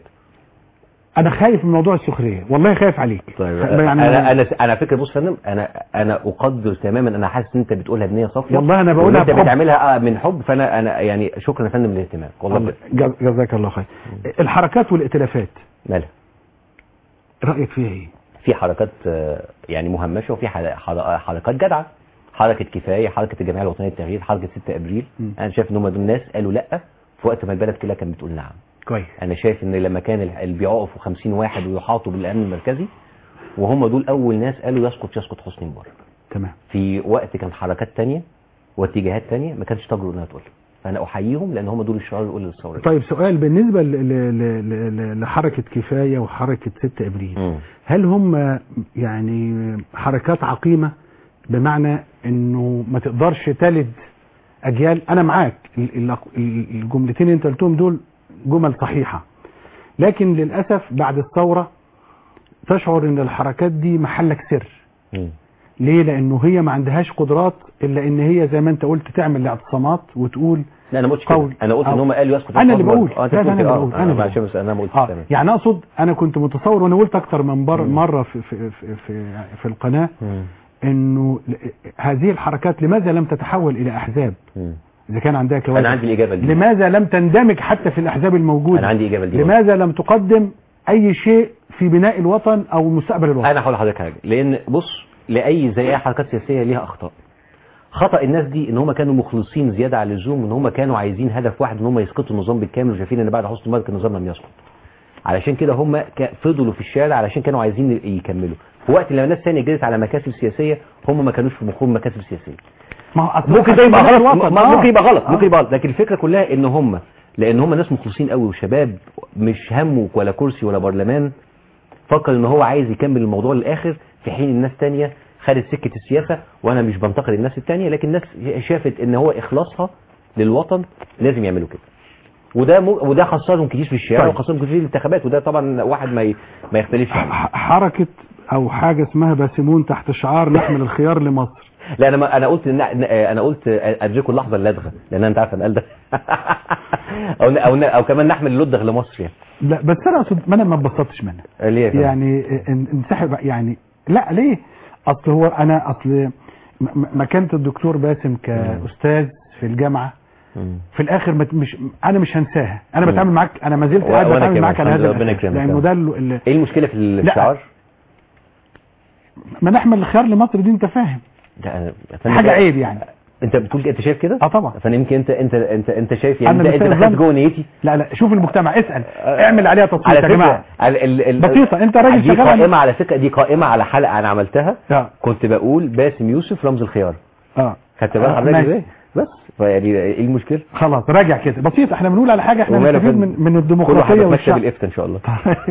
S2: انا خايف من موضوع السخريه والله خايف عليك
S3: طيب
S2: يعني
S3: انا انا انا فكره بص يا فندم انا انا اقدر تماما انا حاسس ان انت بتقولها بنيه صافيه
S2: والله أنا بقولها
S3: وإن انت
S2: بحب.
S3: بتعملها آه من حب فانا انا يعني شكرا يا فندم للاهتمام والله
S2: الله-
S3: بجد.
S2: جز- جزاك الله خير الحركات والائتلافات
S3: مالها
S2: رايك فيها ايه
S3: في حركات آه، يعني مهمشه وفي حل- حل- حركات جدعه حركه كفايه حركه الجمعيه الوطنيه للتغيير حركه 6 ابريل
S2: م.
S3: انا شايف ان هم دول ناس قالوا لا في وقت ما البلد كلها كانت بتقول نعم
S2: كويس
S3: انا شايف ان لما كان ال- اللي بيقفوا 50 واحد ويحاطوا بالامن المركزي وهم دول اول ناس قالوا يسقط يسقط حسني مبارك
S2: تمام
S3: في وقت كان حركات تانية واتجاهات تانية ما كانش تجرؤ انها تقول فانا احييهم لان هم دول الشعار الاولى للثوره دي.
S2: طيب سؤال بالنسبه ل- ل- ل- ل- لحركه كفايه وحركه 6 ابريل
S3: مم.
S2: هل هم يعني حركات عقيمه بمعنى انه ما تقدرش تلد اجيال انا معاك ال- ال- ال- الجملتين اللي انت قلتهم دول جمل صحيحه لكن للاسف بعد الثوره تشعر ان الحركات دي محلك سر
S3: مم.
S2: ليه لانه هي ما عندهاش قدرات الا ان هي زي ما انت قلت تعمل اعتصامات وتقول
S3: لا انا ما قلتش كده
S2: قول.
S3: انا قلت ان
S2: أو-
S3: هم قالوا يسقط
S2: أنا اللي
S3: حسني
S2: بقول.
S3: مبارك. اه انت
S2: لا، لا،
S3: بتقول
S2: أنا
S3: كده.
S2: اللي
S3: اه
S2: بقول. أنا
S3: انا
S2: اللي
S3: عشان
S2: بقول.
S3: بس انا ما قلتش
S2: اه
S3: تمام
S2: يعني اقصد انا كنت متصور وانا قلت اكتر من بر
S3: مم.
S2: مره في في في في, في القناه
S3: مم.
S2: انه ل- هذه الحركات لماذا لم تتحول الى احزاب
S3: مم.
S2: اذا كان عندها كوادر
S3: انا عندي الاجابه دي
S2: لماذا لم تندمج حتى في الاحزاب الموجوده
S3: انا عندي اجابه دي
S2: لماذا لم تقدم اي شيء في بناء الوطن او مستقبل الوطن
S3: انا هقول لحضرتك حاجه لان بص لاي زي اي حركات سياسيه ليها اخطاء خطا الناس دي ان هم كانوا مخلصين زياده عن اللزوم وان هم كانوا عايزين هدف واحد ان هم يسقطوا النظام بالكامل وشايفين ان بعد حسن مبارك النظام لم يسقط علشان كده هم ك- فضلوا في الشارع علشان كانوا عايزين يكملوا في وقت لما ناس ثانيه جرت على مكاسب سياسيه هم ما كانوش في مخهم مكاسب سياسيه
S2: ما هو أصل
S3: ممكن ده يبقى
S2: بناء
S3: غلط
S2: الوطن.
S3: م-
S2: آه.
S3: ممكن يبقى غلط
S2: آه.
S3: ممكن يبقى غلط لكن الفكره كلها ان هم لان هم ناس مخلصين قوي وشباب مش همه ولا كرسي ولا برلمان فكر ان هو عايز يكمل الموضوع للاخر في حين الناس تانية خدت سكه السياسه وانا مش بنتقد الناس التانية لكن الناس شافت ان هو اخلاصها للوطن لازم يعملوا كده وده م... وده خسرهم كتير في الشارع
S2: طيب.
S3: وخسرهم كتير في الانتخابات وده طبعا واحد ما ي... ما يختلفش عليه.
S2: ح- حركه او حاجه اسمها باسمون تحت شعار نحمل الخيار لمصر
S3: لا انا ما انا قلت إن... انا قلت ادركوا اللحظه اللدغه لان انت عارف انا قال ده او ن- او ن- او كمان نحمل اللدغ لمصر يعني
S2: لا بس انا اقصد ما انا ما اتبسطتش منها
S3: ليه يا فندم؟
S2: يعني ان- انسحب يعني لا ليه اصل هو انا اصل م- م- مكانه الدكتور باسم كاستاذ في الجامعه
S3: مم.
S2: في الاخر ما ت- مش انا مش هنساها انا
S3: مم.
S2: بتعامل معاك انا ما زلت
S3: و-
S2: قاعد
S3: وأنا
S2: بتعامل
S3: كمان،
S2: معاك على
S3: الحمد
S2: هذا
S3: لله، ربنا
S2: الأساس.
S3: يكرمك
S2: لانه
S3: يا
S2: ده ال- ال-
S3: ايه المشكله في الشعار
S2: ما نحمل الخيار لمصر دي انت فاهم
S3: ده أنا- يا فندم
S2: حاجه
S3: ده-
S2: عيب يعني
S3: انت بتقول كده- انت شايف كده
S2: اه طبعا
S3: فانا يمكن انت انت انت انت شايف يعني
S2: أنا
S3: انت, انت
S2: بسأل
S3: دخلت
S2: ظن.
S3: جوه نيتي
S2: لا لا شوف المجتمع اسال اعمل عليها تصويت
S3: على
S2: يا
S3: فكره
S2: جماعه
S3: على ال ال
S2: بسيطة، أنت راجل
S3: دي
S2: شغال
S3: قائمه على فكره دي قائمه على حلقه انا عملتها
S2: اه
S3: كنت بقول باسم يوسف رمز الخيار
S2: اه
S3: خدت بالك
S2: آه،
S3: حضرتك
S2: ماشي.
S3: ازاي بس فيعني ايه المشكله
S2: خلاص راجع كده بسيط احنا بنقول على حاجه احنا
S3: وماله
S2: نستفيد
S3: فندم؟
S2: من من
S3: كل واحد
S2: الديمقراطيه
S3: مكتب
S2: والشعب
S3: الافتاء ان شاء الله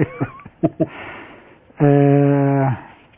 S2: آه،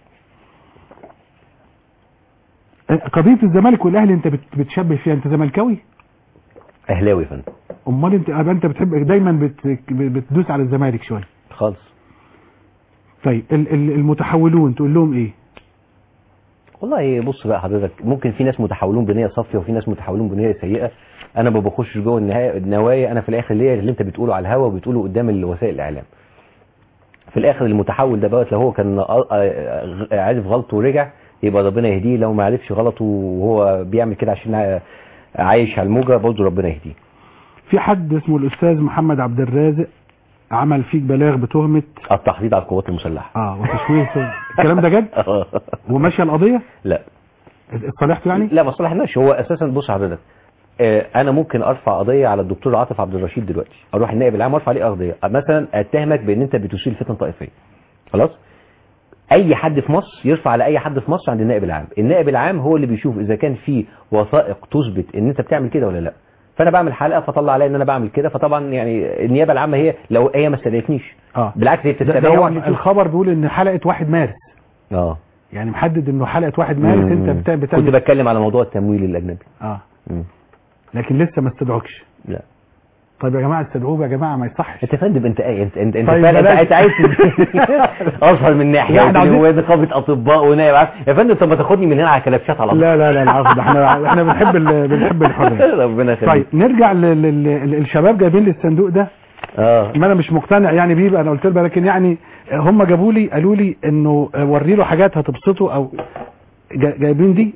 S2: قضيه الزمالك والاهلي انت بت- بتشبه فيها انت زملكاوي
S3: اهلاوي يا فندم
S2: امال انت أبقى انت بتحب دايما بت- بتدوس على الزمالك شويه
S3: خالص
S2: طيب ال- ال- المتحولون تقول لهم ايه
S3: والله بص بقى حضرتك ممكن في ناس متحولون بنيه صافيه وفي ناس متحولون بنيه سيئه انا ما بخش جوه النهايه النوايا انا في الاخر ليا اللي انت بتقوله على الهوا وبتقوله قدام وسائل الاعلام في الاخر المتحول ده بقى لو هو كان آه، آه، عارف غلطه ورجع يبقى ربنا يهديه لو ما عرفش غلطه وهو بيعمل كده عشان ع- عايش على الموجه برضه ربنا يهديه
S2: في حد اسمه الاستاذ محمد عبد الرازق عمل فيك بلاغ بتهمه
S3: التحريض على القوات المسلحه
S2: اه وتشويه الكلام ده جد وماشيه القضيه
S3: لا
S2: اتصالحتوا يعني
S3: لا ما صلحناش هو اساسا بص حضرتك آه، انا ممكن ارفع قضيه على الدكتور عاطف عبد الرشيد دلوقتي اروح النائب العام وارفع عليه قضيه مثلا اتهمك بان انت بتثير فتن طائفيه خلاص اي حد في مصر يرفع على اي حد في مصر عند النائب العام النائب العام هو اللي بيشوف اذا كان في وثائق تثبت ان انت بتعمل كده ولا لا فانا بعمل حلقه فطلع عليا ان انا بعمل كده فطبعا يعني النيابه العامه هي لو هي ما استدعتنيش
S2: اه
S3: بالعكس هي
S2: ده, ده
S3: بتستدعي
S2: هو
S3: واحد يشوف.
S2: الخبر بيقول ان حلقه 1 مارس
S3: اه
S2: يعني محدد انه حلقه 1 مارس انت بتا-
S3: كنت
S2: بتعمل
S3: بتكلم على موضوع التمويل الاجنبي
S2: اه
S3: مم.
S2: لكن لسه ما استدعوكش
S3: لا
S2: طيب يا جماعه استدعوه يا جماعه ما يصحش
S3: انت يا فندم انت ايه انت انت انت
S2: طيب
S3: فعلا انت
S2: بلاش.
S3: انت عايز اصغر من
S2: لا،
S3: ناحيه
S2: احنا
S3: قلت لي
S2: عاوزين-
S3: هو نقابه اطباء ونائب عام يا فندم طب ما تاخدني من هنا على كلبشات على طول
S2: لا لا لا العفو ده احنا احنا بنحب ال- بنحب الحريه
S3: ربنا يخليك
S2: طيب نرجع لل- لل- للشباب جايبين لي الصندوق ده
S3: اه
S2: ما انا مش مقتنع يعني بيه بقى انا قلت له لكن يعني هم جابوا لي قالوا لي انه وري له حاجات هتبسطه او جا- جايبين دي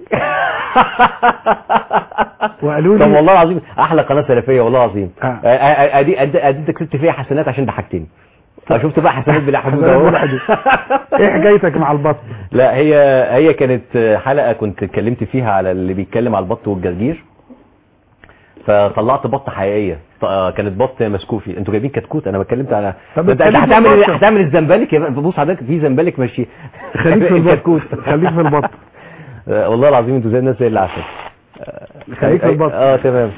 S2: وقالوا
S3: طب
S2: لي
S3: والله العظيم احلى قناه سلفيه والله العظيم
S2: آه.
S3: آه، آه، ادي ادي ادي انت كسبت فيها حسنات عشان ضحكتني آه، شفت بقى حسنات بلا حدود
S2: حسنات
S3: اهو
S2: بلا حدود. ايه حكايتك مع البط
S3: لا هي هي كانت حلقه كنت اتكلمت فيها على اللي بيتكلم على البط والجرجير فطلعت بطه حقيقيه ط- آه، كانت بط مسكوفي انتوا جايبين كتكوت انا بتكلمت على
S2: طب
S3: انت
S2: خليك في
S3: هتعمل
S2: البط.
S3: هتعمل الزنبلك يا بص حضرتك في زنبلك ماشي
S2: خليك في البط
S3: كتكوت
S2: خليك في البط
S3: آه، والله العظيم انتوا زي الناس زي اللي عسل آه،
S2: خليك في البط.
S3: اه تمام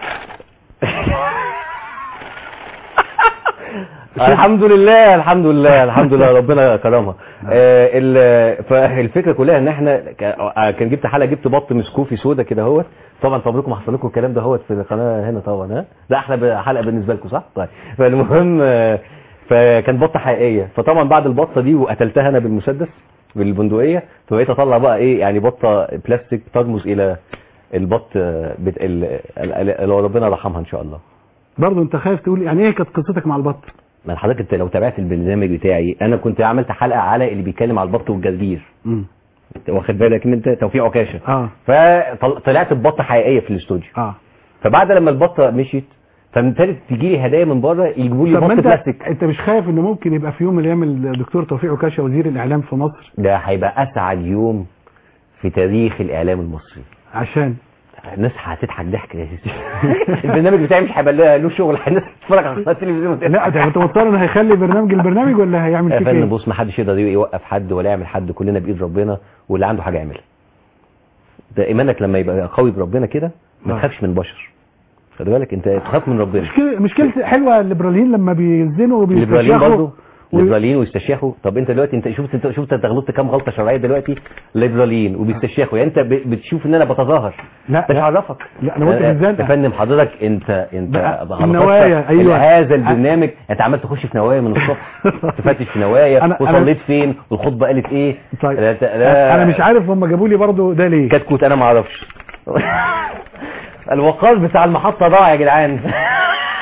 S3: الحمد لله الحمد لله الحمد لله ربنا كرمها آه، ال- فالفكره كلها ان احنا ك- آه، كان جبت حلقه جبت بط مسكوفي سودا كده اهوت طبعا طبعكم حصل لكم الكلام ده اهوت في القناه هنا طبعا ها ده احلى ب- حلقه بالنسبه لكم صح طيب فالمهم آه، فكان بطه حقيقيه فطبعا بعد البطه دي وقتلتها انا بالمسدس بالبندقيه فبقيت اطلع بقى ايه يعني بطه بلاستيك ترمز الى البط آه، بت... ال- ال- ال- اللي ربنا رحمها ان شاء الله
S2: برضه انت خايف تقول يعني ايه كانت قصتك مع البط
S3: ما حضرتك انت لو تابعت البرنامج بتاعي انا كنت عملت حلقه على اللي بيتكلم على البط والجرجير
S2: امم
S3: انت واخد بالك ان انت توفيق عكاشه
S2: اه
S3: فطلعت ببطه حقيقيه في الاستوديو
S2: اه
S3: فبعد لما البطه مشيت فابتدت تجي لي هدايا من بره يجيبوا لي
S2: طب ما
S3: بط
S2: انت
S3: بلاستيك
S2: انت مش خايف ان ممكن يبقى في يوم من الايام الدكتور توفيق عكاشه وزير الاعلام في مصر
S3: ده هيبقى اسعد يوم في تاريخ الاعلام المصري
S2: عشان
S3: الناس هتضحك ضحك البرنامج بتاعي مش هيبقى له له شغل الناس تتفرج على التلفزيون وتضحك.
S2: لا ده انت مضطر ان هيخلي برنامج البرنامج ولا هيعمل
S3: يا
S2: فيك
S3: فندم
S2: ايه
S3: بص ما حدش يقدر يوقف حد ولا يعمل حد كلنا بايد ربنا واللي عنده حاجه يعملها ده ايمانك لما يبقى قوي بربنا كده ما
S2: آه.
S3: تخافش من البشر خلي بالك انت تخاف من ربنا
S2: مشكله مشكله حلوه الليبراليين لما بيزنوا
S3: الليبراليين
S2: وبيستشيخوا
S3: برضه الليبراليين ويستشيخوا طب انت دلوقتي انت شفت انت شفت انت غلطت كام غلطه شرعيه دلوقتي الليبراليين وبيستشيخوا يعني انت ب- بتشوف ان انا بتظاهر
S2: لا
S3: مش
S2: لا,
S3: عرفك
S2: لا انا قلت
S3: يا
S2: بالزنقه
S3: فندم حضرتك انت انت
S2: بقى
S3: غلطاتك
S2: النوايا،
S3: في
S2: أيوة.
S3: هذا البرنامج انت عمال تخش في نوايا من الصبح تفتش في نوايا
S2: أنا- أنا-
S3: وصليت فين والخطبه قالت ايه
S2: طيب
S3: لا ت- لا
S2: انا مش عارف هم جابوا لي برضه ده ليه
S3: كتكوت انا ما اعرفش الوقاص بتاع المحطه ضاع يا جدعان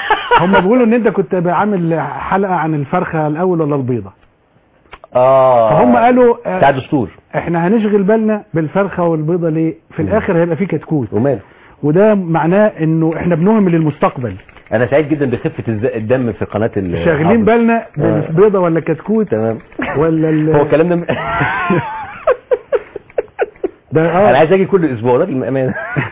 S2: هم بيقولوا ان انت كنت عامل حلقه عن الفرخه الاول ولا البيضه
S3: اه
S2: فهم قالوا آه،
S3: بتاع دستور
S2: احنا هنشغل بالنا بالفرخه والبيضه ليه في الاخر هيبقى في كتكوت
S3: وماله
S2: وده معناه انه احنا بنهمل المستقبل
S3: انا سعيد جدا بخفه الز- الدم في قناه ال-
S2: شاغلين
S3: حافظ.
S2: بالنا بالبيضه ولا كتكوت
S3: تمام
S2: ولا ال-
S3: هو الكلام ده م-
S2: ده
S3: انا
S2: اه
S3: عايز اجي كل اسبوع راجل امانه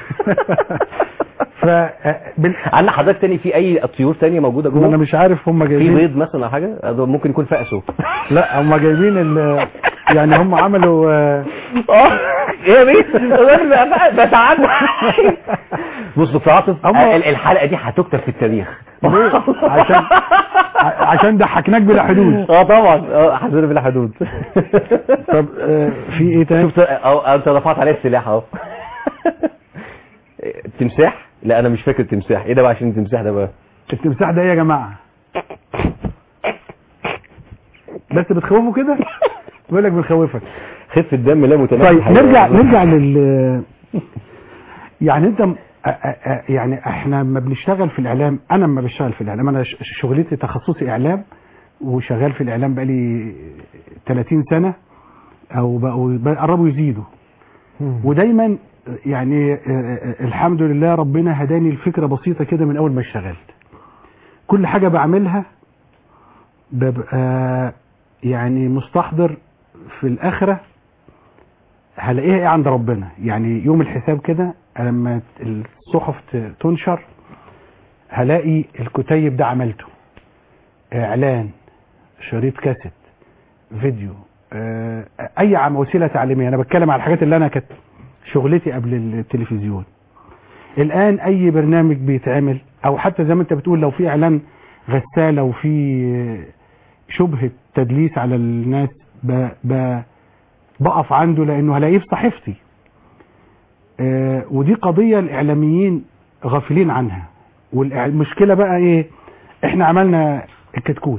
S2: ف آه، بال-
S3: عندنا حضرتك تاني في اي طيور تانية موجوده
S2: ما انا
S3: جوه
S2: مش عارف هم
S3: في
S2: جايبين
S3: بيض مثلا او حاجه ده ممكن يكون فأسه
S2: لا هم جايبين ال... يعني هم عملوا آه،
S3: اه ايه بيه بتعب بص دكتور عاطف
S2: هم-
S3: ال- الحلقه دي هتكتب في التاريخ
S2: ليه؟ عشان ع- عشان ضحكناك بلا حدود
S3: اه طبعا اه حزينه بلا حدود
S2: طب آه، في ايه تاني
S3: شفت اه انت رفعت عليه السلاح اهو تمساح لا انا مش فاكر تمساح ايه ده بقى عشان التمساح ده بقى
S2: التمساح ده ايه يا جماعه بس بتخوفه كده بيقول لك بنخوفك
S3: خف الدم لا متناهي
S2: طيب نرجع نرجع لل يعني انت م- أ- أ- أ- يعني احنا لما بنشتغل في الاعلام انا لما بشتغل في الاعلام انا ش- شغلتي تخصصي اعلام وشغال في الاعلام بقالي 30 سنه او بقوا بقى- قربوا يزيدوا ودايما يعني آه، آه، الحمد لله ربنا هداني الفكره بسيطه كده من اول ما اشتغلت كل حاجه بعملها ببقى يعني مستحضر في الاخره هلاقيها ايه عند ربنا يعني يوم الحساب كده لما الصحف ت- تنشر هلاقي الكتيب ده عملته اعلان شريط كاسيت فيديو آه، اي عم وسيله تعليميه انا بتكلم على الحاجات اللي انا كانت شغلتي قبل التلفزيون الان اي برنامج بيتعمل او حتى زي ما انت بتقول لو في اعلان غساله وفي شبهه تدليس على الناس ب... ب... بقف عنده لانه هلاقيه في صحيفتي آه، ودي قضيه الاعلاميين غافلين عنها والمشكله بقى ايه احنا عملنا الكتكوت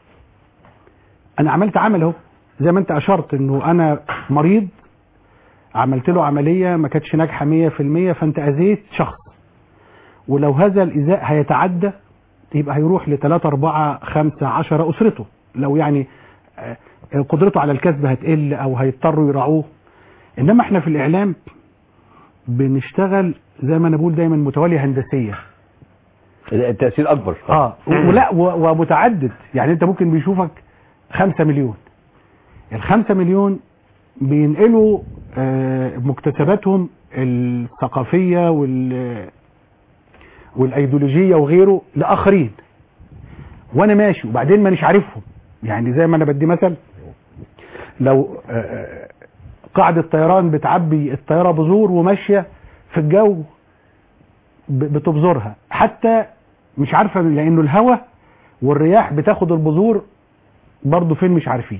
S2: انا عملت عمل اهو زي ما انت اشرت انه انا مريض عملت له عمليه ما كانتش ناجحه 100% فانت اذيت شخص ولو هذا الايذاء هيتعدى يبقى هيروح لثلاثة أربعة خمسة عشرة أسرته لو يعني آه، قدرته على الكسب هتقل أو هيضطروا يراعوه إنما إحنا في الإعلام بنشتغل زي ما أنا بقول دايما متوالية هندسية
S3: التاثير اكبر
S2: اه ولا و- ومتعدد يعني انت ممكن بيشوفك خمسة مليون الخمسة مليون بينقلوا آه، مكتسباتهم الثقافية وال والايديولوجية وغيره لآخرين وانا ماشي وبعدين مانيش عارفهم يعني زي ما انا بدي مثل لو آه، آه، قاعدة طيران بتعبي الطيارة بذور وماشية في الجو ب- بتبذرها حتى مش عارفة لانه الهواء والرياح بتاخد البذور برضه فين مش عارفين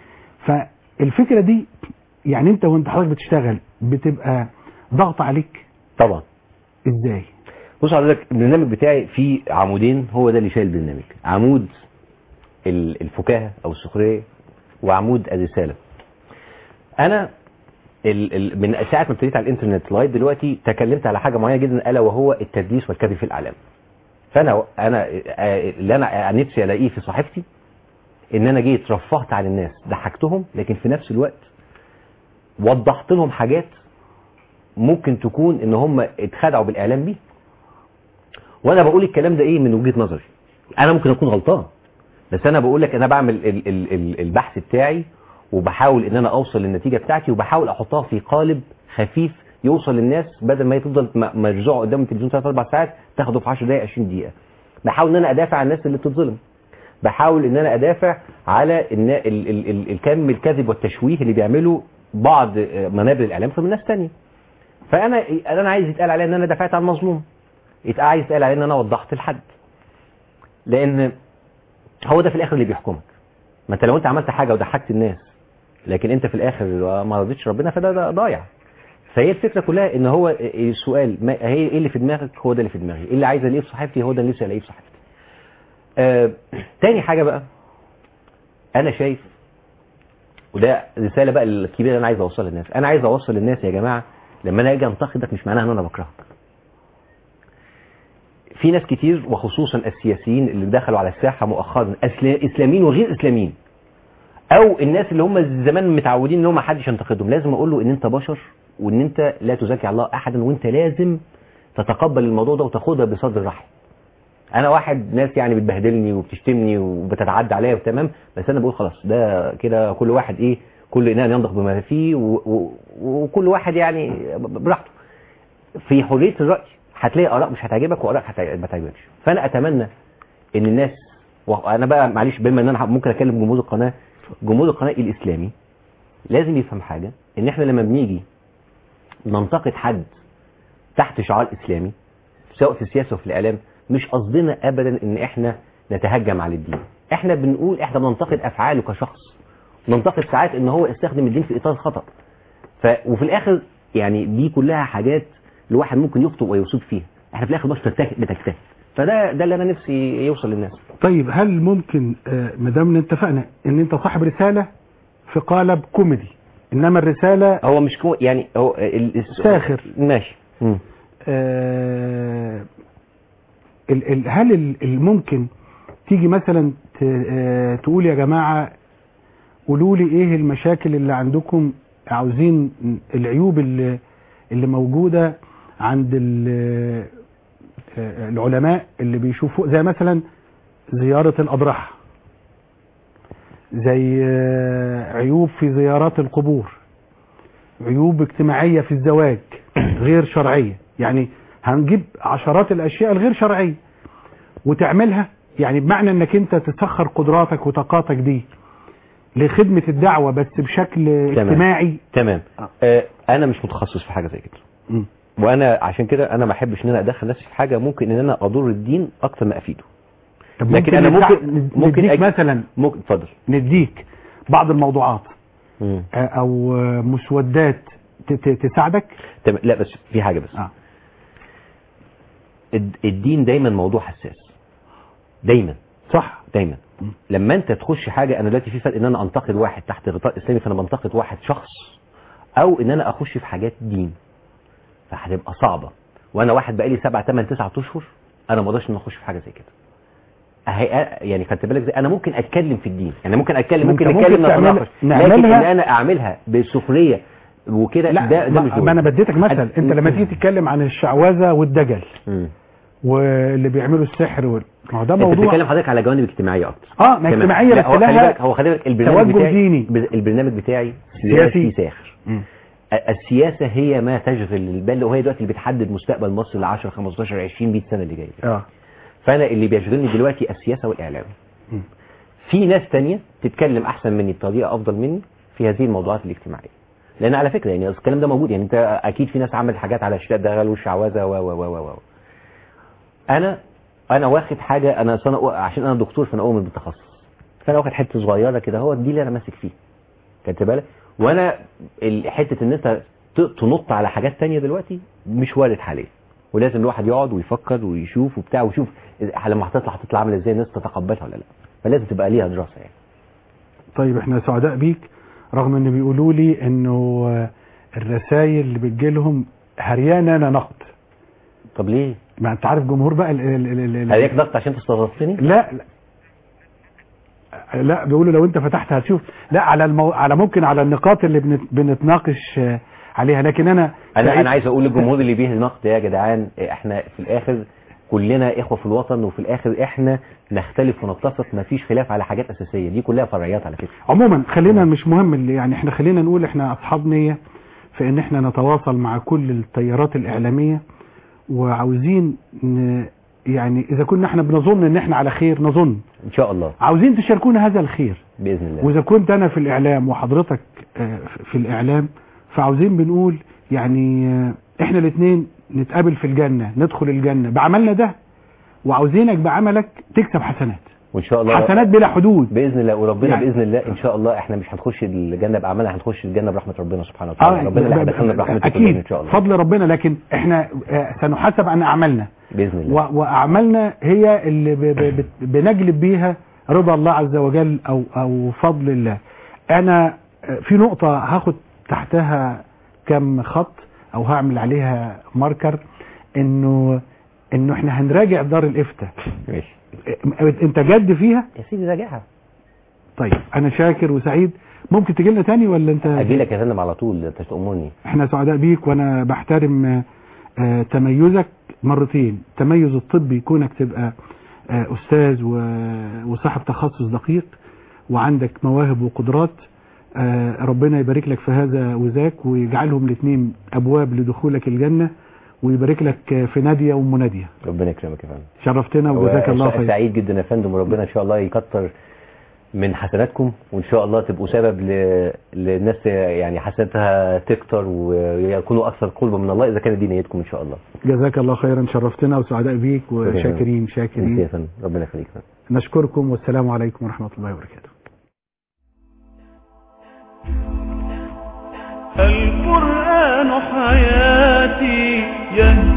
S2: فالفكرة دي يعني انت وانت حضرتك بتشتغل بتبقى ضغط عليك
S3: طبعا
S2: ازاي
S3: بص حضرتك البرنامج بتاعي فيه عمودين هو ده اللي شايل البرنامج عمود ال- الفكاهه او السخريه وعمود الرساله انا ال ال من ساعه ما ابتديت على الانترنت لغايه دلوقتي تكلمت على حاجه معينه جدا الا وهو التدليس والكذب في الاعلام فانا انا آه، اللي انا نفسي الاقيه في صحيفتي ان انا جيت رفهت على الناس ضحكتهم لكن في نفس الوقت وضحت لهم حاجات ممكن تكون ان هم اتخدعوا بالاعلام بيه وانا بقول الكلام ده ايه من وجهه نظري انا ممكن اكون غلطان بس انا بقول لك انا بعمل ال ال ال البحث بتاعي وبحاول ان انا اوصل للنتيجه بتاعتي وبحاول احطها في قالب خفيف يوصل للناس بدل ما هي تفضل م- مرزوعه قدام التلفزيون 3 4 ساعات تاخده في 10 دقائق 20 دقيقه بحاول ان انا ادافع عن الناس اللي بتتظلم بحاول ان انا ادافع على ان ال ال ال الكم الكذب والتشويه اللي بيعمله بعض آه، منابر الاعلام في ناس تانية فانا انا عايز يتقال عليا ان انا دافعت عن مظلوم يتقال عايز يتقال عليا ان انا وضحت لحد لان هو ده في الاخر اللي بيحكمك ما انت لو انت عملت حاجه وضحكت الناس لكن انت في الاخر ما رضيتش ربنا فده ده ضايع فهي الفكره كلها ان هو السؤال ما هي ايه اللي في دماغك هو ده اللي في دماغي ايه اللي عايز الاقيه في صحيفتي هو ده اللي نفسي الاقيه في صحيفتي آه تاني حاجه بقى انا شايف وده رساله بقى الكبيره اللي انا عايز اوصلها للناس انا عايز اوصل للناس يا جماعه لما انا اجي انتقدك مش معناها ان انا بكرهك في ناس كتير وخصوصا السياسيين اللي دخلوا على الساحه مؤخرا أسلا- اسلاميين وغير اسلاميين او الناس اللي هم زمان متعودين ان هم ما حدش ينتقدهم لازم اقول له ان انت بشر وان انت لا تزكي على الله احدا وانت لازم تتقبل الموضوع ده وتاخدها بصدر رحب انا واحد ناس يعني بتبهدلني وبتشتمني وبتتعدى عليا تمام بس انا بقول خلاص ده كده كل واحد ايه كل اناء ينضح بما فيه و... و... وكل واحد يعني براحته في حريه الراي هتلاقي اراء مش هتعجبك واراء هتع- ما تعجبكش فانا اتمنى ان الناس وانا بقى معلش بما ان انا ممكن اكلم جمهور القناه جمهور القناه الاسلامي لازم يفهم حاجه ان احنا لما بنيجي ننتقد حد تحت شعار اسلامي سواء في السياسه وفي الاعلام مش قصدنا ابدا ان احنا نتهجم على الدين احنا بنقول احنا بننتقد افعاله كشخص ننتقد ساعات ان هو استخدم الدين في اطار خطا ف... وفي الاخر يعني دي كلها حاجات الواحد ممكن يخطئ ويصيب فيها احنا في الاخر مش بتجتهد بتجتهد فده ده اللي انا نفسي يوصل للناس
S2: طيب هل ممكن آه، ما دام اتفقنا ان انت صاحب رساله في قالب كوميدي انما الرساله
S3: هو مش كو يعني هو ال... ال-
S2: ساخر.
S3: ماشي مم.
S2: آه، ال- ال- هل ال- الممكن تيجي مثلا ت- آه، تقول يا جماعه قولوا لي ايه المشاكل اللي عندكم عاوزين العيوب اللي اللي موجوده عند ال- آه، العلماء اللي بيشوفوا زي مثلا زياره الاضرحه زي آه، عيوب في زيارات القبور عيوب اجتماعية في الزواج غير شرعية يعني هنجيب عشرات الأشياء الغير شرعية وتعملها يعني بمعنى انك انت تسخر قدراتك وطاقاتك دي لخدمة الدعوة بس بشكل
S3: تمام.
S2: اجتماعي
S3: تمام
S2: آه.
S3: آه انا مش متخصص في حاجه زي كده
S2: مم.
S3: وانا عشان كده انا ما احبش ان انا ادخل نفسي في حاجه ممكن ان انا اضر الدين اكتر ما افيده
S2: طب
S3: لكن أنا
S2: ندع-
S3: ممكن- ممكن
S2: نديك
S3: أج-
S2: مثلا
S3: ممكن اتفضل
S2: نديك بعض الموضوعات
S3: مم.
S2: آه، او آه، مسودات ت- ت- تساعدك
S3: تمام لا بس في حاجه بس
S2: اه
S3: الد- الدين دايما موضوع حساس دايما
S2: صح
S3: دايما
S2: مم.
S3: لما انت تخش حاجه انا دلوقتي في فرق ان انا انتقد واحد تحت غطاء اسلامي فانا بنتقد واحد شخص او ان انا اخش في حاجات دين فهتبقى صعبه وانا واحد بقالي سبع ثمان تسعة اشهر انا ما اقدرش ان اخش في حاجه زي كده أهي يعني خدت بالك زي انا ممكن اتكلم في الدين يعني ممكن اتكلم
S2: ما
S3: ممكن
S2: أنت
S3: نتكلم
S2: ممكن تعمل-
S3: نتناقش لكن
S2: نعملها-
S3: ان انا اعملها بسخريه وكده
S2: لا
S3: ده ده مش
S2: ما,
S3: دوري.
S2: ما انا بديتك مثل
S3: أد-
S2: انت لما تيجي تتكلم عن الشعوذه والدجل
S3: مم.
S2: واللي بيعملوا السحر وال... ما هو ده
S3: انت
S2: موضوع
S3: بتتكلم حضرتك على جوانب اجتماعيه اكتر
S2: اه ما
S3: تمام.
S2: اجتماعيه
S3: لا،
S2: بس
S3: هو خلي
S2: لها
S3: بالك هو خلي بالك البرنامج
S2: توجه
S3: بتاعي
S2: ديني.
S3: ب- البرنامج بتاعي
S2: سياسي.
S3: سياسي ساخر
S2: مم.
S3: السياسه هي ما تشغل البال وهي دلوقتي اللي بتحدد مستقبل مصر ل 10 15 20 100 سنه اللي جايه
S2: اه
S3: فانا اللي بيشغلني دلوقتي السياسه والاعلام
S2: مم.
S3: في ناس تانية تتكلم احسن مني بطريقه افضل مني في هذه الموضوعات الاجتماعيه لان على فكره يعني الكلام ده موجود يعني انت اكيد في ناس عملت حاجات على الشتاء دغل والشعوذه و و و و و انا انا واخد حاجه انا أصل انا عشان انا دكتور فانا اؤمن بالتخصص فانا واخد حته صغيره كده هو دي اللي انا ماسك فيه خدت بالك وانا ال- حته ان انت ت- تنط على حاجات تانية دلوقتي مش وارد حاليا ولازم الواحد يقعد ويفكر ويشوف وبتاع ويشوف إذا- لما هتطلع هتطلع عامله ازاي الناس تتقبلها ولا لا فلازم تبقى ليها دراسه يعني
S2: طيب احنا سعداء بيك رغم ان بيقولوا لي انه آه، الرسائل اللي بتجيلهم هريانه انا نقد
S3: طب ليه؟
S2: ما انت عارف جمهور بقى ال ال ال ال
S3: هديك ضغط عشان تستضيفني؟
S2: لا لا لا بيقولوا لو انت فتحت هتشوف لا على المو... على ممكن على النقاط اللي بنت... بنتناقش آه، عليها لكن انا
S3: انا
S2: سعيد-
S3: انا عايز اقول للجمهور اللي بيه النقد يا جدعان احنا في الاخر كلنا اخوه في الوطن وفي الاخر احنا نختلف ونتفق مفيش خلاف على حاجات اساسيه دي كلها فرعيات على فكره
S2: عموما خلينا مش مهم اللي يعني احنا خلينا نقول احنا اصحاب نيه في ان احنا نتواصل مع كل التيارات الاعلاميه وعاوزين ن... يعني اذا كنا احنا بنظن ان احنا على خير نظن
S3: ان شاء الله
S2: عاوزين تشاركونا هذا الخير
S3: باذن الله
S2: واذا كنت انا في الاعلام وحضرتك آه، في الاعلام فعاوزين بنقول يعني آه، احنا الاثنين نتقابل في الجنه ندخل الجنه بعملنا ده وعاوزينك بعملك تكسب حسنات
S3: وان شاء الله
S2: حسنات بلا حدود
S3: باذن الله وربنا
S2: يعني-
S3: باذن الله ان شاء الله احنا مش هنخش الجنه باعمالنا هنخش الجنه برحمه ربنا سبحانه وتعالى ربنا اللي
S2: ب- ب-
S3: هيدخلنا برحمته كلنا
S2: اكيد
S3: ان شاء الله
S2: فضل ربنا لكن احنا آه، سنحاسب عن اعمالنا
S3: باذن الله
S2: و- واعمالنا هي اللي ب- ب- بت- بنجلب بيها رضا الله عز وجل او او فضل الله انا آه، في نقطه هاخد تحتها كم خط او هعمل عليها ماركر انه انه احنا هنراجع دار الافتاء
S3: ماشي
S2: انت جد فيها
S3: يا سيدي راجعها
S2: طيب انا شاكر وسعيد ممكن تجي لنا تاني ولا انت
S3: اجي لك يا فندم على طول انت تأمرني
S2: احنا سعداء بيك وانا بحترم آه، آه، تميزك مرتين التميز الطبي كونك تبقى آه، استاذ و- وصاحب تخصص دقيق وعندك مواهب وقدرات آه، ربنا يبارك لك في هذا وذاك ويجعلهم الاثنين ابواب لدخولك الجنه ويبارك لك آه، في ناديه ومناديه
S3: ربنا يكرمك يا فندم
S2: شرفتنا وجزاك الله
S3: و-
S2: خير
S3: سعيد جدا يا فندم وربنا ان شاء الله يكتر من حسناتكم وان شاء الله تبقوا سبب ل... للناس يعني حسناتها تكتر ويكونوا اكثر قربا من الله اذا كانت دي نيتكم ان شاء الله
S2: جزاك الله خيرا شرفتنا وسعداء بيك وشاكرين
S3: ميرسي يا
S2: شاكرين
S3: فندم ربنا يخليك يا فندم
S2: نشكركم والسلام عليكم ورحمه الله وبركاته
S1: القرآن حياتي يهدي